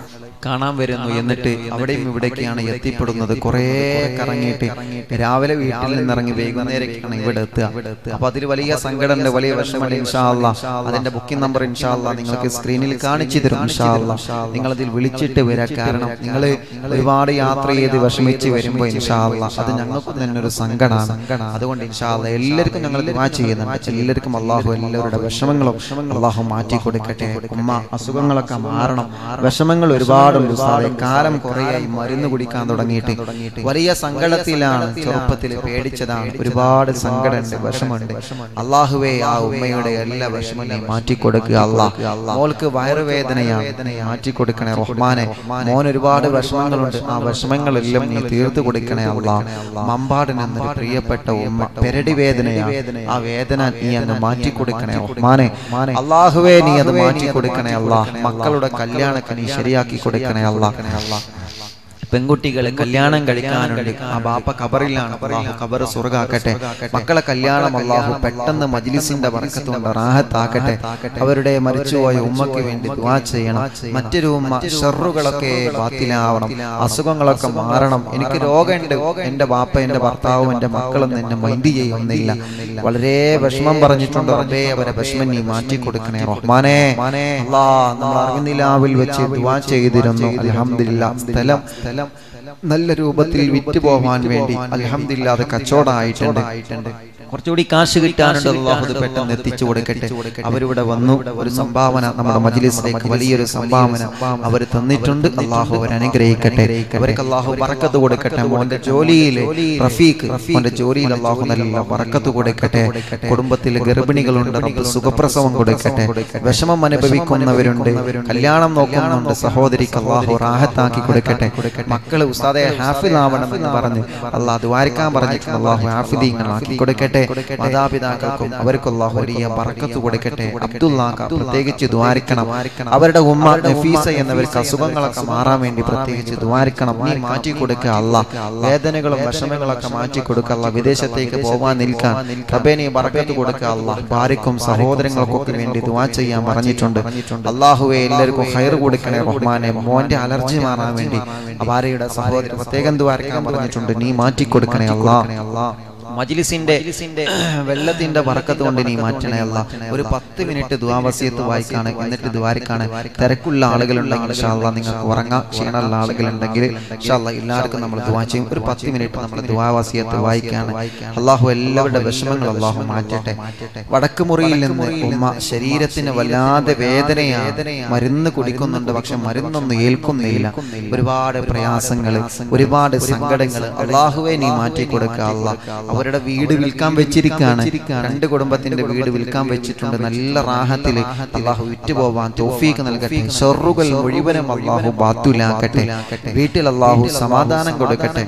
A: കാണാൻ വരുന്നു എന്നിട്ട് അവിടെയും ഇവിടേക്കാണ് എത്തിപ്പെടുന്നത് കുറേ കറങ്ങിയിട്ട് രാവിലെ വീട്ടിൽ നിന്നിറങ്ങി വൈകുന്നേരമൊക്കെയാണ് ഇവിടെ എത്തുക അപ്പൊ അതിൽ വലിയ സങ്കടമുണ്ട് വലിയ വിഷമമുണ്ട് ഇൻഷാല്ല അതിന്റെ ബുക്കിംഗ് നമ്പർ ഇൻഷാല്ല നിങ്ങൾക്ക് സ്ക്രീനിൽ കാണിച്ചു തരും ഇൻഷാല്ല നിങ്ങൾ അതിൽ വിളിച്ചിട്ട് വരാം കാരണം നിങ്ങൾ ഒരുപാട് യാത്ര ചെയ്ത് വിഷമിച്ച് വരുമ്പോൾ ഇൻഷാല്ല അത് ഞങ്ങൾക്ക് തന്നെ ഒരു സങ്കടമാണ് അതുകൊണ്ട് ഇൻഷാല്ല എല്ലാവർക്കും ഞങ്ങൾ ദുആ ചെയ്യുന്നുണ്ട് എല്ലാവർക്കും അള്ളാഹു എല്ലാവരുടെ വിഷമങ്ങളും അള്ളാഹു മാറ്റി കൊടുക്കട്ടെ ഉമ്മ അസുഖങ്ങളൊക്കെ മാറണം വിഷമങ്ങൾ ഒരുപാടുണ്ട് സാറേ കാലം കുറേയായി മരുന്ന് കുടിക്കാൻ തുടങ്ങിയിട്ട് വലിയ സങ്കടത്തിലാണ് ചെറുപ്പത്തിൽ പേടിച്ചതാണ് ഒരുപാട് സങ്കടമുണ്ട് വിഷമമുണ്ട് അള്ളാഹുവേ ആ ഉമ്മയുടെ എല്ലാ വിഷമം നീ മാറ്റി കൊടുക്കുക അള്ളാഹ് മോൾക്ക് വയറുവേദനയാണ് മാറ്റി കൊടുക്കണേ റഹ്മാനെ മോൻ ഒരുപാട് വിഷമങ്ങളുണ്ട് ആ വിഷമങ്ങളെല്ലാം നീ തീർത്തു കൊടുക്കണേ അള്ളാഹ് മമ്പാടിന് എന്നൊരു പ്രിയപ്പെട്ട ഉമ്മ പെരടി വേദനയാണ് ആ വേദന നീ അങ്ങ് മാറ്റി കൊടുക്കണേ റഹ്മാനെ അള്ളാഹുവേ നീ അത് മാറ്റി കൊടുക്കണേ അള്ളാഹ് മക്കളുടെ കല്യാണಕ್ಕೆ നീ ശരിയാക്കി കൊടുക്കണേ അള്ളാഹ് പെൺകുട്ടികളെ കല്യാണം കഴിക്കാനുണ്ട് ആ ബാപ്പ ഖബറിലാണ് അള്ളാഹു ഖബർ സ്വർഗാക്കട്ടെ മക്കളെ കല്യാണം അള്ളാഹു പെട്ടെന്ന് മജ്ലിസിന്റെ വർക്കത്തുകൊണ്ട് റാഹത്താക്കട്ടെ അവരുടെ മരിച്ചുപോയ ഉമ്മയ്ക്ക് വേണ്ടി ദുആ ചെയ്യണം മറ്റൊരു ഉമ്മ ഷെറുകളൊക്കെ ബാത്തിലാവണം അസുഖങ്ങളൊക്കെ മാറണം എനിക്ക് രോഗമുണ്ട് എന്റെ ബാപ്പ എന്റെ ഭർത്താവും എന്റെ മക്കളും എന്നെ മൈൻഡ് ചെയ്യുന്നില്ല വളരെ വിഷമം പറഞ്ഞിട്ടുണ്ട് റബ്ബേ അവരെ വിഷമം നീ മാറ്റി കൊടുക്കണേ റഹ്മാനെ അല്ലാ നമ്മൾ അറിവിനിലാവിൽ വെച്ച് ദുആ ചെയ്തിരുന്നു അൽഹംദുലില്ലാ സ്ഥലം സ്ഥലം നല്ല രൂപത്തിൽ വിറ്റ് പോവാൻ വേണ്ടി അൽഹംദുലില്ലാ അത് കച്ചവടമായിട്ടുണ്ട് കുറച്ചുകൂടി കാശ് കിട്ടാനുണ്ട് അള്ളാഹു അത് പെട്ടെന്ന് എത്തിച്ചു കൊടുക്കട്ടെ അവരിവിടെ വന്നു ഒരു സംഭാവന നമ്മുടെ മജ്ലിസിലേക്ക് വലിയൊരു സംഭാവന അവർ തന്നിട്ടുണ്ട് അള്ളാഹു അവർ അനുഗ്രഹിക്കട്ടെ അവർക്ക് അള്ളാഹു പറക്കത്ത് കൊടുക്കട്ടെ മോന്റെ ജോലിയിൽ റഫീഖ് മോന്റെ ജോലിയിൽ അള്ളാഹു നല്ല പറക്കത്ത് കൊടുക്കട്ടെ കുടുംബത്തിൽ ഗർഭിണികളുണ്ട് റബ്ബ് സുഖപ്രസവം കൊടുക്കട്ടെ വിഷമം അനുഭവിക്കുന്നവരുണ്ട് കല്യാണം നോക്കുന്നുണ്ട് സഹോദരിക്ക് അള്ളാഹു റാഹത്താക്കി കൊടുക്കട്ടെ മക്കള് ഉസ്താദെ ഹാഫിൽ ആവണം എന്ന് പറഞ്ഞ് അള്ളാഹ് ദ്വാരിക്കാൻ പറഞ്ഞിട്ടുണ്ട് അള്ളാഹു ഹാഫിദീങ്ങളാക്കി കൊടുക്കട്ടെ മാതാപിതാക്കൾക്കും അവർക്ക് അള്ളാഹു വലിയ ബറക്കത്ത് കൊടുക്കട്ടെ അബ്ദുല്ലാക്ക പ്രത്യേകിച്ച് ദ്വാരിക്കണം അവരുടെ ഉമ്മ നഫീസ എന്നവർക്ക് അസുഖങ്ങളൊക്കെ മാറാൻ വേണ്ടി പ്രത്യേകിച്ച് ദ്വാരിക്കണം നീ മാറ്റി കൊടുക്കുക അല്ല വേദനകളും വിഷമങ്ങളൊക്കെ മാറ്റി കൊടുക്കുക അല്ല വിദേശത്തേക്ക് പോകാൻ നിൽക്കാൻ റബ്ബേ നീ ബറക്കത്ത് കൊടുക്കുക അല്ല ഭാര്യക്കും സഹോദരങ്ങൾക്കൊക്കെ വേണ്ടി ദ്വാ ചെയ്യാൻ പറഞ്ഞിട്ടുണ്ട് അള്ളാഹുവെ എല്ലാവർക്കും ഹൈർ കൊടുക്കണേ റഹ്മാനെ മോന്റെ അലർജി മാറാൻ വേണ്ടി ഭാര്യയുടെ സഹോദരൻ പ്രത്യേകം ദ്വാരക്കാൻ പറഞ്ഞിട്ടുണ്ട് നീ മാറ്റി കൊടുക്കണേ അല്ലാ മജിലിസിന്റെ വെള്ളത്തിന്റെ വറക്കത്ത് കൊണ്ട് നീ മാറ്റണേ അല്ല ഒരു പത്ത് മിനിറ്റ് ദുവാവസ്യത്ത് വായിക്കാണ് എന്നിട്ട് ദ്വാരിക്കാണ് തിരക്കുള്ള ആളുകളുണ്ടെങ്കിൽ ഇൻഷാല്ല നിങ്ങൾക്ക് ഉറങ്ങാം ക്ഷീണമുള്ള ആളുകളുണ്ടെങ്കിൽ ഇൻഷാല്ല എല്ലാവർക്കും നമ്മൾ ദുവാ ചെയ്യും ഒരു പത്ത് മിനിറ്റ് നമ്മൾ ദുവാവസ്യത്ത് വായിക്കാണ് അള്ളാഹു എല്ലാവരുടെ വിഷമങ്ങൾ അള്ളാഹു മാറ്റട്ടെ വടക്ക് മുറിയിൽ നിന്ന് ഉമ്മ ശരീരത്തിന് വല്ലാതെ വേദനയാണ് മരുന്ന് കുടിക്കുന്നുണ്ട് പക്ഷെ മരുന്നൊന്നും ഏൽക്കുന്നില്ല ഒരുപാട് പ്രയാസങ്ങൾ ഒരുപാട് സങ്കടങ്ങൾ അള്ളാഹുവെ നീ മാറ്റി കൊടുക്കുക അള്ളാഹ് അവരുടെ വീട് വിൽക്കാൻ വെച്ചിരിക്കാണ് രണ്ട് കുടുംബത്തിന്റെ വീട് വിൽക്കാൻ വെച്ചിട്ടുണ്ട് നല്ല റാഹത്തിൽ അള്ളാഹു വിറ്റുപോവാൻ തോഫീക്ക് നൽകട്ടെ ഷെറുകൾ മുഴുവനും അള്ളാഹു ബാത്തുലാക്കട്ടെ വീട്ടിൽ അള്ളാഹു സമാധാനം കൊടുക്കട്ടെ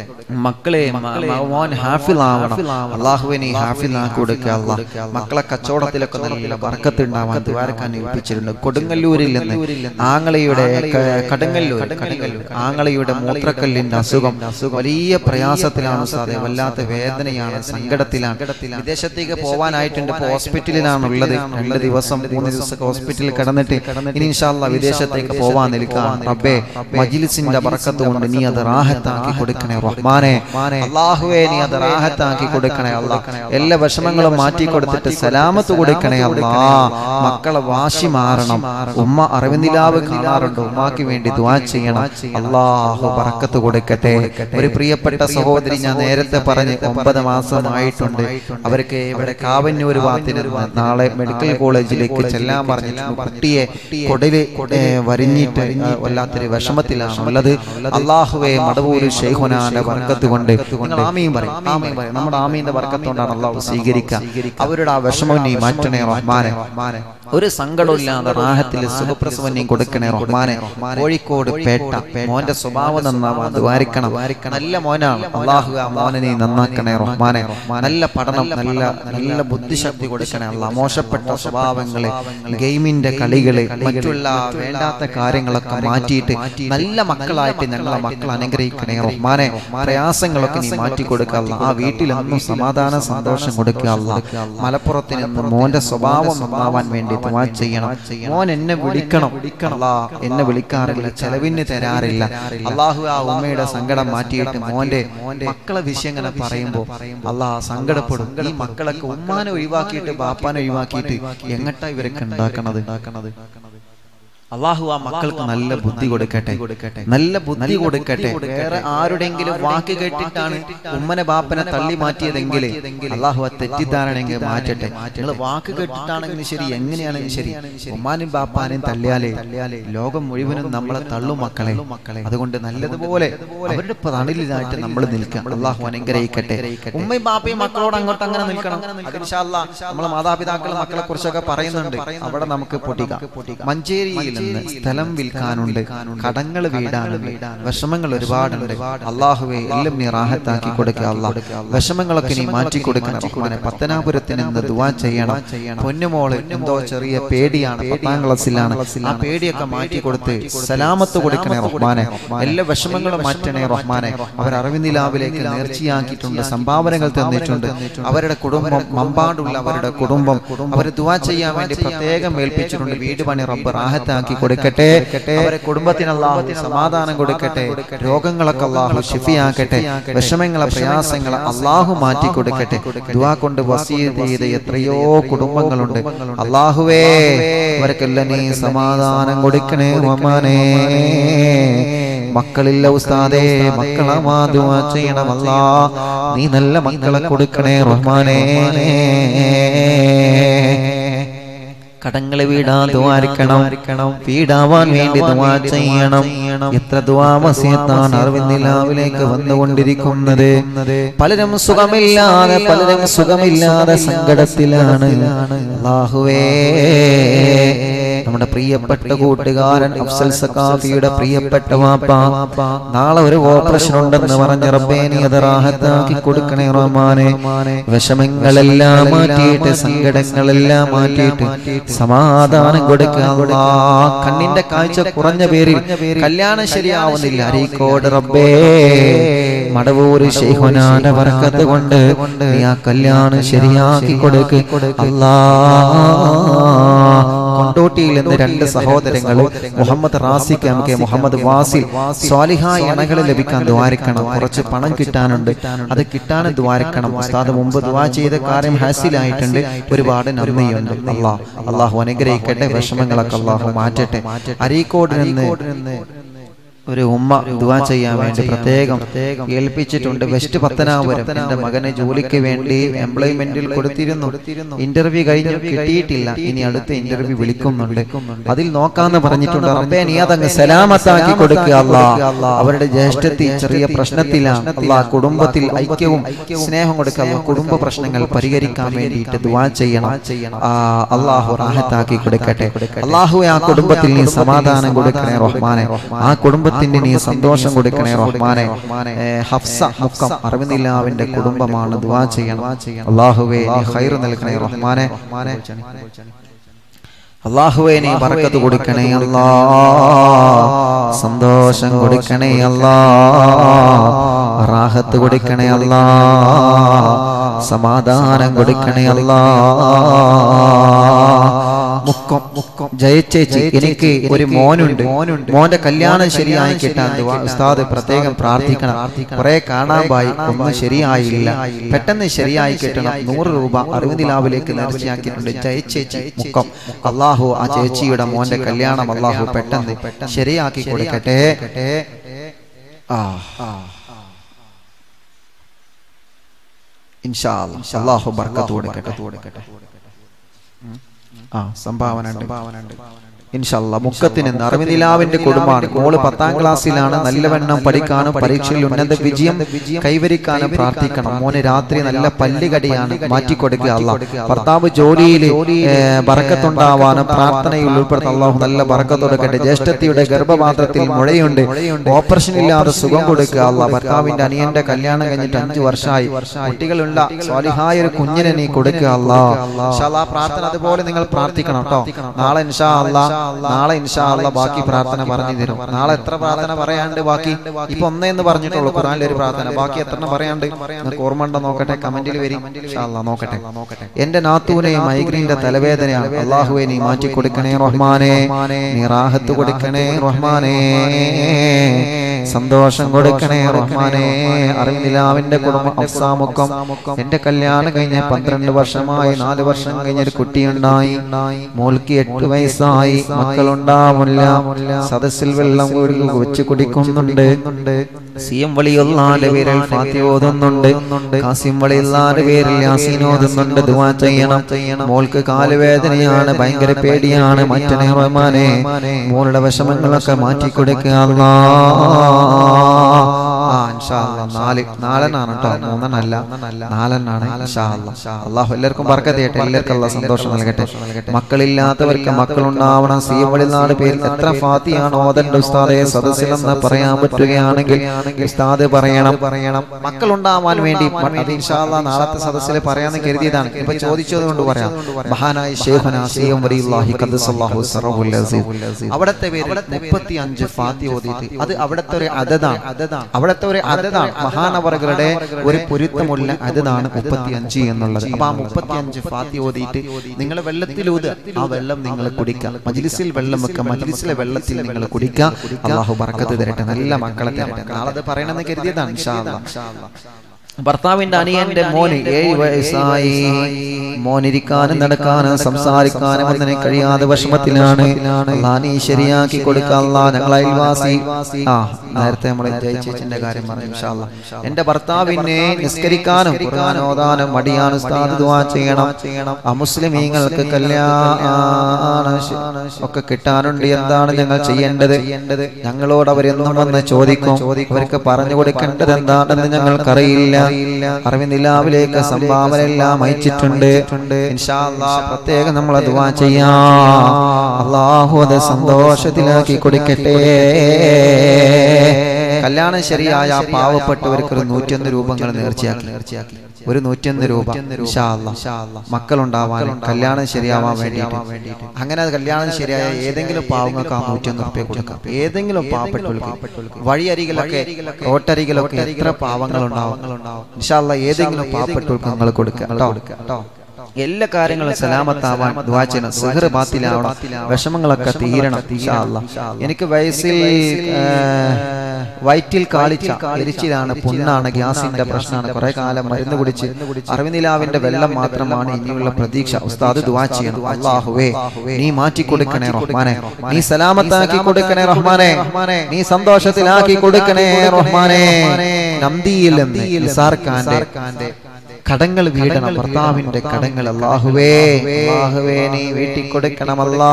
A: മക്കളെ മ- മ- മോൻ ഹാഫിൽ ആവണം അള്ളാഹുവിനെ ഹാഫിൽ ആക്കി കൊടുക്കുക അള്ളാഹ് മക്കളെ കച്ചവടത്തിലൊക്കെ നല്ല ബർക്കത്ത് ഉണ്ടാവാൻ ദ്വാരക്കാൻ ഏൽപ്പിച്ചിട്ടുണ്ട് കൊടുങ്ങല്ലൂരിൽ നിന്ന് ആങ്ങളയുടെ ക- കടങ്ങല്ലൂർ കടങ്ങല്ലൂർ ആങ്ങളയുടെ മൂത്രക്കല്ലിന്റെ അസുഖം വലിയ പ്രയാസത്തിലാണ് സാധേ വല്ലാത്ത വേദനയാണ് സങ്കടത്തിലാണ് വിദേശത്തേക്ക് പോവാനായിട്ടുണ്ട് ഇപ്പൊ ഹോസ്പിറ്റലിലാണ് ഉള്ളത് രണ്ട് ദിവസം മൂന്ന് ദിവസം ഹോസ്പിറ്റലിൽ കിടന്നിട്ട് ഇനി ഇൻഷാല്ല വിദേശത്തേക്ക് പോവാൻ നിൽക്കാൻ റബ്ബേ മജിലിസിന്റെ ബർക്കത്ത് കൊണ്ട് നീ അത് റാഹത്താക്കി കൊടുക്കണേ റഹ്മാനെ അള്ളാഹുവേ നീ അത് റാഹത്താക്കി കൊടുക്കണേ അല്ലാ എല്ലാ വിഷമങ്ങളും മാറ്റി കൊടുത്തിട്ട് സലാമത്ത് കൊടുക്കണേ അല്ലാ മക്കളെ വാശി മാറണം ഉമ്മ അറിവിനിലാവ് കാണാറുണ്ട് ഉമ്മാക്ക് വേണ്ടി ദുആ ചെയ്യണം അള്ളാഹു ബറക്കത്ത് കൊടുക്കട്ടെ ഒരു പ്രിയപ്പെട്ട സഹോദരി ഞാൻ നേരത്തെ പറഞ്ഞ് ഒമ്പത് മാസമായിട്ടുണ്ട് അവർക്ക് ഇവിടെ കാവന്നൂർ ഭാഗത്തിന് നാളെ മെഡിക്കൽ കോളേജിലേക്ക് ചെല്ലാൻ പറഞ്ഞിട്ടുണ്ട് കുട്ടിയെ കൊടല് ഏ, വരിഞ്ഞിട്ട് ആ, വല്ലാത്തൊരു വിഷമത്തിലാണ് ഉള്ളത് അള്ളാഹുവെ മടവൂര് ഷെയ്ഖുനാന്റെ വർക്കത്ത് കൊണ്ട് നിങ്ങൾ ആമീൻ പറയും ആമീൻ പറയും നമ്മുടെ ആമീന്റെ വർക്കത്ത് കൊണ്ടാണ് അള്ളാഹു സ്വീകരിക്കുക അവരുടെ ആ വിഷമം നീ മാറ്റണേ റഹ്മാനെ ഒരു സങ്കടമില്ലാതെ റാഹത്തിൽ സുഖപ്രസവം നീ കൊടുക്കണേ റഹ്മാനെ കോഴിക്കോട് പേട്ട മോന്റെ സ്വഭാവം നന്നാവാൻ ദ്വാരിക്കണം നല്ല മോനാണ് അള്ളാഹു ആ മോനെ നീ നന്നാക്കണേ റഹ്മാനെ നല്ല പഠനം നല്ല നല്ല ബുദ്ധിശക്തി കൊടുക്കണേ അല്ല മോശപ്പെട്ട സ്വഭാവങ്ങള് ഗെയിമിന്റെ കളികള് മറ്റുള്ള വേണ്ടാത്ത കാര്യങ്ങളൊക്കെ മാറ്റിയിട്ട് നല്ല മക്കളായിട്ട് ഞങ്ങളെ മക്കൾ അനുഗ്രഹിക്കണേ റഹ്മാനെ പ്രയാസങ്ങളൊക്കെ നീ മാറ്റി കൊടുക്കുക അല്ലാ. ആ വീട്ടിലെന്നും സമാധാന സന്തോഷം കൊടുക്കുക അല്ല മലപ്പുറത്ത് നിന്ന് മോന്റെ സ്വഭാവം നന്നാവാൻ വേണ്ടി ദുആ ചെയ്യണം മോൻ എന്നെ വിളിക്കണം അല്ലാ എന്നെ വിളിക്കാറില്ല ചെലവിന് തരാറില്ല അള്ളാഹു ആ ഉമ്മയുടെ സങ്കടം മാറ്റിയിട്ട് മോന്റെ മക്കളെ വിഷയം ഇങ്ങനെ പറയുമ്പോ അള്ളാഹ് സങ്കടപ്പെടും ഈ മക്കളൊക്കെ ഉമ്മാനെ ഒഴിവാക്കിയിട്ട് ബാപ്പാനെ ഒഴിവാക്കിയിട്ട് എങ്ങട്ടാ ഇവരൊക്കെ ഉണ്ടാക്കണത് ഉണ്ടാക്കണത് അള്ളാഹു ആ മക്കൾക്ക് നല്ല ബുദ്ധി കൊടുക്കട്ടെ നല്ല ബുദ്ധി കൊടുക്കട്ടെ വേറെ ആരുടെങ്കിലും വാക്ക് കേട്ടിട്ടാണ് ഉമ്മനെ ബാപ്പനെ തള്ളി മാറ്റിയതെങ്കിൽ അള്ളാഹു ആ തെറ്റിദ്ധാരണെങ്കിൽ മാറ്റട്ടെ നിങ്ങൾ വാക്ക് കേട്ടിട്ടാണെങ്കിലും ശരി എങ്ങനെയാണെങ്കിലും ശരി ഉമ്മാനും ബാപ്പാനും തള്ളിയാലേ ലോകം മുഴുവനും നമ്മളെ തള്ളും മക്കളെ അതുകൊണ്ട് നല്ലതുപോലെ അവരുടെ തണലിലായിട്ട് നമ്മൾ നിൽക്കാം അള്ളാഹു അനുഗ്രഹിക്കട്ടെ ഉമ്മയും ബാപ്പയും മക്കളോട് അങ്ങോട്ട് അങ്ങനെ നിൽക്കണം അതിൻഷാല്ല നമ്മളെ മാതാപിതാക്കൾ മക്കളെ കുറിച്ചൊക്കെ പറയുന്നുണ്ട് അവിടെ നമുക്ക് പൊട്ടിക്കാം മഞ്ചേരിയിൽ നിന്ന് സ്ഥലം വിൽക്കാനുണ്ട് കടങ്ങൾ വീടാനുണ്ട് വിഷമങ്ങൾ ഒരുപാടുണ്ട് അള്ളാഹുവെ എല്ലാം നീ റാഹത്താക്കി കൊടുക്കുക അള്ളാഹ് വിഷമങ്ങളൊക്കെ നീ മാറ്റി കൊടുക്കണം റഹ്മാനെ പത്തനാപുരത്തിന് നിന്ന് ദുവാ ചെയ്യണം പൊന്നുമോള് എന്തോ ചെറിയ പേടിയാണ് പത്താം ക്ലാസ്സിലാണ് ആ പേടിയൊക്കെ മാറ്റി കൊടുത്ത് സലാമത്ത് കൊടുക്കണേ റഹ്മാനെ എല്ലാ വിഷമങ്ങളും മാറ്റണേ റഹ്മാനെ അവർ അറിവിനിലാവിലേക്ക് നേർച്ചയാക്കിയിട്ടുണ്ട് സംഭാവനകൾ തന്നിട്ടുണ്ട് അവരുടെ കുടുംബം മമ്പാടുള്ള അവരുടെ കുടുംബം അവർ ദുവാ ചെയ്യാൻ വേണ്ടി പ്രത്യേകം ഏൽപ്പിച്ചിട്ടുണ്ട് വീട് പണി റബ്ബ് റാഹത്താക്കി കൊടുക്കട്ടെ അവരെ കുടുംബത്തിന് അള്ളാഹു സമാധാനം കൊടുക്കട്ടെ രോഗങ്ങളൊക്കെ അള്ളാഹു ഷിഫിയാക്കട്ടെ വിഷമങ്ങളെ പ്രയാസങ്ങളെ അള്ളാഹു മാറ്റി കൊടുക്കട്ടെ ദുവാ കൊണ്ട് വസീത് ചെയ്ത എത്രയോ കുടുംബങ്ങളുണ്ട് അള്ളാഹുവേ അവർക്കെല്ലാം നീ സമാധാനം കൊടുക്കണേ റഹ്മാനേ മക്കളില്ല ഉസ്താദേ മക്കളെ മാതുവാ ചെയ്യണമല്ല നീ നല്ല മക്കളെ കൊടുക്കണേ റഹ്മാനേ കടങ്ങളെ വീടാൻ ദ്വാരിക്കണം വീടാവാൻ വേണ്ടി ദുവാ ചെയ്യണം എത്ര ദുവാമസ്യത്താണ് അറിവിന്ദിലാവിലേക്ക് വന്നുകൊണ്ടിരിക്കുന്നത് പലരും സുഖമില്ലാതെ പലരും സുഖമില്ലാതെ സങ്കടത്തിലാണ് അല്ലാഹുവേ നമ്മുടെ പ്രിയപ്പെട്ട കൂട്ടുകാരൻ അഫ്സൽ സക്കാഫിയുടെ പ്രിയപ്പെട്ട വാപ്പ നാളെ ഒരു ഓപ്പറേഷൻ ഉണ്ടെന്ന് പറഞ്ഞ റബ്ബേ നീ അത് റാഹത്താക്കി കൊടുക്കണേ റഹ്മാനെ വിഷമങ്ങളെല്ലാം മാറ്റിയിട്ട് സങ്കടങ്ങളെല്ലാം മാറ്റിയിട്ട് സമാധാനം കൊടുക്കുക അല്ലാ. കണ്ണിന്റെ കാഴ്ച കുറഞ്ഞ പേരിൽ കല്യാണം ശരിയാവുന്നില്ല അരീക്കോട് റബ്ബേ മടവൂര് ശൈഹുനാന്റെ വർക്കത്ത് കൊണ്ട് നീ ആ കല്യാണം ശരിയാക്കി കൊടുക്ക് അല്ലാ കൊണ്ടോട്ടിയിൽ നിന്ന് രണ്ട് സഹോദരങ്ങൾ മുഹമ്മദ് റാസിഖ് എം കെ മുഹമ്മദ് വാസിൽ സ്വാലിഹ ഇണകൾ ലഭിക്കാൻ ദ്വാരിക്കണം കുറച്ച് പണം കിട്ടാനുണ്ട് അത് കിട്ടാനും ദ്വാരിക്കണം ഉസ്താദ് മുമ്പ് ദ്വാ ചെയ്ത കാര്യം ഹാസിലായിട്ടുണ്ട് ഒരുപാട് നന്ദിയുണ്ട് അള്ളാഹ് അള്ളാഹു അനുഗ്രഹിക്കട്ടെ വിഷമങ്ങളൊക്കെ അള്ളാഹു മാറ്റട്ടെ അരീക്കോട് നിന്ന് ഒരു ഉമ്മ ദുവാ ചെയ്യാൻ വേണ്ടി പ്രത്യേകം ഏൽപ്പിച്ചിട്ടുണ്ട് വെസ്റ്റ് പത്തനാപുരം എന്റെ മകനെ ജോലിക്ക് വേണ്ടി എംപ്ലോയ്മെന്റിൽ കൊടുത്തിരുന്നു ഇന്റർവ്യൂ കഴിഞ്ഞു കിട്ടിയിട്ടില്ല ഇനി അടുത്ത ഇന്റർവ്യൂ വിളിക്കുന്നുണ്ട് അതിൽ നോക്കാന്ന് പറഞ്ഞിട്ടുണ്ട് റബ്ബേ നീ അതങ്ങ് സലാമത്താക്കി കൊടുക്കുക അല്ലാ അവരുടെ ജ്യേഷ്ഠത്തി ചെറിയ പ്രശ്നത്തിലാണ് അല്ലാ കുടുംബത്തിൽ ഐക്യവും സ്നേഹം കൊടുക്കുക അല്ലാ കുടുംബ പ്രശ്നങ്ങൾ പരിഹരിക്കാൻ വേണ്ടിയിട്ട് ദുവാ ചെയ്യണം ആ, അള്ളാഹു റാഹത്താക്കി കൊടുക്കട്ടെ അള്ളാഹു ആ കുടുംബത്തിൽ നീ സമാധാനം കൊടുക്കണേ റഹ്മാനെ ആ കുടുംബത്തിന്റെ നീ സന്തോഷം കൊടുക്കണേ റഹ്മാനെ ഏ, ഹഫ്സ മുക്കം അറിവിനില്ലാവിന്റെ കുടുംബമാണ് ദുവാ ചെയ്യണം അള്ളാഹുവേ നീ ഖൈർ നൽകണേ റഹ്മാനെ അള്ളാഹുവേ നീ ബർക്കത്ത് കൊടുക്കണേ അല്ലാ സന്തോഷം കൊടുക്കണേ അല്ലാ റാഹത്ത് കൊടുക്കണേ അല്ലാ സമാധാനം കൊടുക്കണേ അല്ലാ മുക്കം മുക്കം ജയച്ചേച്ചി എനിക്ക് ഒരു മോനുണ്ട് മോന്റെ കല്യാണം ശരിയായി കിട്ടാൻ ദുആ ഉസ്താദ് പ്രത്യേകം പ്രാർത്ഥിക്കണം കുറെ കാണാൻ പോയി ഒന്നും ശരിയായില്ല പെട്ടെന്ന് ശരിയായി കിട്ടണം നൂറ് രൂപ അറിവിന്ദിലാവിലേക്ക് നേർച്ചയാക്കിയിട്ടുണ്ട് ജയച്ചേച്ചി മുക്കം അള്ളാഹു ആ ചേച്ചിയുടെ മോന്റെ കല്യാണം അള്ളാഹു പെട്ടെന്ന് ശരിയാക്കി കൊടുക്കട്ടെ ആ ഇൻഷാ അല്ലാ. അള്ളാഹു ബർക്കത്ത് കൊടുക്കട്ടെ ആ സംഭാവന ഉണ്ട് ഇൻഷല്ല മുക്കത്തിന് നറുമിനിലാവിന്റെ കുടുംബമാണ് മോള് പത്താം ക്ലാസ്സിലാണ് നല്ലവണ്ണം പഠിക്കാനും പരീക്ഷയിൽ ഉന്നത വിജയം കൈവരിക്കാനും പ്രാർത്ഥിക്കണം മോന് രാത്രി നല്ല പല്ലുകടിയാണ് മാറ്റിക്കൊടുക്കുക അല്ല ഭർത്താവ് ജോലിയിൽ ബറക്കത്തുണ്ടാവാനും പ്രാർത്ഥനയിൽ ഉൾപ്പെടുത്ത അള്ളാഹു നല്ല ബറക്കത്ത് കൊടുക്കട്ടെ ജ്യേഷ്ഠത്തിയുടെ ഗർഭപാത്രത്തിൽ മുഴയുണ്ട് ഓപ്പറേഷൻ ഇല്ലാതെ സുഖം കൊടുക്കുക അല്ല ഭർത്താവിന്റെ അനിയന്റെ കല്യാണം കഴിഞ്ഞിട്ട് അഞ്ചു വർഷമായി കുട്ടികളുള്ള സ്വാലിഹായ ഒരു കുഞ്ഞിനെ നീ കൊടുക്കുക അല്ല പ്രാർത്ഥന അതുപോലെ നിങ്ങൾ പ്രാർത്ഥിക്കണം കേട്ടോ നാളെ ഇൻഷാ അല്ലാ നാളെ ഇൻഷാ അല്ലാ ബാക്കി പ്രാർത്ഥന പറഞ്ഞു തരും നാളെ എത്ര പ്രാർത്ഥന പറയാണ്ട് ബാക്കി ഇപ്പൊ ഒന്നേ എന്ന് പറഞ്ഞിട്ടുള്ളൂ ഖുറാനിലെ ഒരു പ്രാർത്ഥന ബാക്കി എത്ര പറയാണ്ട് നിങ്ങൾക്ക് ഓർമ്മ ഉണ്ടോ നോക്കട്ടെ കമന്റിൽ വരും ഇൻഷാ അല്ലാ നോക്കട്ടെ എന്റെ നാത്തൂനെ മൈഗ്രീന്റെ തലവേദനയാണ് അള്ളാഹുവെ നീ മാറ്റി കൊടുക്കണേ റഹ്മാനെ നീ റാഹത്ത് കൊടുക്കണേ റഹ്മാനെ സന്തോഷം കൊടുക്കണേ റഹ്മാനെ അറിവിലാവിന്റെ കുടുംബം അഫ്സാമുക്കം എന്റെ കല്യാണം കഴിഞ്ഞ പന്ത്രണ്ട് വർഷമായി നാല് വർഷം കഴിഞ്ഞ ഒരു കുട്ടിയുണ്ടായി മോൾക്ക് എട്ട് വയസ്സായി മക്കളുണ്ടാവില്ല സദസ്സിൽ വെള്ളം ഒരു വെച്ച് കുടിക്കുന്നുണ്ട് സി എം വളിയുള്ളാന്റെ പേരിൽ ഫാത്തി ഓതുന്നുണ്ട് കാസിം വളിയുള്ളാന്റെ പേരിൽ യാസീൻ ഓതുന്നുണ്ട് ദുവാ ചെയ്യണം മോൾക്ക് കാലുവേദനയാണ് ഭയങ്കര പേടിയാണ് മറ്റനെ റഹ്മാനെ മോളുടെ വിഷമങ്ങളൊക്കെ മാറ്റി കൊടുക്കുക അല്ലാ. ആ ഇൻഷാ അല്ലാ. നാല് നാലെണ്ണാണ് കേട്ടോ മൂന്നെണ്ണല്ല നാലെണ്ണാണ് ഇൻഷാ അല്ലാ. അള്ളാഹു എല്ലാവർക്കും ബർക്കത്ത് ചെയ്യട്ടെ എല്ലാവർക്കും അല്ലാ സന്തോഷം നൽകട്ടെ മക്കളില്ലാത്തവർക്ക് മക്കളുണ്ടാവണം സി എം വളിനാട് പേരിൽ എത്ര ഫാത്തിയാണ് ഓതന്റെ ഉസ്താദെ സദസ്സിലെന്ന് പറയാൻ പറ്റുകയാണെങ്കിൽ ഉസ്താദ് പറയണം പറയണം മക്കളുണ്ടാവാൻ വേണ്ടി അത് ഇൻഷാ അല്ലാ നാളത്തെ സദസ്സിൽ പറയാന്ന് കരുതിയതാണ് ഇപ്പൊ ചോദിച്ചത് കൊണ്ട് പറയാം മഹാനായ ഷേഖന സി എം വലിയുല്ലാഹി ഖദ്ദസല്ലാഹു സറഹുൽ അസീസ് അവിടത്തെ പേരിൽ മുപ്പത്തി അഞ്ച് ഫാത്തി ഓതിയിട്ട് അത് അവിടത്തെ ഒരു അതതാണ് അവിടത്തെ ഒരു അതതാണ് മഹാനവറുകളുടെ ഒരു പൊരുത്തമുള്ള അതതാണ് മുപ്പത്തി അഞ്ച് എന്നുള്ളത് അപ്പൊ ആ മുപ്പത്തി അഞ്ച് ഫാത്തി ഓതിയിട്ട് നിങ്ങൾ വെള്ളത്തിൽ ഊത് ആ വെള്ളം നിങ്ങൾ കുടിക്കാം മജ്ലിസിൽ വെള്ളം വെക്കാം മജ്ലിസിലെ വെള്ളത്തിൽ നിങ്ങൾ കുടിക്കാം അള്ളാഹു ബർക്കത്ത് തരട്ടെ നല്ല മക്കളെ തരട്ടെ നാളെ അത് പറയണമെന്ന് കരുതിയതാണ് ഇൻഷാ അല്ലാ. ഭർത്താവിന്റെ അനിയന്റെ മോന് ഏഴ് വയസ്സായി മോനിരിക്കാനും നടക്കാനും സംസാരിക്കാനും ഒന്നിനെ കഴിയാതെ വിഷമത്തിലാണ് അല്ലാ നീ ശരിയാക്കി കൊടുക്കല്ല ഞങ്ങൾ അയൽവാസി ആ നേരത്തെ നമ്മൾ ജയിച്ചേച്ചിന്റെ കാര്യം പറഞ്ഞു ഇൻഷാ അല്ലാ. എന്റെ ഭർത്താവിനെ നിസ്കരിക്കാനും ഖുർആൻ ഓതാനും മടിയാനും ഉസ്താദ് ദുആ ചെയ്യണം ആ മുസ്ലിമീങ്ങൾക്ക് കല്യാണ ഒക്കെ കിട്ടാനുണ്ട് എന്താണ് ഞങ്ങൾ ചെയ്യേണ്ടത് ഞങ്ങളോട് അവരെന്നും വന്ന് ചോദിക്കും അവർക്ക് പറഞ്ഞു കൊടുക്കേണ്ടത് എന്താണെന്ന് ഞങ്ങൾക്കറിയില്ല അറിവിനിലാവിലേക്ക് സംഭാവന എല്ലാം അയച്ചിട്ടുണ്ട് ഇൻഷാ അല്ലാഹ് പ്രത്യേകം നമ്മൾ ദുആ ചെയ്യാം അള്ളാഹു അത് സന്തോഷത്തിലാക്കി കൊടുക്കട്ടെ കല്യാണം ശരിയായ ആ പാവപ്പെട്ടവർക്ക് ഒരു നൂറ്റൊന്ന് രൂപങ്ങൾ നേർച്ചയാക്കി നേർച്ചയാക്കി ഒരു നൂറ്റൊന്ന് രൂപ ഇൻഷാ അല്ലാഹ്. മക്കളുണ്ടാവാനും കല്യാണം ശരിയാവാൻ വേണ്ടിയിട്ട് അങ്ങനെ അത് കല്യാണം ശരിയായ ഏതെങ്കിലും പാവങ്ങൾക്ക് ആ നൂറ്റൊന്ന് റുപ്യ കൊടുക്കാം ഏതെങ്കിലും പാവപ്പെട്ടവർക്ക് വഴിയരികിലൊക്കെ റോട്ടരികിലൊക്കെ എത്ര പാവങ്ങൾ ഉണ്ടാവും ഇൻഷാ അല്ലാഹ് ഏതെങ്കിലും പാവപ്പെട്ടവർക്ക് നിങ്ങൾ കൊടുക്കുക കേട്ടോ എല്ലാ കാര്യങ്ങളും സലാമത്താവാൻ ദുആ ചെയ്യണം സിഹർ ബാത്തിലാവണം വിഷമങ്ങളൊക്കെ തീരണം ഇൻഷാ അല്ലാഹ്. എനിക്ക് വയസ്സിൽ ആ, വയറ്റിൽ കാളിച്ച എരിച്ചിലാണ് പുണ്ണാണ് ഗ്യാസിന്റെ പ്രശ്നമാണ് കുറെ കാലം മരുന്ന് കുടിച്ച് അറിവിനിലാവിന്റെ വെള്ളം മാത്രമാണ് ഇനിയുള്ള പ്രതീക്ഷ ഉസ്താദ് ദുആ ചെയ്യണം അള്ളാഹുവേ നീ മാറ്റി കൊടുക്കണേ റഹ്മാനെ നീ സലാമത്താക്കി കൊടുക്കണേ റഹ്മാനെ നീ സന്തോഷത്തിലാക്കി കൊടുക്കണേ റഹ്മാനെ നന്ദിയിൽ നിന്ന് നിസാർ ഖാന്റെ കടങ്ങൾ വീടണം ഭർത്താവിന്റെ കടങ്ങൾ അല്ലാഹുവേ അല്ലാഹുവേ നീ വീട്ടിൽ കൊടുക്കണമല്ലാ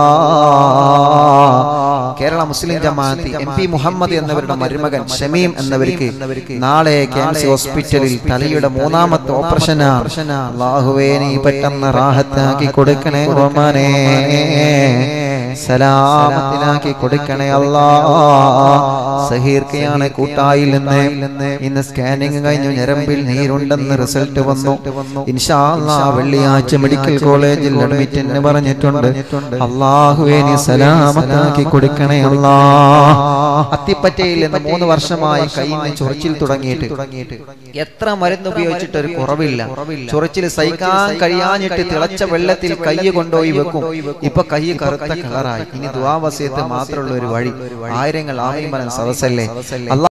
A: Kerala Muslim Jamaath M P Muhammad എന്നവരുടെ മരുമകൻ ഷമീം എന്നവർക്ക് നാളെ കെ എം സി ഹോസ്പിറ്റലിൽ തലയുടെ മൂന്നാമത്തെ ഓപ്പറേഷനാണ് അല്ലാഹുവേ നീ പെട്ടെന്ന് റാഹത്താക്കി കൊടുക്കണേ റഹ്മാനേ സലാമത്തിലാക്കി കൊടുക്കണേ അല്ലാ സഹീർക്കയാണ് കൂട്ടായിൽ നിന്ന് ഇന്ന് സ്കാനിങ് കഴിഞ്ഞു ഞരമ്പിൽ നീരുണ്ടെന്ന് റിസൾട്ട് വന്നു ഇൻഷാ അല്ലാ വെള്ളിയാഴ്ച മെഡിക്കൽ കോളേജിൽ അഡ്മിറ്റ് പറഞ്ഞിട്ടുണ്ട് അള്ളാഹുവേ നീ സലാമത്താക്കി കൊടുക്കണേ അല്ലാ അത്തിപ്പറ്റയിൽ നിന്ന് മൂന്ന് വർഷമായി കൈയിന് ചൊറിച്ചിൽ തുടങ്ങിയിട്ട് എത്ര മരുന്ന് ഉപയോഗിച്ചിട്ട് ഒരു കുറവില്ല ചൊറിച്ചിൽ സഹിക്കാൻ കഴിയാഞ്ഞിട്ട് തിളച്ച വെള്ളത്തിൽ കൈ കൊണ്ടുപോയി വെക്കും ഇപ്പൊ കൈ കറുത്ത കളറായി ഇനി ദുവാവസ്യത്ത് മാത്രമുള്ള ഒരു വഴി ആയിരങ്ങൾ ആയിരം സദസ്സല്ലേ അല്ലാ